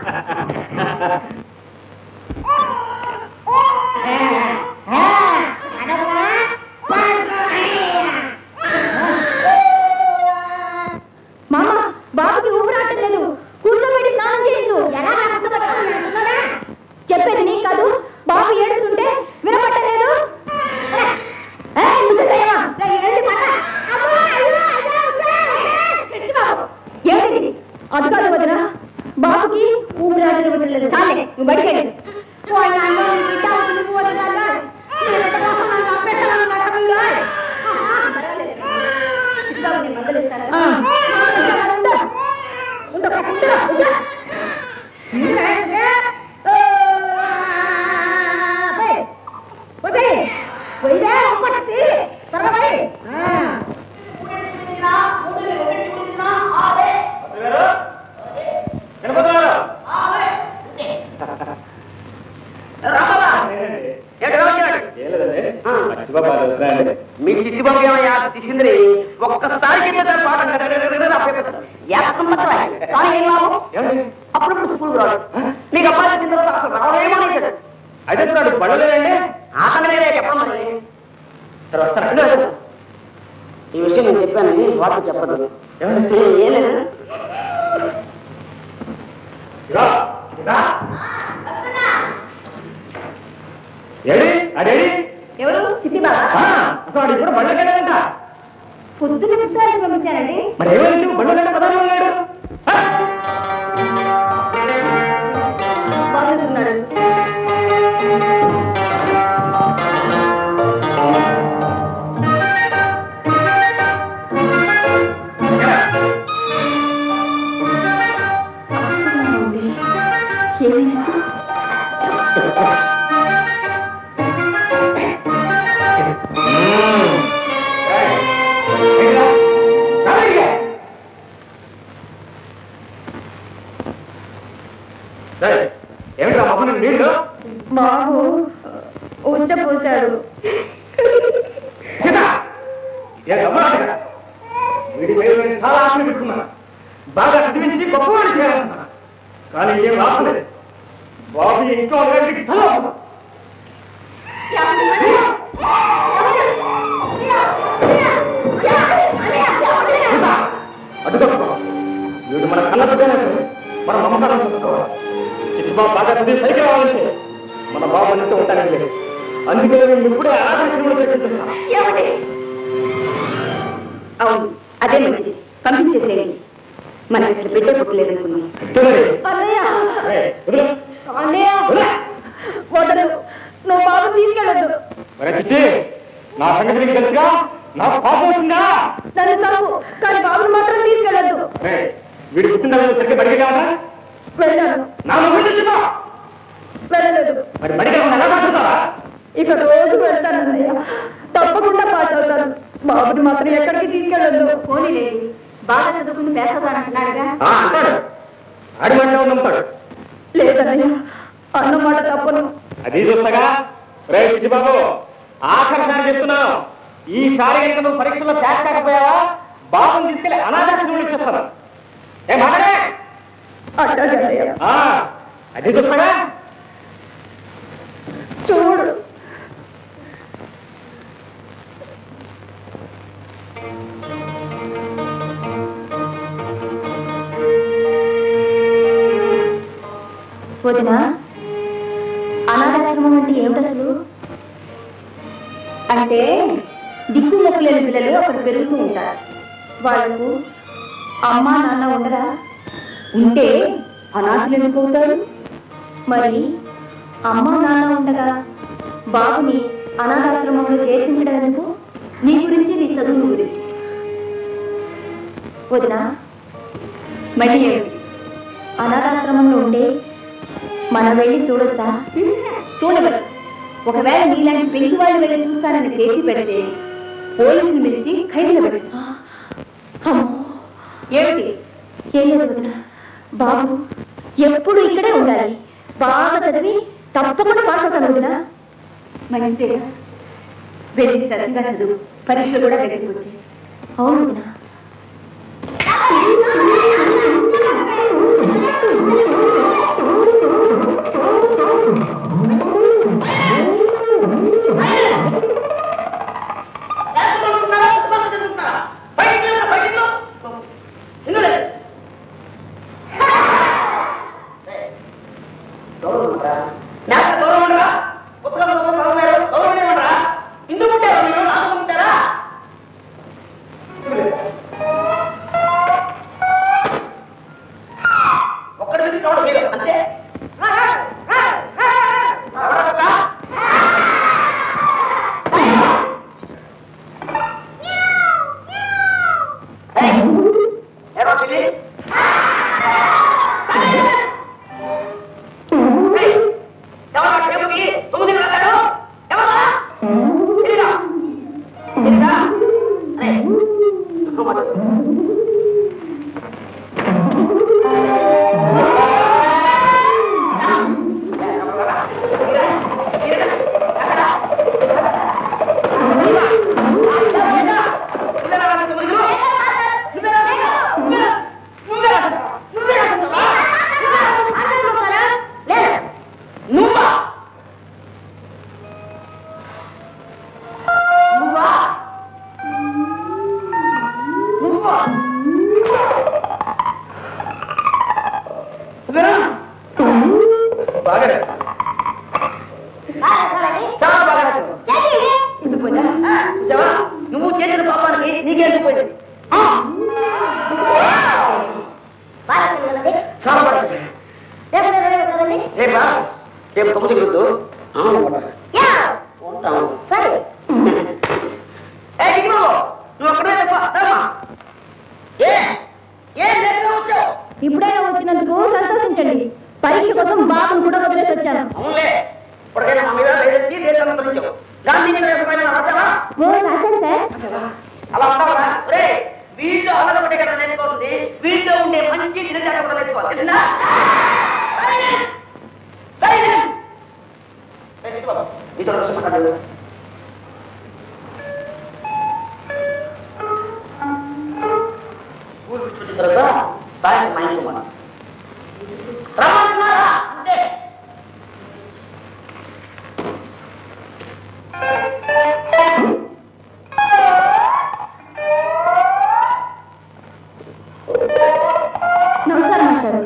మామ బాబుకి ఊపిరాటం లేదు కూర్చోబెట్టి స్నానం చేయొద్దు ఎలా రాకపోతున్నాడా చెప్పేది నీకు కాదు బాబు ఏడుస్తుంటే వినపట్టలేదు ఏయ్, ముసలిదయ్యా! ఏంటిది అది కాదు వదిన బాబుకి ఊపిరాడలు పెట్టలేదు చాలే నువ్వు బయటికి వెళ్ళి పోయి నాన్న, నీ బిడ్డ అవుతుంది, పోదు నాన్న. నీ బిడ్డ కోసం నన్ను చంపేస్తానని నా కబుర్లో. ఇస్తావు, నీ మందులు ఇస్తాను. ఉండు, ఉండు. ఉండు, ఉండు, ఉండు. పోయి. పోయి. పోయిరా, ఒక్కటి. త్వరగా పోయి. మీ చిట్టి బాబు ఏమయ్యా శిశింద్రి ఒక్కసారి చెప్పేదాన్ని పాట అప్పుడప్పుడు స్కూల్ రాడు నీకు అబ్బాయి వచ్చిన తర్వాత అసలు రావడేమో అనేసాడు అయితే ఇప్పుడు పడలేదండి ఆకలి చెప్పడం మరి సరే, వస్తాను. ఈ విషయం నేను చెప్పాను వార్త చెప్పదు ఏం లేదు ఏడి అడేడి ఎవరు చిట్టి బాబా అసలు వాడు ఇప్పుడు బండకెళ్ళాడంట పొద్దున్న పుస్తకాలు పంపించానండి మరి ఏమైంది బండకెళ్ళ పదాలు ఉన్నాడు బాగున్నాడు ఏమైనా ఏమిటా మమ్మల్ని నీళ్ళు బాబు ఉచ్చపోశాడు సీత! ఏ గమ్మత్తు? వీడి మీద నేను చాలా ఆశలు పెట్టుకున్నాను బాగా చదివించి గొప్పవాడు చేయాలన్నా కానీ ఏం లాభం లేదు బాబు ఈ ఇంట్లో అందరికీ తల ఊపదు. సీత! అడ్డు తప్పుకో. వీడు మన కళ్ళ బిడ్డనే సరే. మన మమకారం చూసుకోవాలి చిట్టుబాబు బాగా చదివి సైకిల్ రావాలంటే మన బాబు అన్నింటి ఉంటానికి లేదు అందుకే నేను ఇప్పుడే ఆరాధన పెట్టిస్తున్నాను ఏమండి అవును అదే మంచిది పంపించేసేయండి మనకి అసలు బిడ్డ పుట్టలేదనుకున్నాం చూడండి అన్నయ్య ఏయ్, వదిలు. అన్నయ్య వదిలే. వదలు నువ్వు బాబు తీసుకెళ్ళదు ఒరే చిట్టి నా సంగతి నీకు తెలుసుగా నాకు కోపం వస్తుందా నన్ను తప్పు కానీ బాబుని మాత్రం తీసుకెళ్ళదు ఏయ్, వీడు పుట్టిన సరిగ్గా బడికి కావడా వెళ్ళాను నా మొగ్గు తెచ్చుకో వెళ్ళలేదు మరి బడికి రాకుండా ఎలా మాట్లాడతావా ఇక రోజు వెళ్తాను అన్నయ్య తప్పకుండా పాస్ అవుతాను బాబుని మాత్రం ఎక్కడికి తీసుకెళ్ళదు పోనీ లేదు బాగా చదువుకుని పేసదానంటున్నాడుగా ఆ, అంటాడు ఆడి మాట నమ్ముతాడు లేదన్నయ్య అన్న మాట తప్పను అది చూస్తాగా రే చిట్టిబాబు ఆఖరిసారి చెప్తున్నాను ఈసారి కనుక నువ్వు పరీక్షలో పాస్ కాకపోయావా బాబుని తీసుకెళ్లి అనాథాశ్రమంలో ఇచ్చేస్తాను ఏ మాట్లాడే అట్టాగే అన్నయ్య ఆ, అది చూస్తాగా చూడు వదిన అనాథాశ్రమం అంటే ఏమిటి అసలు అంటే దిక్కు మొక్కలేని పిల్లలు అక్కడ పెరుగుతూ ఉంటారు వాళ్ళకు అమ్మా నాన్న ఉండరా ఉంటే అనాథులు ఎందుకు అవుతారు మరి అమ్మ నాన్న ఉండగా బాబుని అనాథాశ్రమంలో చేర్పించడం ఎందుకు నీ గురించి నీ చదువు గురించి వదిన మళ్ళీ ఏమిటి అనాథాశ్రమంలో ఉండే మనం వెళ్ళి చూడొచ్చా చూడవచ్చు ఒకవేళ నీలాంటి పెళ్లి వాళ్ళు వెళ్ళి చూస్తానని తేచి పెడితే పోలీసులు పిలిచి ఖైదులో పెడుస్తా అమ్మో ఏమిటి ఏం లేదు వదిన బాబు ఎప్పుడు ఇక్కడే ఉండాలి బాగా చదివి తప్పకుండా పాస్ అవుతాను వదిన మంచిదేగా వెళ్ళి శ్రద్ధగా చదువు పరీక్షలు కూడా దగ్గరికి వచ్చాయి అవును వదిన తీసుకురావడం మీరు అంతే ఏమో పిల్లి ఎవరు టేబుల్కి తొమ్మిది రాశాడు ఎవరు తెలీదా తెలీదా అరే నువ్వా నువ్వా నువ్వా బాగా చాలా బాగా ఎందుకు పోయిందా చూసావా నువ్వు చేసిన పాపానికి నీకే ఎందుకు చాలా బాగా రేపా రేపు తొమ్మిది వద్దు ఉంటాం ఏ దిగు నువ్వు అక్కడే రామా ఏ ఏ లేట్గా వచ్చావు ఇప్పుడైనా వచ్చినందుకు సంతోషించండి పరీక్ష కోసం బాబును కూడా వదిలేసి వచ్చాను అవునులే ఇప్పటికైనా మా మీద లేదెత్తి లేదని అంతరించావు గాంధీ మీద ఎప్పుడైనా రాసావా ఓ రాశాను సార్ అలా ఉంటావా రే వీళ్ళు అలగబట్టే కదా నేర్చుకోతుంది వీళ్ళు ఉండే మంచి గిరిజన కూడా నేర్చుకోవాలి తెలిసిందా Silence! Silence! ఏ, ఇటు పద. మీతో వచ్చి మాట్లాడు. స్కూల్ నుంచి వచ్చిన తర్వాత సాయంత్రం మా ఇంటికి పోమను. రమ్మంటున్నారా అంతే నమస్కారం మాస్టారు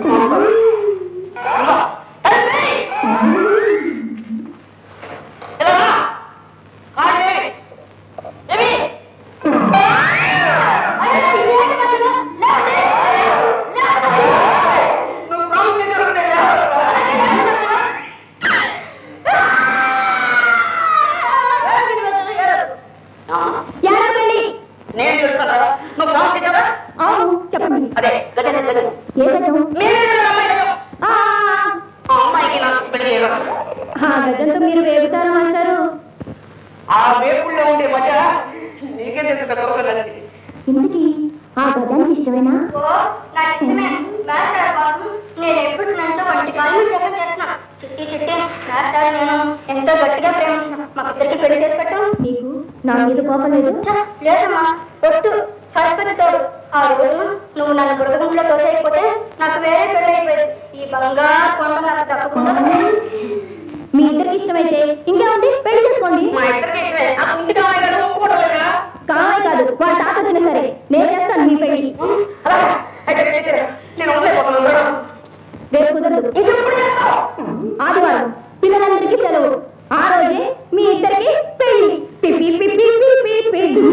ఏడవండి నేను చెప్తాను నువ్వు ప్రాణం చేసావా అవును చెప్పండి అదే గజన గజన ఏ గజం ఆ, ఆ అమ్మాయికి నాకు పెళ్లి చేయరా ఆ గజంతో మీరు వేగుతారా మాస్టారు ఆ వేపుల్లో ఉండే మజ నీకే తెలుసు దొరకదండి ఇంతకీ ఆ గజానికి ఇష్టమేనా నాకు ఇష్టమే మాస్టర్ బాబు నేను ఎప్పుడు నన్ను వంటి కాళ్ళు చెప్ప చేస్తున్నా చిట్టి చిట్టి మాస్టర్ నేను ఎంతో గట్టిగా ప్రేమించిన మా ఇద్దరికి పెళ్లి చేసి పెట్టు నీకు నా మీద కోపం లేదు ఛ, లేదమ్మా ఒట్టు సరస్వతి తోడు ఆ రోజు నువ్వు నన్ను బుడగగుంట్లో తోసేయకపోతే నాకు వేరే పెళ్లి అయిపోయింది ఈ బంగారు కొండ నాకు తప్పకుండా మీ ఇద్దరికి ఇష్టమైతే ఇంకేముంది పెళ్లి చేసుకోండి మా ఇద్దరికి ఇక్కడే ఆ కుంటి కావాలి కదా ఒప్పుకోవడం లేదా కావాలి కాదు వాళ్ళ తాత వచ్చినా సరే నేను చేస్తాను మీ పెళ్లి అలాగా అయితే అయితే నేను ఉండలేకపోతున్నాను రేపు కుదరదు ఇంకెప్పుడు చేస్తావు ఆదివారం పిల్లలందరికీ సెలవు ఆ రోజే మీ ఇద్దరికి పెళ్లి పిపి పిపి పిపి పిపి.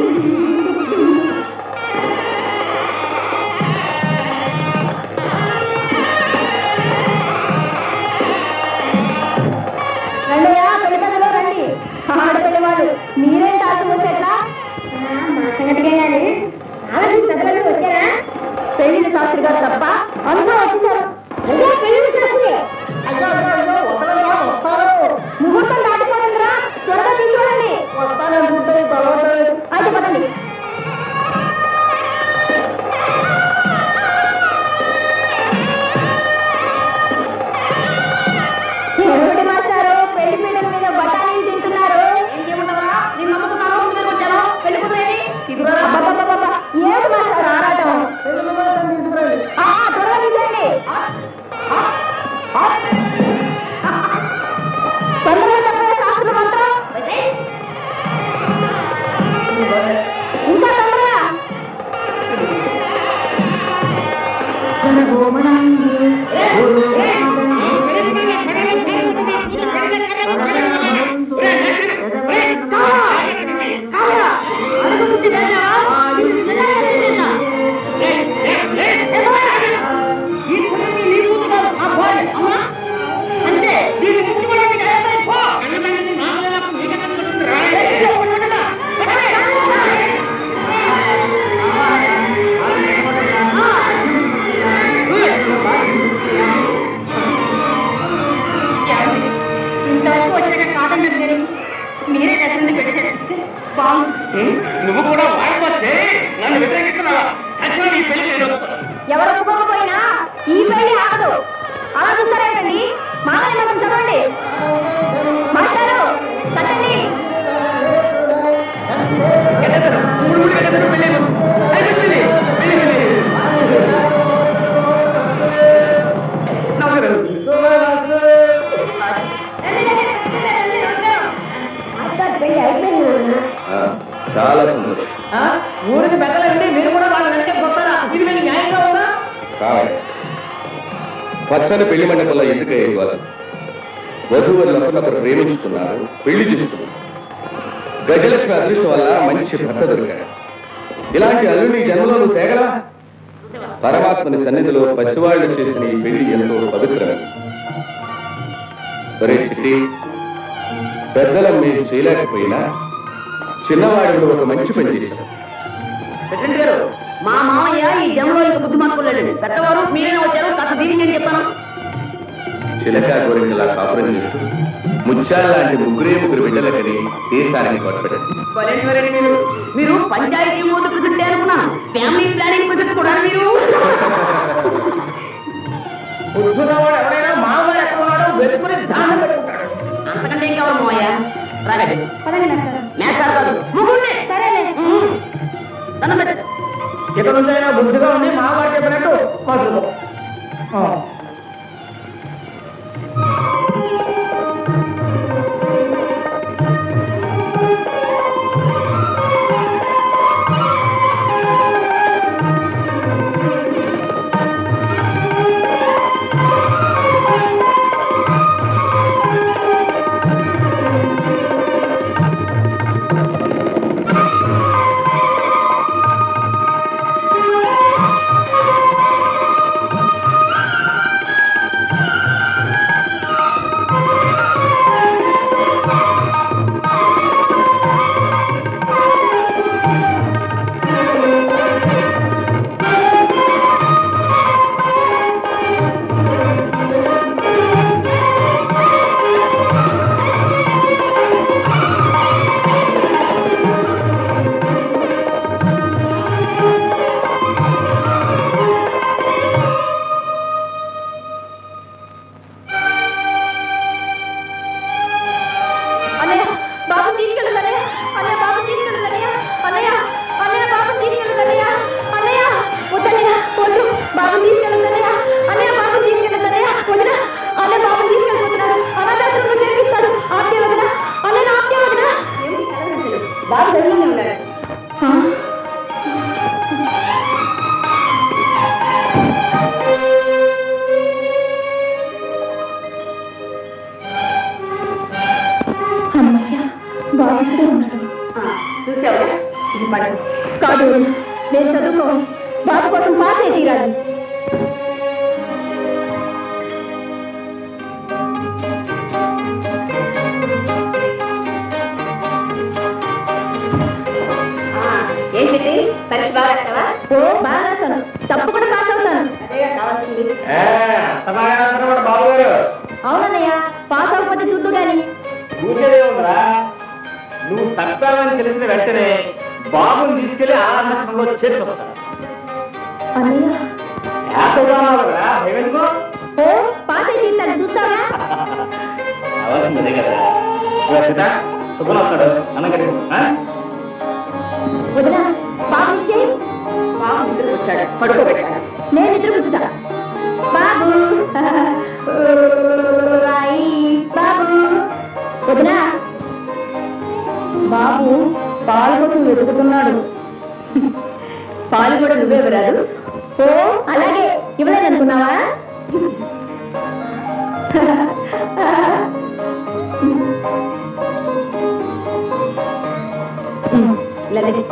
రండియా పెళ్లి పెద్దలు రండి ఆడపిల్లి వాళ్ళు మీరేం తాత వచ్చేట్లా వచ్చారా పెళ్లిన శాస్త్రి గారు తప్ప అందరూ వచ్చేసారు అయ్యో పెళ్లిన శాస్త్రి అయ్యో అయ్యో అయ్యో వదలరా వస్తారు ముహూర్తం దాటిపోతుందిరా త్వరగా తీసుకురండి వస్తాననుకుంటే అయితే పదండి ఏమిటి మాస్టారు పెళ్లి పీటల మీద బఠానీలు తింటున్నారు ఏం చేయమంటావా నేను నమ్ముతున్నాను ముందు దగ్గర వచ్చాను పెళ్లి కుదిరేది ఇదిగోరా అబ్బబ్బబ్బబ్బ, ఏమిటి మాస్టారు ఆరాటం ఆ, ఆ, త్వరగా తీసేయండి తొందరగా చెప్పండి శాస్త్ర మంత్రం ఇంకా తొందరగా ఈ కుటుంబం నీ కూతురు నువ్వు కూడా వాడిపోతే నన్ను వ్యతిరేకిస్తున్నావా ఖచ్చితంగా నీ పెళ్లి నేను ఒప్పుకోను. ఎవరు ఒప్పుకోకపోయినా ఈ పెళ్లి ఆగదు అలా చూస్తారేంటండి మామయ్య మనం చదవండి మాస్టారు కట్టండి మూడు మూడు గంటలు పెళ్లి అయిపోతుంది. పెళ్లి, పెళ్లి. నమస్కారం. మాస్టర్ పెళ్లి అయిపోయింది చాలా సంతోషం ఆ? ఊరికి పెద్దలండి మీరు కూడా వాళ్ళ వెంట గొప్పరా ఇది మీకు న్యాయంగా ఉందా కావాలి పచ్చని పెళ్లి మండపంలో ఎందుకు ఇవ్వాలి వధువులు ఒకరు ప్రేమించుకున్నారు పెళ్లి చేసుకున్నారు గజలక్ష్మి అదృష్టం వల్ల మంచి భర్త దొరికాడు ఇలాంటి అల్లుడి జన్మలో నువ్వు తేగలా పరమాత్మని సన్నిధిలో పసివాళ్లు చేసిన ఈ పెళ్లి ఎంతో పవిత్రమైనది ఒరే చిట్టి పెద్దలం మేము చేయలేకపోయినా చిన్నవాడు ఒక మంచి పని చేశాడు ప్రెసిడెంట్ గారు మా మామయ్య ఈ జన్మలో ఇంక బుద్ధి మార్చుకోలేదండి పెద్దవారు మీరైనా వచ్చారు కాస్త దీనికి నేను చెప్తాను చిలక గోరింకలా కాపురం చేస్తూ ముత్యాల లాంటి ముగ్గురే ముగ్గురు బిడ్డలకని దేశానికి కొట్టబెట్టాడు పర్యటన గారండి మీరు మీరు పంచాయతీ మూత ప్రెసిడెంట్ అనుకున్నాను ఫ్యామిలీ ప్లానింగ్ ప్రెసిడెంట్ కూడా మీరు బుద్ధున్నవాడు ఎవరైనా మామగారు ఎక్కడ ఉన్నాడో వెతుకుని దానం పెట్టుకుంటాడు అంతకంటే ఏం కావాలి మామయ్య రాగండి పదండి మాస్టర్ మేస్తారు కాదు ముగ్గురిని సరేలే దండం పెట్టండి ఇక నుంచి అయినా బుద్ధిగా ఉండి మామగారు చెప్పినట్టు మధురు అన్నయ్య బాబు తీసుకెళ్ళదు అన్నయ్య అన్నయ్య బాబు తీసుకెళ్ళదు అన్నయ్య అన్నయ్య అన్నయ్య బాబు తీసుకెళ్ళదు అన్నయ్య అన్నయ్య వద్దన్నయ్య వద్దు బాబు తీసుకెళ్ళదు అన్నయ్య అన్నయ్య బాబు తీసుకెళ్ళదు అన్నయ్య వదిన అన్నయ్య బాబు తీసుకెళ్ళిపోతున్నాడు అనాథాశ్రమం చేపిస్తాడు ఆప్య వదిన అన్నయ్య ఆప్య వదిన బాగా ధైర్యంగా ఉన్నాడు అమ్మయ్య బాబు ఇక్కడే ఉన్నాడు చూసావా ఇది పడు కాదు వదిన, నేను చదువుకోవాలి బాబు కోసం పాస్ అయి తీరాలి ఏంటి పరీక్ష బాగా రాస్తావా ఓ బాగా రాశాను తప్పకుండా పాస్ అవుతాను అదే కావాల్సింది బాబు గారు అవునన్నయ్య పాస్ అవ్వకపోతే చూద్దు గాని చూసేదే ఉందిరా నువ్వు తప్పావని తెలిసిన వెంటనే బాబుని తీసుకెళ్లి ఆనందంలో చేర్చొస్తాడు అన్నయ్య యాసగా ఉన్నావు కదా భయం ఎందుకో ఓ పాస్ అయి తీస్తాను చూస్తావా అవసరం కదా ఇవాళ సీత శుభ్రం వస్తాడు అన్నగడి వదిన బాబు ఇచ్చేయి బాబు నిద్రకు వచ్చాడు పడుకోబెట్టాడు నేను నిద్ర పుచ్చుతా బాబు రాయి బాబు వదినా బాబు పాలు కోసం వెతుకుతున్నాడు పాలు కూడా నువ్వే ఇవ్వరాదు ఓ అలాగే ఇవ్వలేదనుకున్నావా లేదండి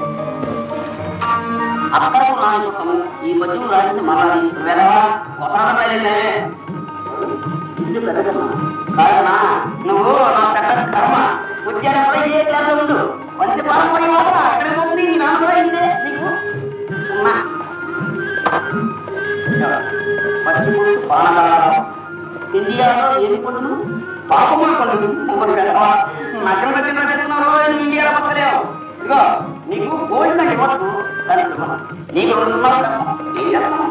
అక్కడకు నాయకత్వం ఈ పద్యం రాయించి మళ్ళీ వెదవా గొప్పలే ఇల్లు పెద్దదమ్మా కాదనా నువ్వు నా పెద్ద కర్మ ఉద్యోగంలో ఏ క్లాస్ ఉండు వంటి పాలన పడి మాత్రం అక్కడ ఉంది నీ నాన్న కూడా ఇందే నీకు ఉన్నా పశ్చిమ పానగారం ఇండియాలో ఎన్ని పండును పాపమా పండు నచ్చిన నచ్చిన నచ్చుతున్నారు ఇండియా పక్కలేవు ఇదిగో నీకు గోల్డ్ అంటే వద్దు నీకు రెండు సున్నాలు కదా. ఏం చేస్తాం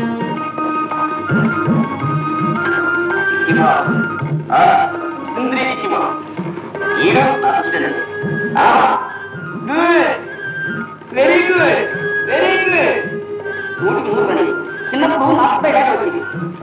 ఇవ్వ. ఆ, సుందరి ఇవ్వ. ఈడ నా స్టూడెంట్. ఆ, good very good very good నూటికి నూరు పని చిన్నప్పుడు నా అబ్బాయి గారు వచ్చింది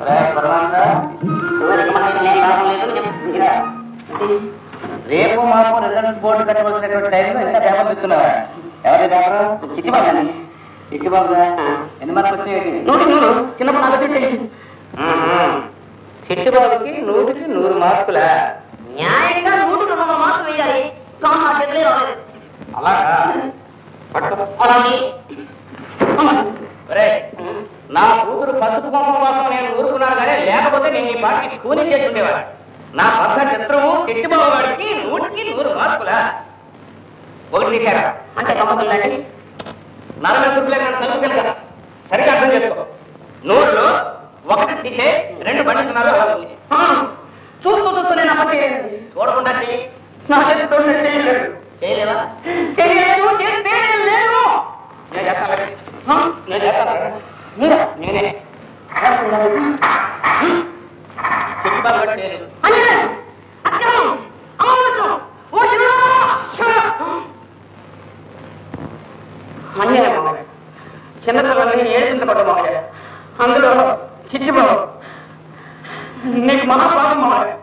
రేపు మాకు రిజల్ట్ బోర్డు కట్టవలసినటువంటి టైంలో ఇంకా పేపర్ తెచ్చున్నావా ఎవరి పేపర్ చిట్టిబాబు అండి చిట్టిబాబు ఎన్ని మార్కులు వచ్చాయి నూటికి నూరు చిన్నప్పుడు నాకు వచ్చి చిట్టిబాబుకి నూటికి నూరు మార్కుల న్యాయంగా నూటికి నూరు మార్కులు వేయాలి కానీ నా చేతులే రాలేదు అలాగా పట్టు అలాగే ఒరేయ్, నా కూతురు పసుపు కుంకుమ కోసం నేను ఊరుకున్నాను కానీ లేకపోతే నేను ఈ పార్టీకి కూని చేసి ఉండేవాడు నా భర్త చిత్రము చెట్టిబాబు వాడికి నూటికి నూరు మార్కులా ఒకటి తీశారా అంటే తప్పకుందండి నలభై రూపాయలు నన్ను తలుపు కనుక సరిగా అర్థం చేసుకో నూరులో ఒకటి తీసే రెండు పండిస్తున్నారు చూస్తూ చూస్తూ నేను అమ్మ చేయలేదు చూడకుండా చెయ్యి నా చేతితో నేను చేయలేదు చేయలేదా చేయలేదు చేయలేదు నేను చేస్తాను హ? నేను చేస్తాను మీరా నేనే చెట్టుబాబు గారు చేయలేదు అక్రమం అమానుషం ఓ అన్యాయం మామయ్య. చిన్నపిల్లల్ని ఏడుతుంట మామయ్య అందులో చిట్టిబాబు నీకు మహాపాపం మామయ్య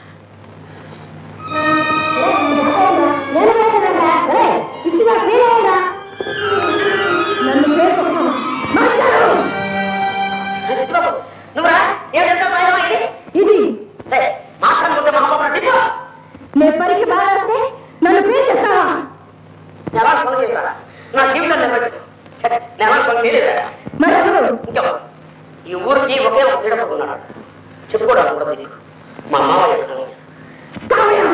నేను వేసానంట చిట్టిగా ఫెయిల్ అయ్యాడా నన్ను పేర్కొన్నాను మాస్టారు చిట్టిబాబు నువ్వురా ఏమిటంతా భయం అయింది ఇది మాట్లాడుకుంటే మహాపాపం టిప్పు నేను పరీక్ష బాగా రాస్తే నన్ను పేరు చేస్తావా ఎలా ఫోన్ చేశారా నా జీవితం నిలబెట్టు ఛే, నేను ఎలా ఫోన్ చేయలేదా మరి ఎవరు ఇంకెవరు ఈ ఊరికి ఒకే ఒక క్రీడపడు ఉన్నాడు చెప్పుకోవడానికి కూడా నీకు మా మావయ్య కావ్య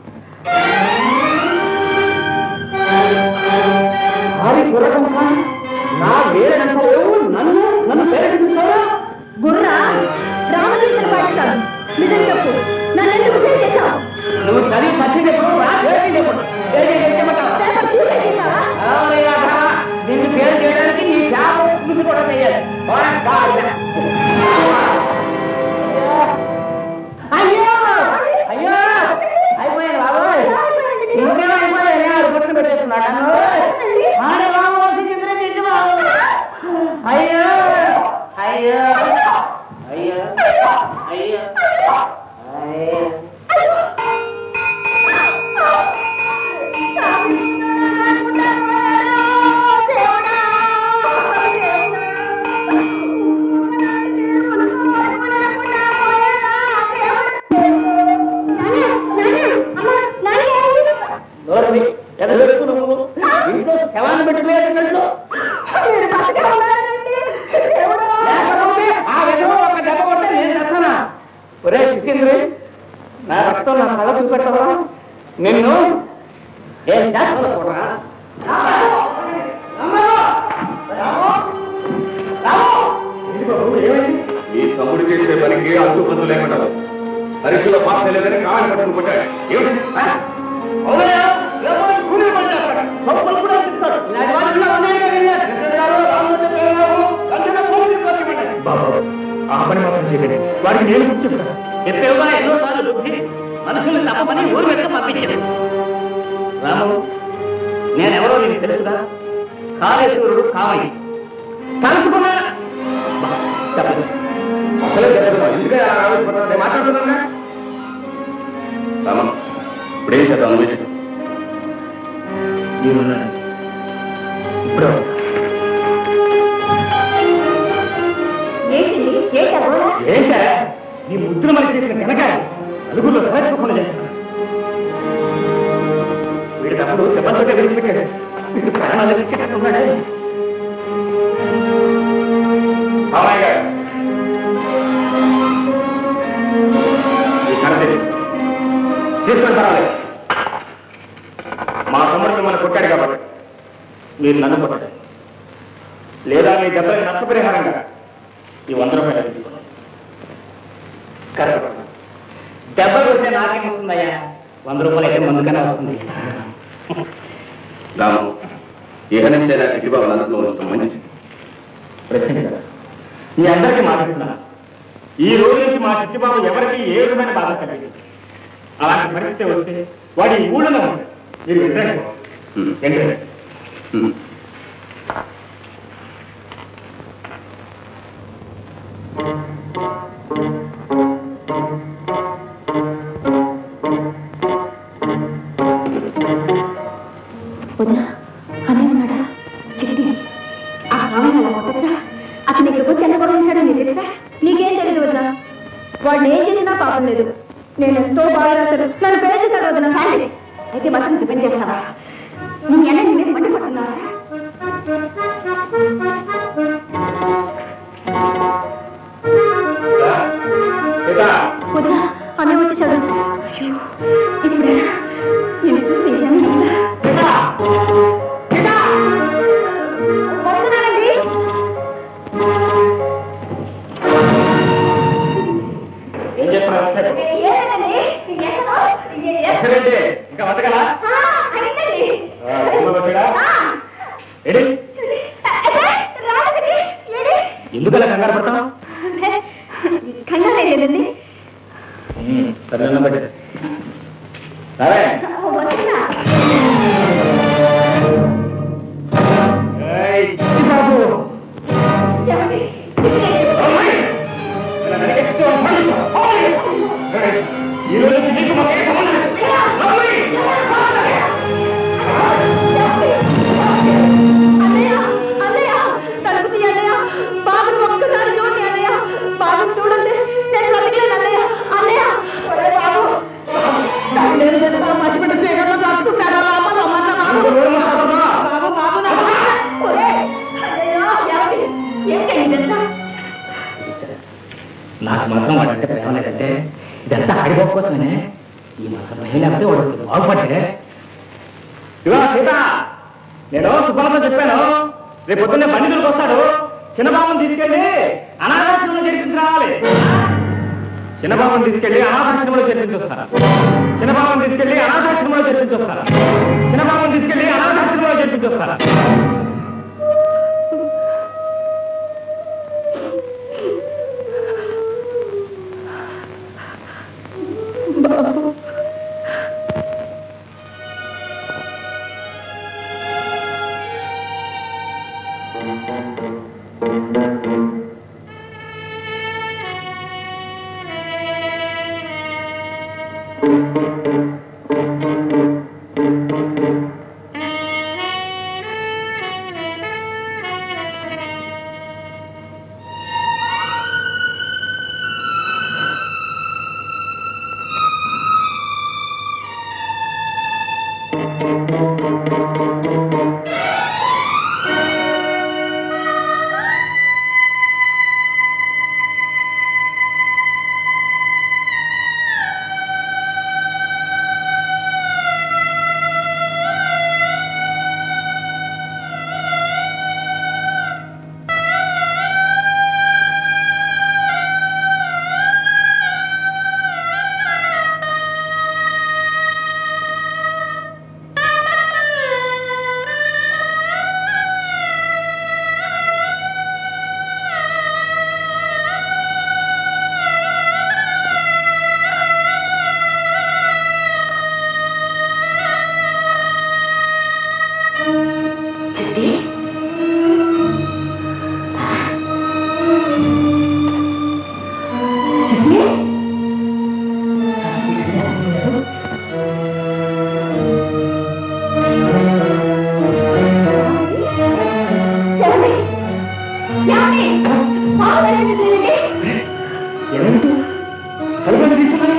హరి గుర్రకంప నా వేరేనంత నన్ను నన్ను ప్రేరేపించారా బుర్ర రామకృష్ణ పాటిస్తాను నిజం చెప్పు నన్ను ఎందుకు ఫెయిల్ చేశావు నువ్వు చదివి పచ్చినప్పుడు రా వేరేటప్పుడు పేపర్ చూసే చేశావా నిన్ను పేరు చేయడానికి నీ పేపర్ ముందు కూడా చేయాలి అయ్యో అయ్యో అయిపోయాను బాబోయ్ ఇంకేం అయిపోయాయి ఆడు గుర్తు పెట్టేస్తున్నాడు నన్ను ఆడే బాబు సికింద్ర తిండి బాబు అయ్యో అయ్యో అయ్యో అయ్యో అయ్యో నోర్మి ఎదగెడుతూ నువ్వు ఇంట్లో శవాన్ని పెట్టుకునేటట్లు లేకపోతే ఆ విధంగా ఒక దెబ్బ కొడితే నేను చేస్తానా ఒరే సికింద్రి నా రక్తం నా కళ్ళ చూపెట్టవా నిన్ను ఏం చేస్తాను కూడా ఈ తమ్ముడు చేసే పనికి అడ్డు పొద్దు లేకుండా పరీక్షలో పాస్ అయ్యలేదని కావాలి పట్టుకుని కొట్టాడు ఏమిటి బాబా ఆ పని మాత్రం చేయలేదు వాడికి నేను గుర్తు చెప్తాను చెప్పేవా ఎన్నోసార్లు బుద్ధి మనుషుల్ని తప్పమని ఊరు వెళ్తే పంపించలేదు రాము నేనెవరో నీకు తెలుసుగా కాళేశ్వరుడు కామయ్య కలుసుకున్నా చెప్పండి అసలే జరుగుతున్నా ఎందుకే అలా ఆలోచిస్తున్నావు? నేను మాట్లాడుతున్నానుగా రామా ఇప్పుడు ఏం చేద్దాం అనుభవించు ఇప్పుడే వస్తా ఏంటిది చేశారు ఏంటా నీ ముద్ర మరి చేసిన కనకాయ నలుగురిలో సహాయపడకుండా చేస్తున్నా వీడి తప్పుడు దెబ్బతోటే విడిచిపెట్టాడు వీడు ప్రాణాలు ఇచ్చేటట్టున్నాడే అవునాయి గారు ఈ కనతే తీసుకొని పర్వాలేదు మా తమ్ముడు మిమ్మల్ని కొట్టాడు కాబట్టి మీరు నన్ను కొట్టాడు లేదా మీ దెబ్బకి నష్టపరిహారంగా ఈ వంద రూపాయలు తీసుకున్నాను కరెక్ట్ దెబ్బ కొడితే నాకేమవుతుందయ్యా వంద రూపాయలు అయితే ముందుగానే వస్తుంది రాము ఇక నుంచి నా చిట్టిబాబు అందులో ఉంచడం మంచిది ప్రెసిడెంట్ గారు మీ అందరికీ మాటిస్తున్నాను ఈ రోజు నుంచి మా చిట్టిబాబు ఎవరికి ఏ విధమైన బాధ కలిగింది అలాంటి పరిస్థితి వస్తే వాడి ఈ ఊళ్ళోనే ఉంటాడు మీరు వినండి. ఉమ్. ఏంటంటే ఉమ్. వదిన అన్నయ్య ఉన్నాడా చిట్టి ఆ స్వామిని అలా కొట్టచ్చా అతను ఇక్కడికి వచ్చి ఎన్న గొడవ చేశాడో నీకు తెలుసా నీకేం తెలియదు వదిన వాడిని ఏం చేసినా పాపం లేదు నేను ఎంతో బాగా రాశాడు నన్ను పెళ్లి చేశాడు వదిన సాయంత్రం అయితే బస్సు పెళ్లి చేస్తావా నీ అన్న నీ మీద మండి పడుతున్నారా సీతా, వదిన అన్నయ్య వచ్చేసాడు అయ్యో ఇప్పుడు నేను చూస్తే ఏమీ లేదా? సీతా, సీతా! వస్తున్నానండి ఏం చేస్తున్నారు ఎంతసేపు? ఏదండి ఎక్కడో ఎక్కడండి? ఇంకా వంటగలా అయిందండి ఆ, ఏమో వచ్చాడా? ఏడి? ఎందుకలా కంగారు పడతావు కంగారు లేదండి సరే బట్టి సరే వస్తున్నా ఏయ్, చిట్టిబాబు! ఏమండి? అమ్మాయి! ఇలా నరికేస్తే పండిస్తా. అమ్మాయి! ఏయ్, ఈ రోజు నుంచి నీకు మాకు ఏ సంబంధం లేదు. అమ్మాయి! అన్నయ్య అన్నయ్య తలుపు తీ అన్నయ్య బాబుని ఒక్కసారి చూడండి అన్నయ్య బాబుని చూడండి నేను బ్రతికలేను అన్నయ్య అన్నయ్య ఒరే బాబు తల్లి మర్చిపెట్టి చీకట్లో దాచుకుంటారా బాబు రమ్మన్న బాబు నువ్వు ఎవరు మాట్లాడుతున్నావా? బాబు బాబు నా ఒరే అన్నయ్య ఏమండి ఏంటండి ఇదంతా నాకు మాత్రం వాడంటే ప్రేమ లేదంటే ఇదంతా ఆడిపోక కోసమేనే ఈ మాత్రం భయం లేకపోతే వాడు అసలు బాగుపడ్డే ఇదిగో సీత నేను సుబ్బలతో చెప్పాను రేపు పొద్దున్నే బండితులకు వస్తాడు చిన్నబాబుని తీసుకెళ్ళి అనాథాశ్రమంలో చేర్పించి రావాలి చిన్నబాబుని తీసుకెళ్ళి అనాథాశ్రమంలో చేర్పించి వస్తాను చిన్నబాబుని తీసుకెళ్ళి అనాథాశ్రమంలో చేర్పించి వస్తాను చిన్నబాబుని తీసుకెళ్ళి అనాథాశ్రమంలో చేర్పించి వస్తాను చిట్టి చిట్టి ఏమండి? ఏమండి? బాబు వెళ్ళండి, వెళ్ళండి. ఏమిటి కలుపుని తీసుకుని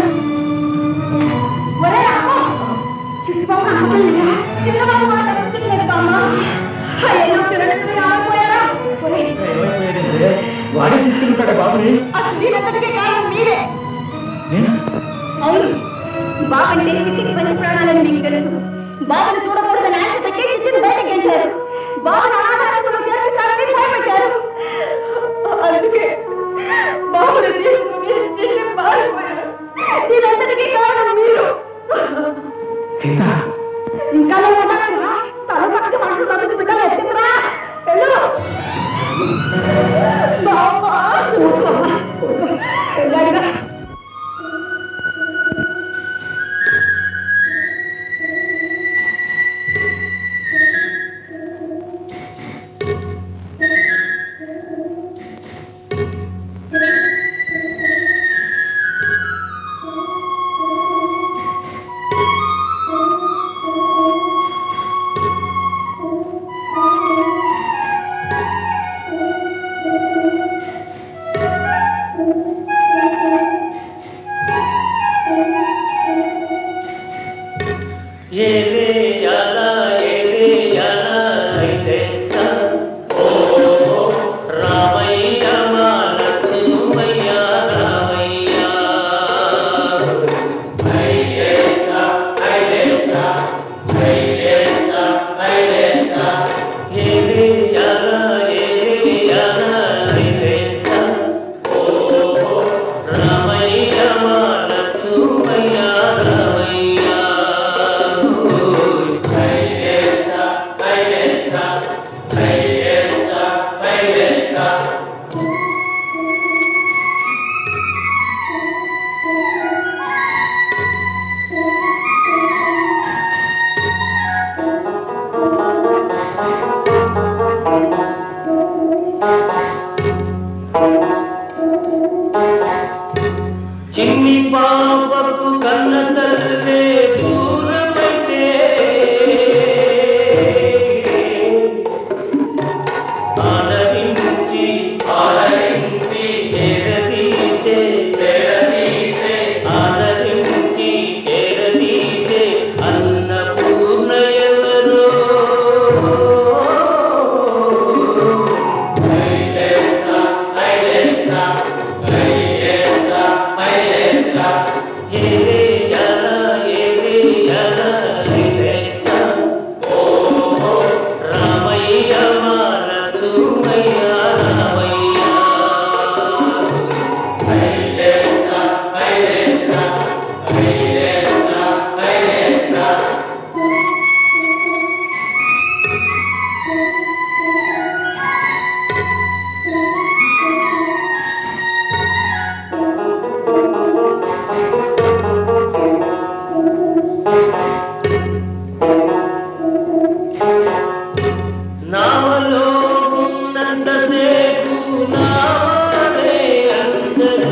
ఒరే రాము, చుట్టుపక్కల అమ్మలేదా? చిన్నబాబు మాట్లాడుతుంది బామ్మ. అయ్యో, పిల్లలు రాకపోయారా? ఒరే, వాడే తీసుకుంటాడే బాబుని అసలు దీనంతటికీ కారణం మీరే నేను అవును బాబంటే ఇంటికి పని ప్రాణాలని మీకు తెలుసు బాబుని చూడకూడదని ఆశ తగ్గించి బయటకి వెళ్ళారు బాబుని అనాథాశ్రమంలో చేర్పిస్తారని భయపెట్టారు అందుకే బాబుని తీసుకుని చిన్ని పారిపోయారు ఇదంతటికీ కారణం మీరు సీత ఇంకా లేవరా తల పక్కకి మనుషులు బతుకు బిడ్డలు ఎత్తిందిరా వెళ్ళు బావా, ఊరుకోమ్మా, ఊరుకో. వెళ్ళాడుగా. చిన్ని పాపకు కన్న తల్లే దూరమైతే ఆదరించి ఆదరించి చేరదీసే చేరదీసే ఆదరించి చేరదీసే అన్నపూర్ణ ఎవరో నావలో ఉన్నంతసేపు నావలే అందరూ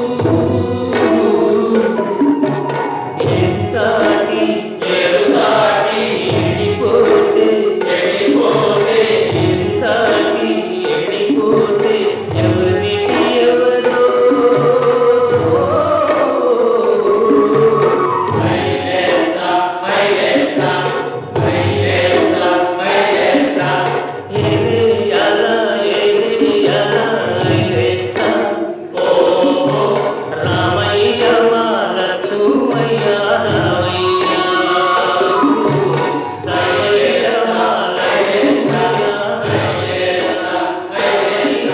ఎంతాటి ఎరుగాటి ఎండిపోతే ఎండిపోతే ఎంతాటి ఎండిపోతే ఎవరికి ఎవరో మైలేసా మైలేసా మైలేసా మైలేసా ఏలే యాలా ఏలే యాలా ఐలేసా ఓహో రామయ్య మా లక్ష్మయ్య రామయ్య రామయ్య మా లక్ష్మయ్య రామయ్య రామయ్య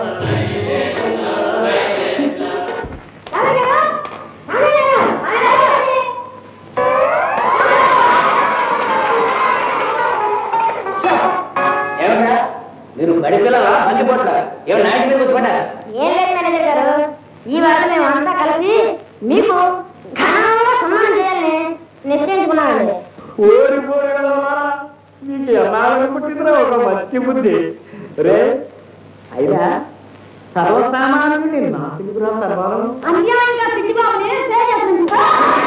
ఏమన్నా మీరు బడి పిల్లల మళ్ళీ పొట్ల ఏమన్నా నాటి మీద కూర్చోబడ్డారా ఏం లేదు మేనేజర్ గారు ఈ వారం మేము అంతా కలిసి మీకు ఘనంగా సన్మానం చేయాలని నిశ్చయించుకున్నామండి ఓరి పోరగలరా నీకు ఎన్నాళ్ళని పుట్టిందిరా ఒక మంచి బుద్ధి రే అయినా సర్వసామాన్యుడి నాసికురా సర్వాలను అన్యాయంగా పిచ్చి బాబుని సేవ్ చేస్తున్నాం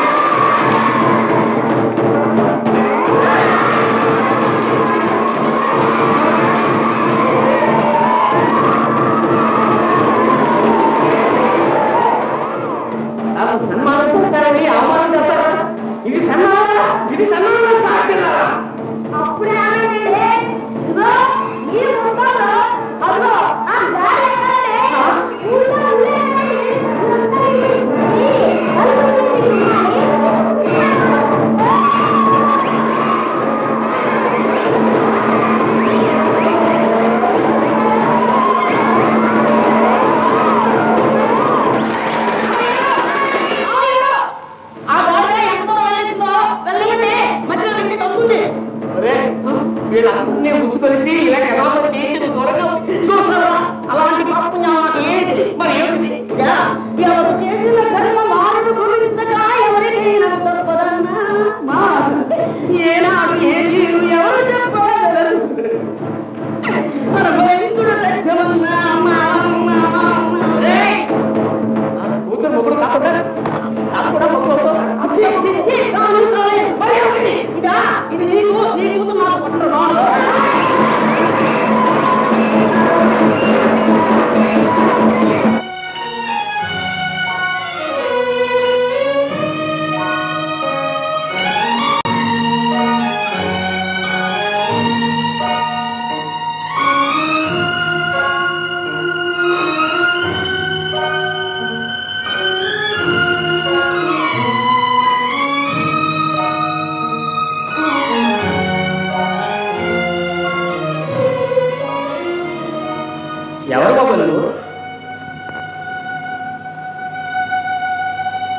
నాకు సన్మానం చేస్తారని అవమానం చేస్తారా ఇది సన్మానం ఇది సన్మానం సాగిరా అప్పుడే ఆనందండి ఇదిగో ఈ ముఖంలో అదిగో ఆ దారి ఎక్కాలంటే ఊళ్ళో ఊరేగండి. ఊరందరికీ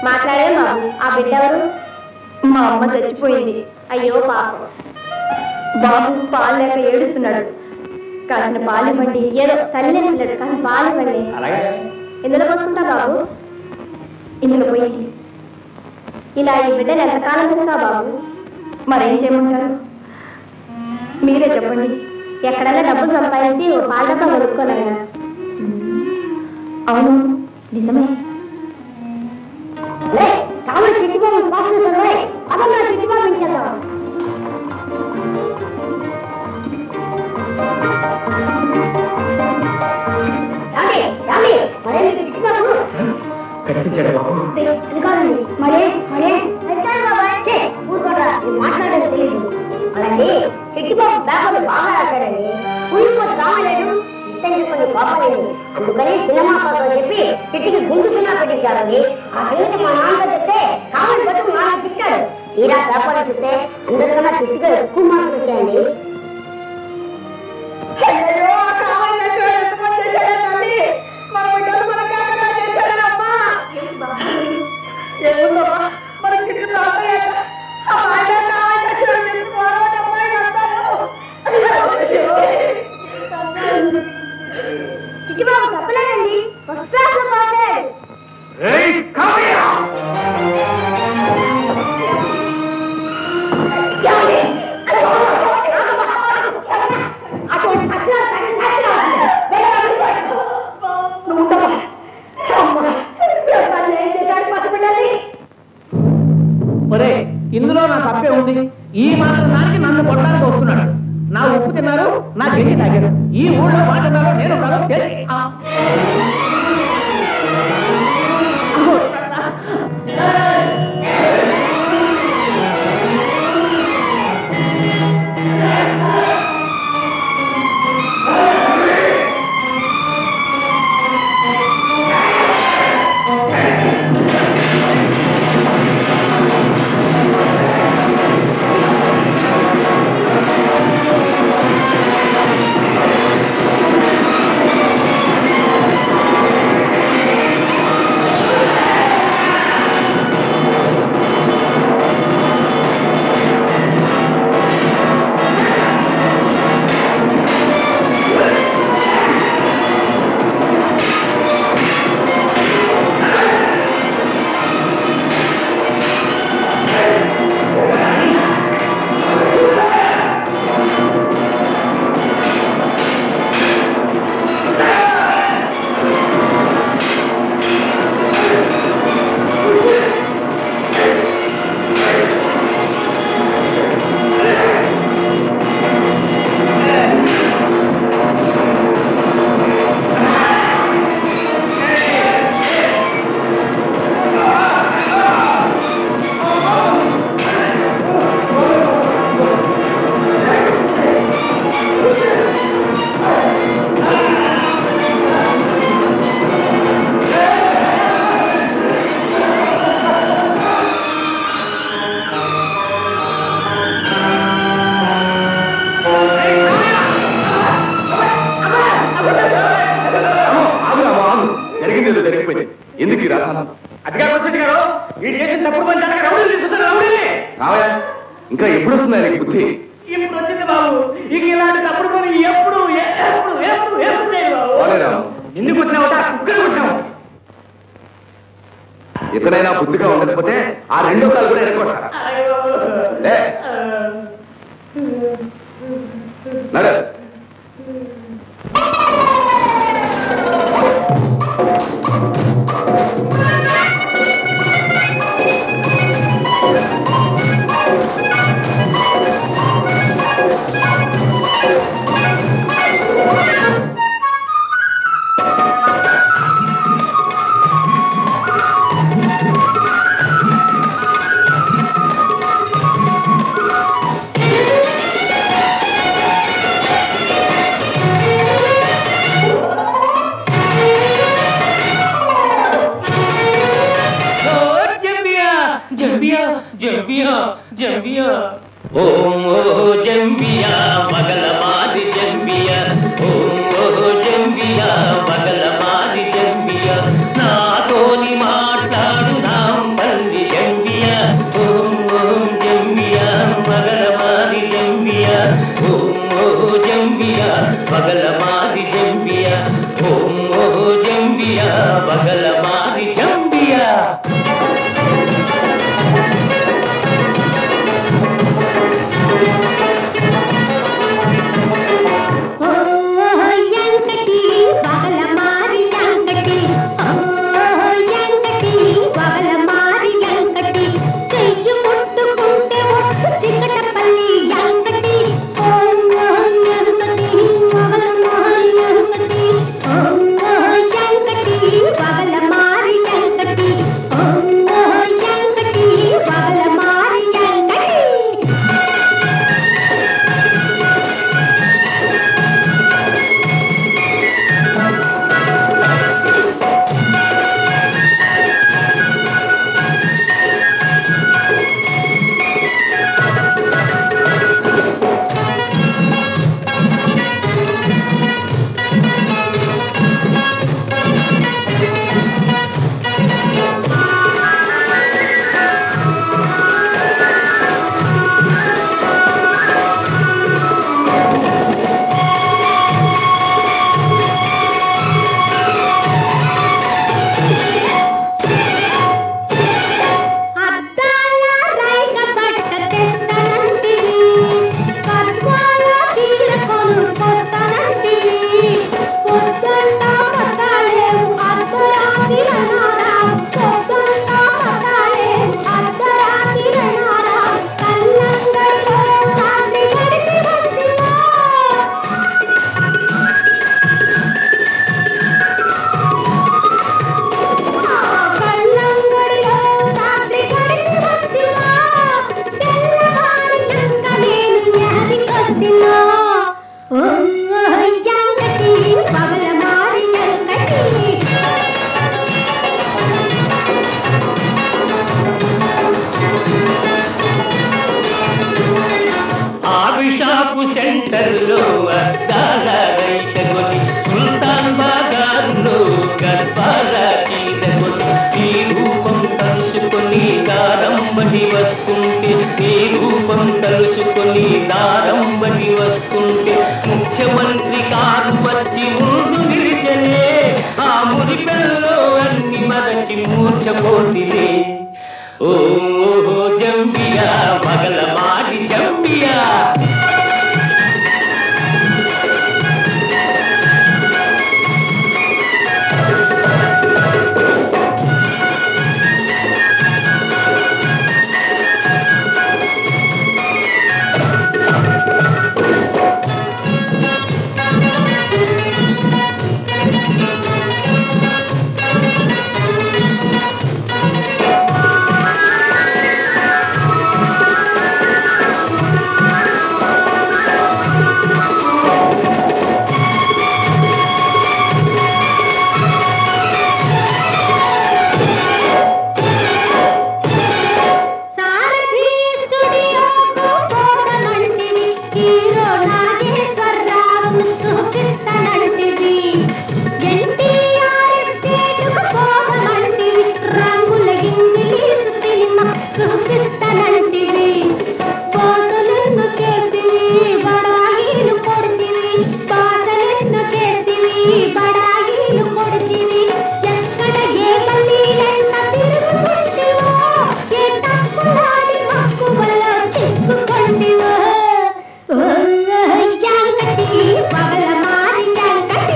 మాట్లాడే బాబు ఆ బిడ్డ ఎవరు మా అమ్మ చచ్చిపోయింది అయ్యో పాపం బాబు పాలు లేక ఏడుస్తున్నాడు కాసిన పాలు ఇవ్వండి ఏదో తల్లి పిల్లడు కానీ పాలు ఇవ్వండి అలాగే ఇందులో పోసుకుంటా బాబు ఇందులో పోయింది ఇలా ఈ బిడ్డలు ఎంతకాలం ఇంకా బాబు మరేం చేయమంటారు మీరే చెప్పండి ఎక్కడైనా డబ్బులు సంపాదించి ఓ పాల డబ్బా కొనుక్కోనైనా అవును నిజమే కావాలి చిట్టిబాబు పాస్ అదన్నా చిట్టిబాబు ఇంకెళ్దాం ఏమండి? ఏమండి? మరేంటి చిట్టిబాబు కనిపించాడు బాబు ఇదిగోనండి మరే మరే పెట్టాను బాబాయ్ ఛే, ఊరుకోరా ఇది మాట్లాడేది తెలియదు అలాంటి చెట్టిబాబు పేపర్లు బాగా రాశాడండి ఊరిపోతే రామలేదు ఇష్టం చెప్పని కోపాలేదు అందుకని సినిమా పాపతో చెప్పి చెట్టుకి గుండు సినిమా పెట్టించారండి ఆ సంగతి మా నాన్నతో చెప్తే కామని బతుకు మా నాన్న తిట్టాడు తీరా పేపర్లు చూస్తే అందరికన్నా చెట్టుగా ఎక్కువ మార్కులు వచ్చాయండి అయ్యో కావాలి చేశాడు తల్లి మన బిడ్డలు మన కాకడా చేశాడమ్మా ఏముందమ్మా మన చుట్టూ తాతయ్యాక ఆ మాట కావాలి చేశాడు చెప్పి పోరాటమ్మా చిట్టిబాబు తప్పలేదండి ఫస్ట్ క్లాస్ లో పాస్ అయ్యాడు ఏయ్, కావ్య! ఒరే ఇందులో నా తప్పే ఉంది ఈ మాత్రం దానికి నన్ను కొట్టడానికి వస్తున్నాడు నా ఉప్పు తిన్నారు నా గట్టి తాగారు ఈ ఊళ్ళో మాట్లాడాలో నేను కాదో తెలిసి ఆ. ఆగు రామా, ఆగు. జరిగింది ఏదో జరిగిపోయింది ఎందుకు ఈ రాసాను అధికారం వచ్చి గారు వీడు చేసిన తప్పుడు పని జరగక రౌడీలు తీసుకుంటారు రౌడీలే రావయ్య ఇంకా ఎప్పుడు వస్తుంది ఆయనకి బుద్ధి ఇప్పుడు వచ్చింది బాబు ఇక ఇలాంటి తప్పుడు పని ఎప్పుడు ఏ- ఎప్పుడు ఎప్పుడు ఎప్పుడు చేయరు బాబు పోలే రాము. ఎందుకు వచ్చినావుట కుక్కలు కొట్టావు ఎక్కడైనా బుద్ధిగా ఉండకపోతే ఆ రెండో కాలు కూడా ఎరగొట్ట లే నడు జంబియా జంబియా జంబియా ఓం ఓ జంబియా మగల మాది జంబియా ఓం ఓ జంబియా మగల మాది జంబియా నాతోని మాట్లాడు నాంబ పగల మారి జంబియా యంకటి పగల మారి యంకటి యంకటి పగల మారి యంకటి చెయ్యి ముట్టుకుంటే ఒట్టు చికటపల్లి యంకటి యంకటి పగల మారి యంకటి యంకటి పగల మారి యంకటి యంకటి పగల మారి యంకటి అద్దాల రైక బట్ట తెస్తనంటివి కర్వాల చీర కొనుక్కొస్తానంటివి పొద్దున్న పట్టాలేవు అర్ధరాత్రి రనారా పొద్దున్న పట్టాలేవు అర్ధరాత్రి రనారా కల్లంగడిలో రాత్రి గడిపి వస్తివా కల్లంగడిలో రాత్రి గడిపి వస్తివా తెల్లవారినంక నేను యాదికొస్తినా ఓ యంకటి పగల మారి యంకటి ఆవిషాపు సెంటర్లో అద్దాల రైత కొని సుల్తాన్ బాగారులో గర్భాల చీత కొని నీ రూపం తలుచుకొని దారంబడి వస్తుంటే నీ రూపం తలుచుకొని దారంబడి వస్తుంటే ముఖ్యమంత్రి కారు వచ్చి ముందు నిలిచనే ఆ మురిపెల్లో అన్ని మరచి మూర్చపోతినే ఓ జంబియా పగల మాడి జంబియా సారథి స్టూడియోకు పోదనంటివి హీరో నాగేశ్వరరావును చూపిస్తానంటివి ఎన్టీఆర్ ఎస్టేటుకు పోదనంటివి రంగుల ఇంగ్లీష్ సినిమా చూపిస్తానంటివి ఫోటోలను చేతివి బడాయిలు కొడుతివి పాటలను చేతివి బడాయిలు కొడుతివి ఎక్కడ ఏ గల్లీలెంత తిరుగుతుంటివో ఏ తక్కువాడి మక్కువలో చిక్కుకొంటివో ఓ యాంకటి పగల మారి యాంకటి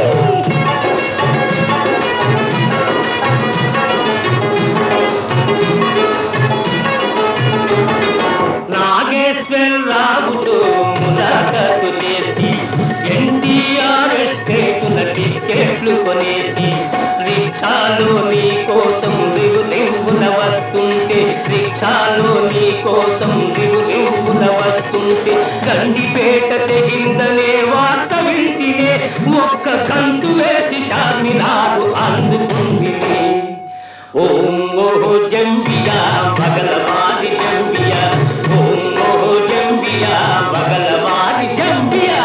నాగేశ్వరరావుతో ములాఖాతు చేసి ఎన్టీఆర్ ఎస్టేటున టిక్కెట్లు కొనేసి రిక్షాలో నీ కోసం రివులింపున వస్తుంటే రిక్షాలో నీ కోసం రివులింపున వస్తుంటే గండిపేట తెగిందనే వార్త వింటినే ఒక్క కంతు వేసి చార్మినారు అందుకుందినే ఓం ఓహో జంబియా పగల మాది జంబియా ఓం ఓహో జంబియా పగల మాది జంబియా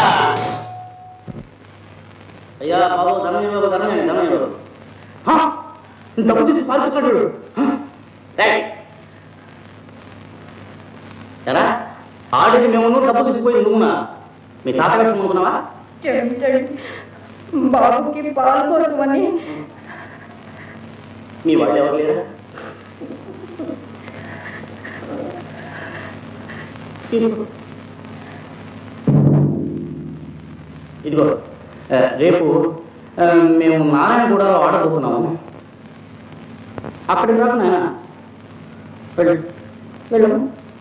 అయ్యా బాబు ధనం ఇవ్వరు ధనం ఇవ్వరు, ధనం ఇవ్వరు హా? డబ్బు తీసి పాల్చుకున్నాడు ఎరా ఆడికి మేము డబ్బు తీసిపోయి నువ్వునా మీ తాతగారు అనుకున్నావా క్షమించండి బాబుకి పాలు కోసమని మీ వాళ్ళు ఎవరు లేరా తీసుకో. ఇదిగో ఆ, రేపు ఆ, మేము నారాయణ కూడా ఆడబోతున్నాము అక్కడికి రాకు నాయన వెళ్ళు వెళ్ళము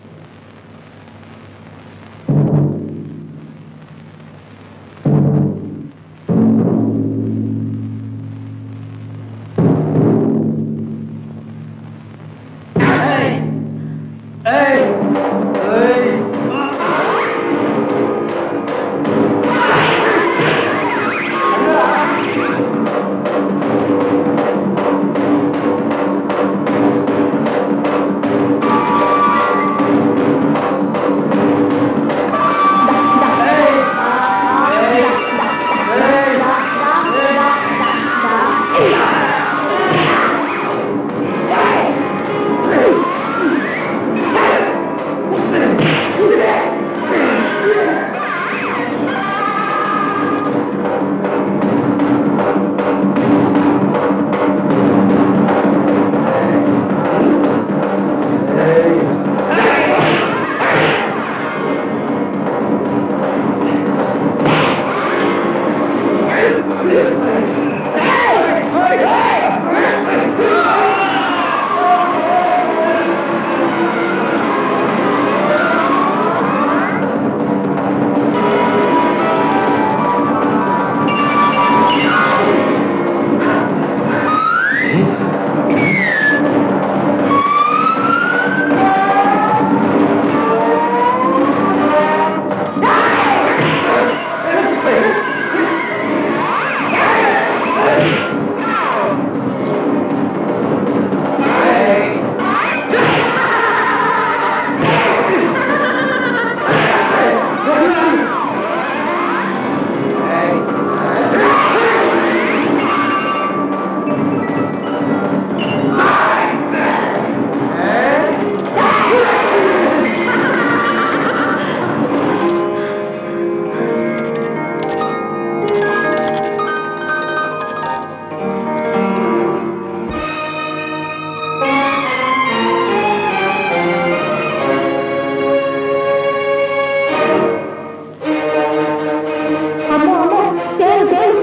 అమ్మో అమ్మో తేలు తేలు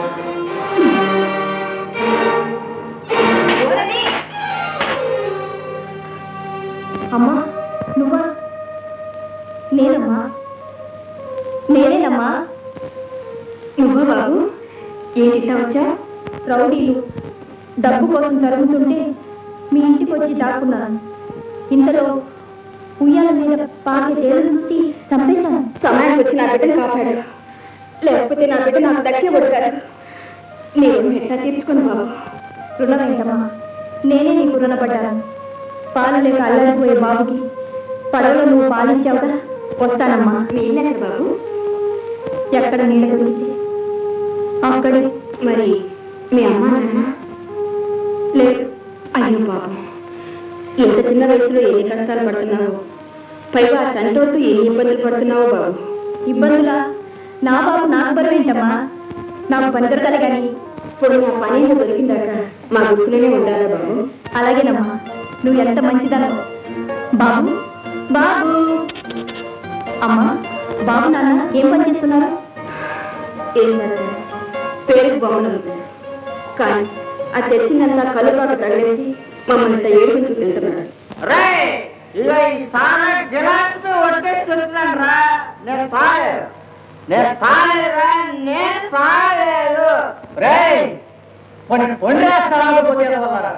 అమ్మా నువ్వా నేనమ్మా నేనేనమ్మా నువ్వా బాబు ఏంటి వచ్చా రౌడీలు డబ్బు కోసం తరుగుతుంటే మీ ఇంటికి వచ్చి దాక్కున్నాను ఇంతలో ఉయ్యాల మీద పాకే తేలు చూసి చంపేశాను సమయానికి వచ్చి నా బిడ్డను కాపాడు లేకపోతే నా బిడ్డ నాకు దక్కేవాడు కాదు నీ రుణం ఎట్టా తీర్చుకుని బాబు రుణం ఏంటమ్మా నేనే నీకు రుణపడ్డాను పాలు లేక అల్లాడిపోయే బాబుకి పడవలో నువ్వు పాలించావుగా వస్తానమ్మా మీ ఇల్లు ఎక్కడ బాబు ఎక్కడ నీడ దొరికితే అక్కడే మరి మీ అమ్మ నాన్న లేదు అయ్యో బాబు ఇంత చిన్న వయసులో ఎన్ని కష్టాలు పడుతున్నావు పైగా ఆ చంటోతో ఎన్ని ఇబ్బందులు పడుతున్నావు బాబు ఇబ్బందులా నా బాబు నాకు బరువేంటమ్మా నాకు పని దొరకాలి కానీ పోనీ ఆ పని ఏదో దొరికిందాక మా గుడిసెలోనే ఉండాలా బాబు అలాగేనమ్మా నువ్వు ఎంత మంచిదనో బాబు బాబు అమ్మా బాబు నాన్న ఏం పని చేస్తున్నారు ఏం చేస్తారు పేరుకు బొమ్మలు ఉంటాయి కానీ అది తెచ్చిందంతా కలుపాక తగిలేసి మమ్మల్ని ఇంత ఏడుపించు తింటున్నాడు రే ఇక ఈ సానా గిలాసు ఒట్టేసి చెప్తున్నాను రా నేను తాలేదు నేను తాలేదురా నేను తాలేదు రే కొన్ని పొండేస్తాకపోతే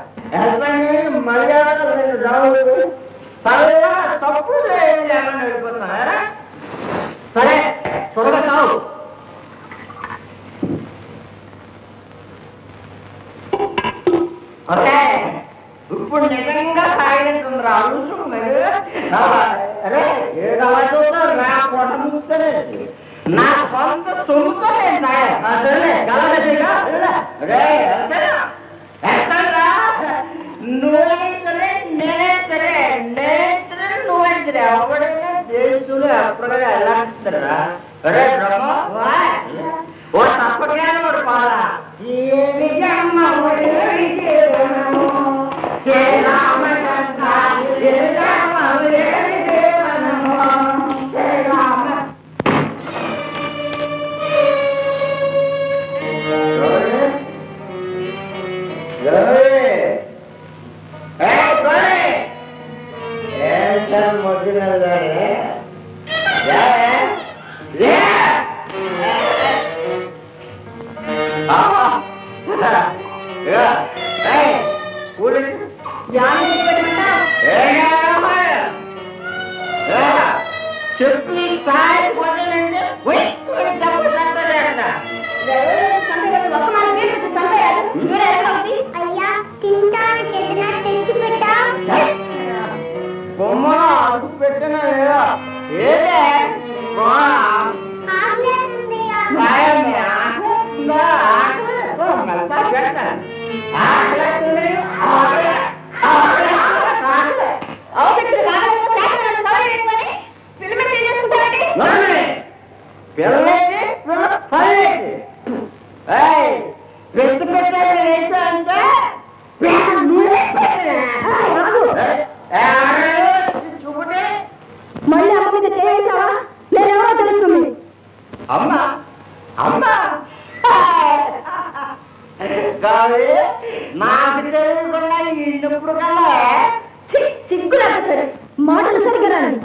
మర్యాద రెండు రావులు సరదా తప్పు ఏం లేకుండా వెళ్ళిపోతున్నారా సరే త్వరగా కావు ఓకే ఇప్పుడు నిజంగా తాగినట్టుంది రా అవసరం లేదు అరే ఏడు అలా చూస్తారు నా పొట్ట మూస్తేనే నా సొంత సొమ్ముతో నేను తాగా సరే గలదగా రే ఎక్కడా నువ్వే సరే నేనే సరే నేనే సరే నువ్వే సరే ఎవడైనా దేశంలో ఎప్పటికైనా ఎలా అంటారా అరే బ్రహ్మ వా. ఓ తప్పకేనా వాడు పాలా ఏమి అమ్మ ఒరిజినల్ గానే లే, లే. అమ్మా. ఇగో, ఏయ్, కూలింగ్. ఏగా, ఏ, చెప్పి సాయి కొట్టనండి వెయ్యి డబ్బు తగ్గలేక అయ్యా తింటానికి ఏదైనా తెచ్చి పెట్టా బొమ్మ అడుగు పెట్టిన లేదా ఏదే ఆకలేస్తుంది అవసరం కావాలేమో శాసనాలు సవరించుకొని ఫిల్మ్ చేసుకుంటారండి పిల్లకి పిల్ల పల్లెకి పెట్టి పెట్టాలి అంటే చూపుటే మళ్ళీ అమ్మ మీద చేయించావా నేనెవరో తెలుస్తుంది అమ్మ అమ్మ కాదు నాకు తెలియకుండా ఇంటప్పుడు కన్నా ఛీ, సిగ్గు లేకపోతే మాటలు సరిగ్గా రాని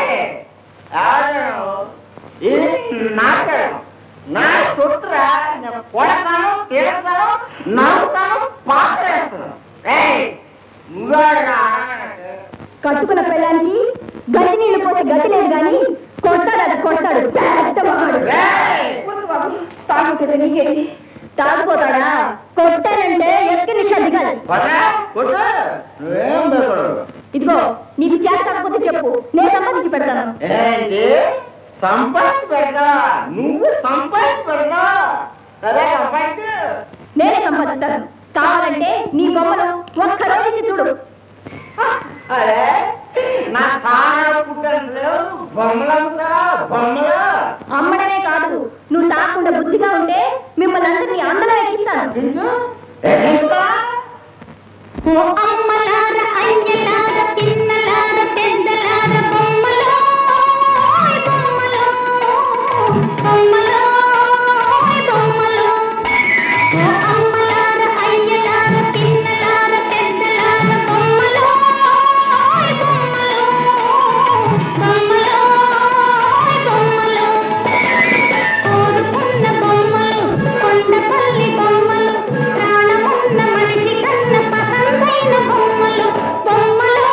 ఇది నాకు నా సొత్తుర నేను కొడతాను తిడతాను నవ్వుతాను పాత్రేస్తాను నువ్వే కట్టుకున్న పెళ్ళానికి గట్టి నీళ్లు పోతే గతి లేదు గాని కొడతాడు అది కొడతాడు పెద్ద మగాడు తాగుతుంది నీకేంటి తాగిపోతాడా కొట్టానంటే ఎక్కి నిషా దిగాలి కొట్టు నువ్వేం భయపడవు ఇదిగో నీకు చేస్తాకపోతే చెప్పు నేను సంపాదించి పెడతాను ఏంటి సంపాదించి పెడతా నువ్వు సంపాదించి పెడతా సరే సంపాదించు నేనే సంపాదిస్తాను కావాలంటే నీ బొమ్మలు ఒక్క రోజు ఇచ్చి చూడు అరే నా తాన పుట్టలు బొమ్మలమ్ముతా బొమ్మలు అమ్మడమే కాదు నువ్వు తాకుండా బుద్ధిగా ఉంటే మిమ్మల్ని అందరినీ అందరూ ఎక్కిస్తాను ఎందుకు ఓ అమ్మలార అయ్యలార పిన్నలార పెద్దలార బొమ్మలో బొమ్మలో బొమ్మలో బొమ్మలో ఓ అమ్మలార అయ్యలార పిన్నలార పెద్దలార బొమ్మలో బొమ్మలో బొమ్మలో బొమ్మలో కోరుకున్న బొమ్మలు కొండపల్లి బొమ్మలు ప్రాణమున్న మనిషి కన్న పసందైన బొమ్మలు బొమ్మలు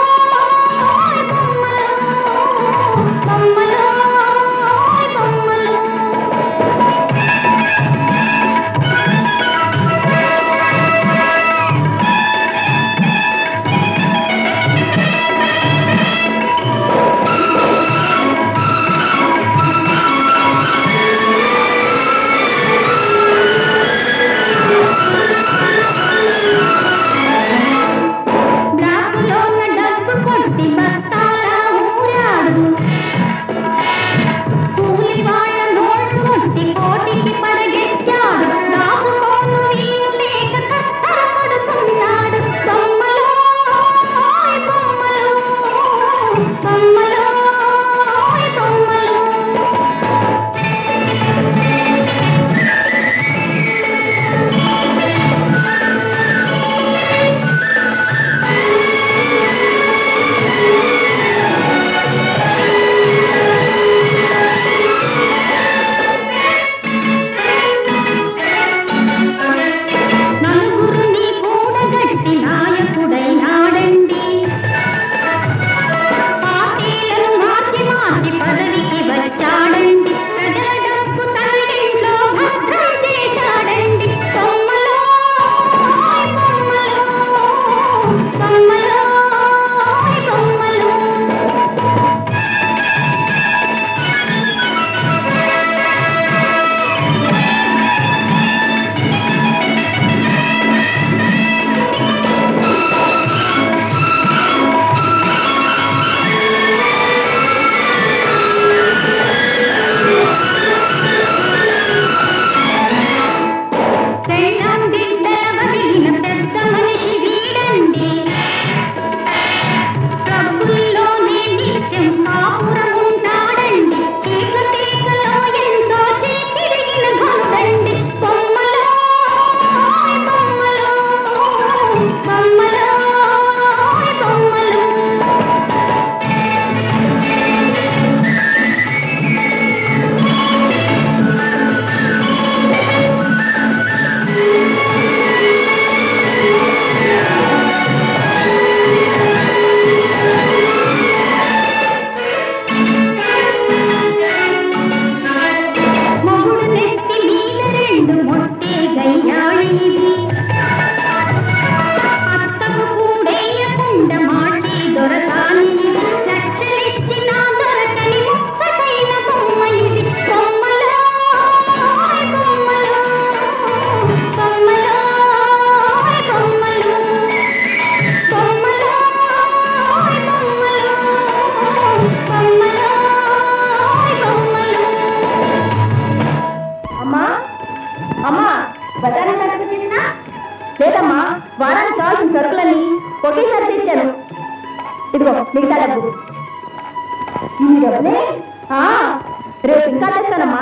ఒకేసారి తెచ్చాను ఇదిగో మిగతా డబ్బు ఈ డబ్బులే ఆ, రేపు ఇంకా తెస్తానమ్మా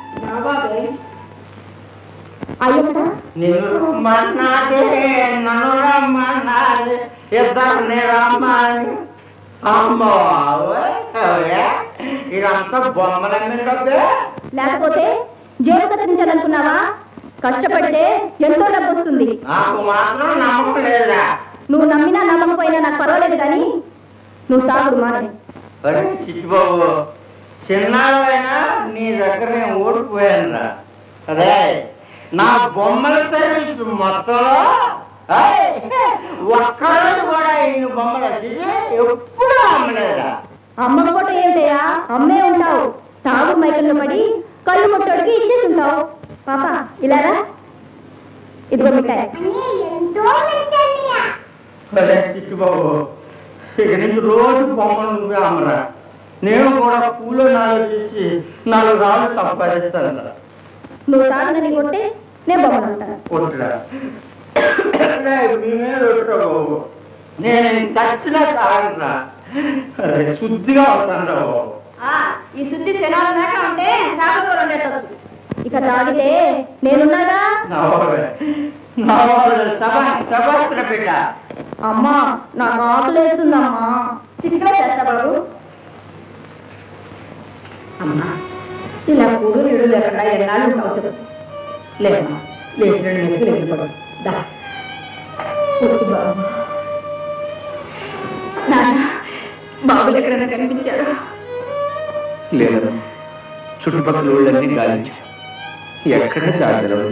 అయ్యమ్మా నిన్ను రమ్మన్నాదే నన్ను రమ్మన్నాది ఇద్దరిని రమ్మని అమ్మో అవే ఇదంతా బొమ్మలన్నీ డబ్బే లేకపోతే జేబు కత్తిరించాలనుకున్నావా కష్టపడితే ఎంతో డబ్బు వస్తుంది నాకు మాత్రం నమ్మకం లేదా నువ్వు నమ్మినా నమ్మకపోయినా నాకు పర్వాలేదు కానీ నువ్వు తాగుడు మానే అరే చిట్టుబాబు చిన్నాళ్ళైనా నీ దగ్గర నేను ఓడిపోయాను అదే నా బొమ్మల సర్వీస్ మొత్తంలో ఏయ్, ఒక్కరోజు కూడా ఇన్ని బొమ్మలు వచ్చి ఎప్పుడూ అమ్మలేదా అమ్మకపోతే ఏంటయ్యా అమ్మే ఉంటావు తాగుడు మైకల్లో పడి కళ్ళు ముట్టోడికి ఇచ్చేసి ఉంటావు పాప ఇలారా ఇదిగో మిఠాయి అదే చిట్టుబాబు ఇక నుంచి రోజు బొమ్మలు నువ్వే అమ్మరా నేను కూడా పూలో నాలుగు చేసి నాలుగు రాళ్ళు సంపాదిస్తాను నువ్వు తాగునని కొట్టే నేను బొమ్మలు ఉంటాను కొట్టురా మీ మీద ఒట్టురా బాబు నేను చచ్చిన తాగరా అరే శుద్ధిగా ఉంటాను బాబు ఈ శుద్ధి శనాలు దాకా ఉంటే తాగుడు ఉండేటచ్చు ఇక తాగితే నేనున్నాగా నా బాబే నా బాబు సభ సభాసన బిడ్డ అమ్మా నాకు ఆకలేస్తుందమ్మా చిటికలో చేస్తా బాబు అమ్మా ఇలా కూడు నీడు లేకుండా ఎన్నాళ్ళు ఉంటావు చెప్పు లేదమ్మా లేచిన మీదకి వెళ్ళిపోదు దా కూర్చో బాబు నాన్న బాబులు ఎక్కడైనా కనిపించారు లేదు చుట్టుపక్కల ఊళ్ళన్నీ గాలించారు ఎక్కడ జాగ్రత్త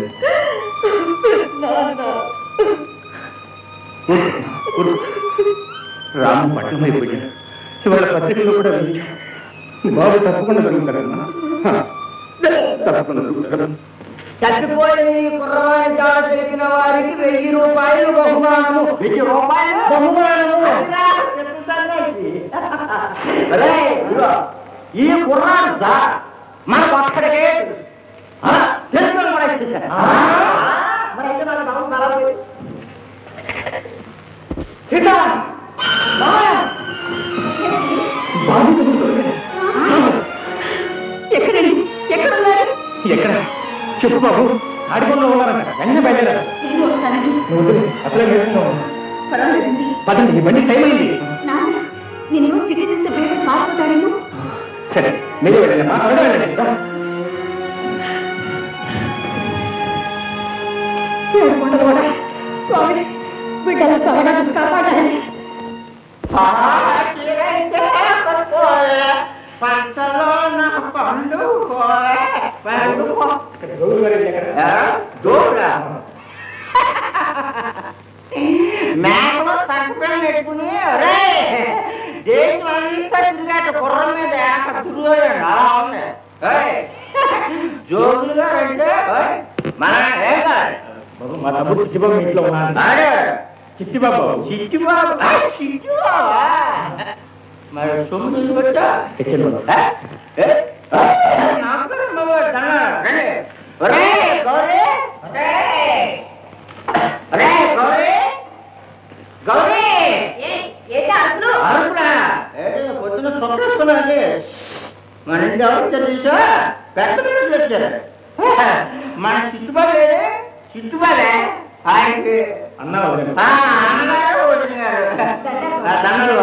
రాము పట్టణం అయిపోయాడు ఇవాళ పత్రికలో కూడా వేయించాడు బాబు తప్పకుండా దొరుకుతాడమ్మా హ, తప్పకుండా దొరుకుతాడు చచ్చిపోయి కుర్రవాణి జాడ తెలిపిన వారికి వెయ్యి రూపాయలు బహుమానము వెయ్యి రూపాయలు బహుమానము అదిరా, పెద్ద సన్యాసి. ఒరేయ్, ఇదిగో, ఈ కుర్రాడు జా మన ఒక్కడికే ఆ, తెలుగులో కూడా ఇచ్చేశారు మరి అయితే నాకు నమస్కారం సీత బాబు తమ్ముడు దొరికాడు. ఎక్కడండి ఎక్కడున్నారు ఎక్కడ చెప్పు బాబు ఆడిపోలో ఉన్నారంట వెంటనే బయలుదేరా నేను వస్తానండి నువ్వు వదిలే, అసలే వేగంగా ఉన్నావు. పర్వాలేదండి పదండి ఈ బండి టైం అయింది నాన్న నిన్ను చిట్టి తీస్తే బేబీ పారిపోతాడేమో సరే మీరు వెళ్ళండి త్వరగా వెళ్ళండి రా. ఏడుకొండలు కూడా స్వామి బిడ్డలు త్వరగా చూసి కాపాడాలి పంచలో నా పండుకోలే పండుకో గౌరవ గారు ఎక్కడ? దూరా మేకలో సంకపం పెట్టుకుని రే దేశం అంతా తిరిగాట కుర్రం మీద ఏక దుర్యోధనుడు అలా ఉంది ఏయ్, జోగులుగా అంటే ఏయ్, మన ఏం కాదు బాబు, మా తమ్ముడు చిట్టిబాబు మీ ఇంట్లో ఉన్నాడు అదే చిట్టిబాబు చిట్టిబాబు ఆ, చిట్టిబాబా మరి సొమ్ము పెట్టా తెచ్చాను బాబు. మన ఇంటి ఎవరు చూసా పెద్ద మనుషులు వచ్చారు మన చిట్టుబాలే చిట్టుబాలే ఆయనకి అన్నా వదిలేను. ఆ, అన్నగారు వదిన గారు ఆ, దండలు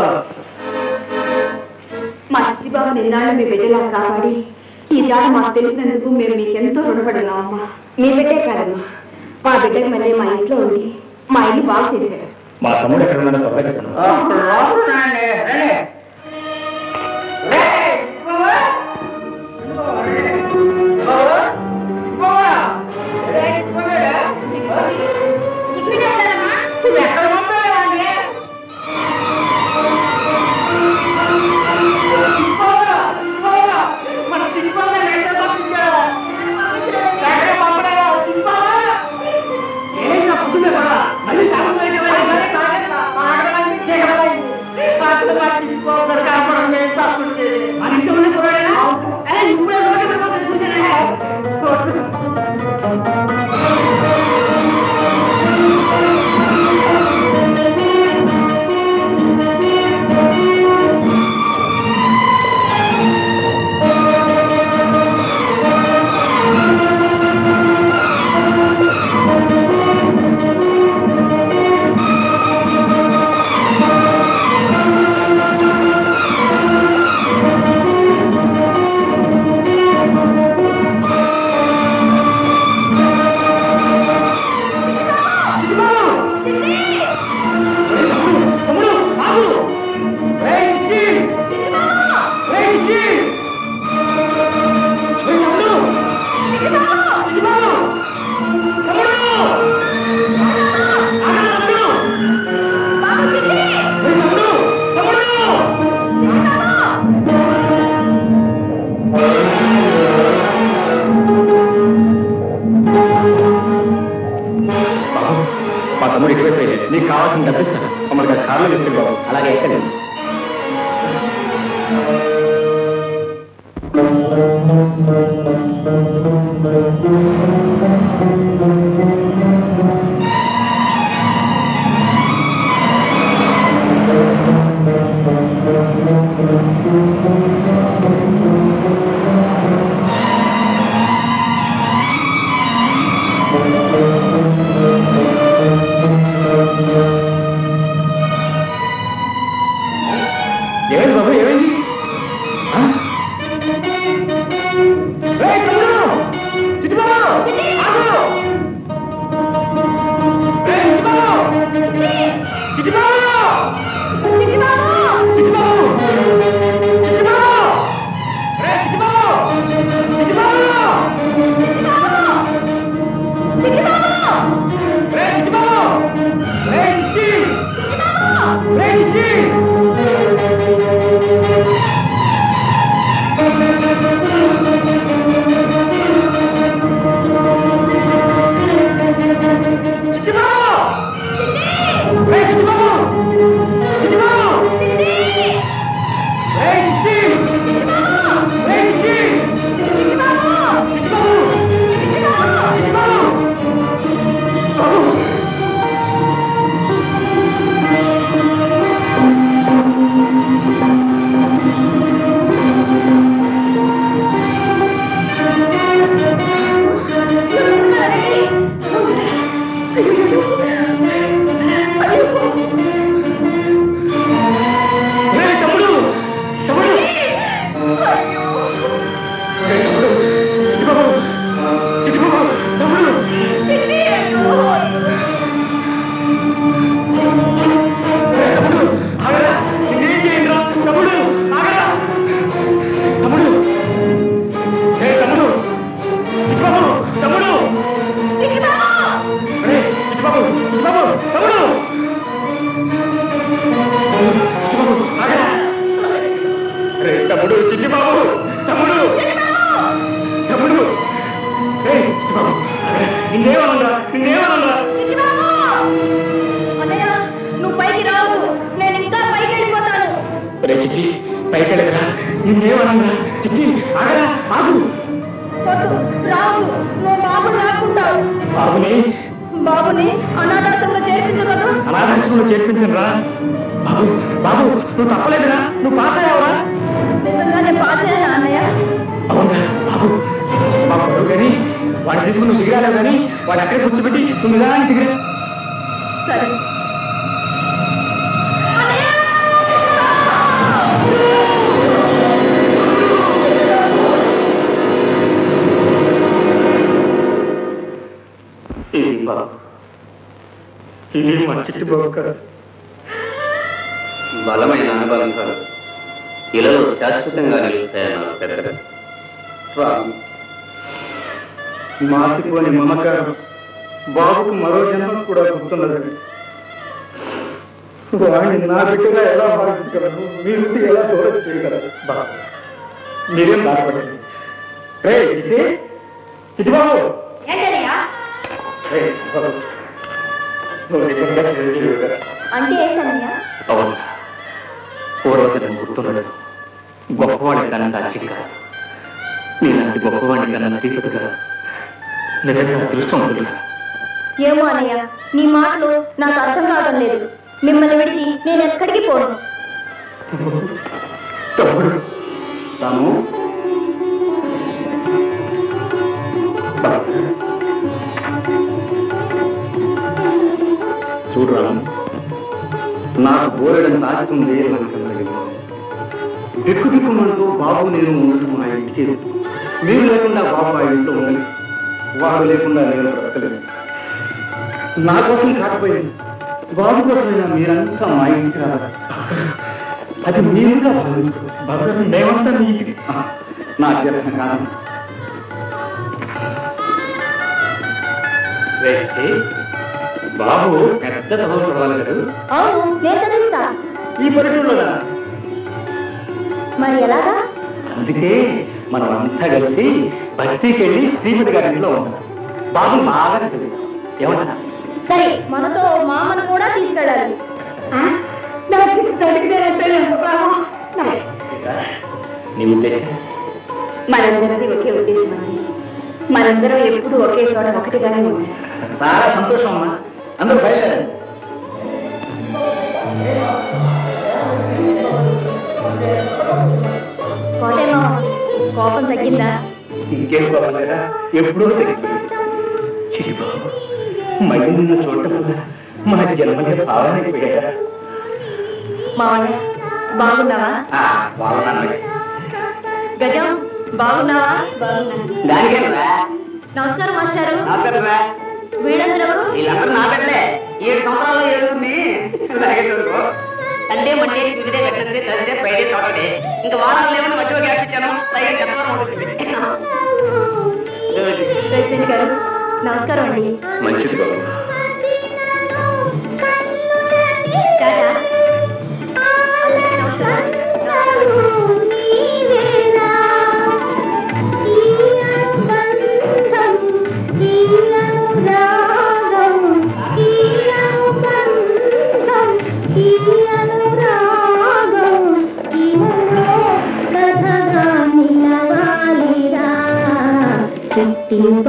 మా చిట్టిబాబు నిన్నాళ్ళు మీ బిడ్డలా కాపాడి ఈ జాడ మాకు తెలిసినందుకు మేము మీకు ఎంతో రుణపడున్నాం అమ్మా మీ బిడ్డే కాదమ్మా మా బిడ్డకి మళ్ళీ మా ఇంట్లో ఉండి మా ఇల్లు బాగు చేశారు మా తమ్ముడు ఎక్కడ ఉన్నాడో త్వరగా చెప్పండి లోపలండి రండి రేయ్, బావా. బావా, బావా. రేయ్, బావా. ఇక్కడే ఉంటారమ్మా నువ్వు ఎక్కడ పంపావండి? బావా, బావా. మన తిరుపతి ఎక్కడ పంపించారా? ఎక్కడ పంపలేదా? బావా. ఏంటి నా పుట్టుక కూడా? మళ్ళీ తాగుబోయే వాళ్ళు ఎవరే కాదేనా? ఆడవాళ్ళని దిగబోయింది. అసలు కార్లో తీసుకెళ్ళి బాబు అలాగే ఎక్కండి ఏమైంది బాబు ఏమైంది ఆ? ఏయ్, తమ్ముడు! చిట్టిబాబు! ఆగు! ఏయ్, చిట్టిబాబు! చిట్టిబాబు! చిట్టిబాబు! చిట్టిబాబు! ఏయ్, చిట్టిబాబు! చిట్టిబాబు! ఏయ్, చిట్టిబాబు! ఏయ్, చిట్టి! ఏయ్, చిట్టి! తమ్ముడు చిట్టి బాబు తమ్ముడు తమ్ముడు ఏయ్, చిట్టి బాబు నిన్నేమన్నా నిన్నేమన్నా అన్నయ్య నువ్వు పైకి రావు నేను ఇంకా పైకి వెళ్ళిపోతాను రే చిట్టి పైకి వెళ్ళకరా నిన్నేమన్నా చిట్టి ఆగరా ఆగు వద్దు రావు నువ్వు బాబుని రాకుంటావు బాబుని బాబుని అనాథాశ్రమంలో చేర్పించకదు అనాథాశ్రమంలో చేర్పించను రా బాబు బాబు నువ్వు తప్పలేదురా నువ్వు పాస్ అయ్యావురా నిజంగా నేను పాస్ అయ్యానా అన్నయ్య అవునా బాబు బాబు కొడుకు కానీ వాడు తీసుకుని నువ్వు దిగరాలేవు కానీ వాడు అక్కడే కూర్చోబెట్టి నువ్వు నిదానికి దిగరా సరే ఇది బాబు ఇది మా చిట్టి బాబు కదా బలమైన అనుబంధాలు ఇలలో శాశ్వతంగా నిలుస్తాయన్నారు పెద్దలు రాము మాసిపోని మమకారం బాబుకు మరో జన్మ కూడా గుర్తున్నదండి వాడిని నా బిడ్డగా ఎలా భావించగలరు మీ నుండి ఎలా దూరం చేయగలరు బాబు మీరేం బాధపడండి రే చిట్టి చిట్టి బాబు ఏంటన్నయ్య రే చిట్టి బాబు నువ్వు నిజంగా చిరంజీవిగా అంటే ఏంటన్నయ్య అవును పూర్వజనం గుర్తున్నది గొప్పవాడి కన్నా సాక్షి కాదు నీలాంటి గొప్పవాడి కన్నా శ్రీపతిగా నిజంగా అదృష్టవంతులుగా ఏమో అన్నయ్య నీ మాటలు నాకు అర్థం కావడం లేదు మిమ్మల్ని విడిచి నేను ఎక్కడికి పోను తమ్ముడు రాము చూడు రాము నాకు బోరెడంత ఆస్తి ఉంది లంకం తగిలింది దిక్కు దిక్కుమంటూ బాబు నేను ఉండటం మా ఇంటికి మీరు లేకుండా బాబు ఆ ఇంట్లో ఉండలేదు వాడు లేకుండా నేను బ్రతకలేదు నా కోసం కాకపోయింది బాబు కోసమైనా మీరంతా మా ఇంటికి రావాలి అది మీరుగా భావించుకోండి బాబు మేమంతా మీ ఇంటికి ఆ, నా అభ్యర్థన కాదు రే చిట్టి, బాబు పెద్ద చదువు చదవాలి కదా అవును నేను చదివిస్తా ఈ పల్లెటూరులోనా మరి ఎలాగా అందుకే మనం అంతా కలిసి బస్తీకి వెళ్ళి శ్రీమతి గారి ఇంట్లో ఉంటాం బాబు బాగా చదివి ఏమంటా సరే మనతో మామను కూడా తీసుకెళ్ళాలి నీ ఉద్దేశం మనందరిది ఒకే ఉద్దేశం అండి మనందరం ఎప్పుడూ ఒకే చోట ఒకటిగానే ఉంటాం చాలా సంతోషం అమ్మా అందరూ బయలుదేరండి కోటేమో కోపం తగ్గిందా ఇంకేం బాబలేరా ఎప్పుడో తగ్గిపోయింది చిటి బాబు మళ్ళీ నిన్ను చూడటం వల్ల మన జన్మలే భావనైపోయా మావయ్య బాగున్నావా బాగున్నాను గజం బాగున్నావా బాగున్నా దానికేనా నమస్కారం మాస్టారు నాకరా వీళ్ళందరూ వీళ్ళందరూ నా బిడ్డలే ఏడు సంవత్సరాలు ఏడుంది అంటే మండే కుదిరే పెట్టండి తండ్రి పైడే తోటడే ఇంకా వారాలు లేవని మధ్యలో గ్యాస్ ఇచ్చాను పైగా చెప్పడం ఉంటుంది ప్రెసిడెంట్ గారు నమస్కారం అండి మంచిది బాబు టాటా అందరికీ నమస్కారం.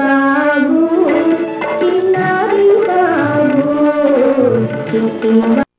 బాబు చిన్నారి బాబు చిట్టి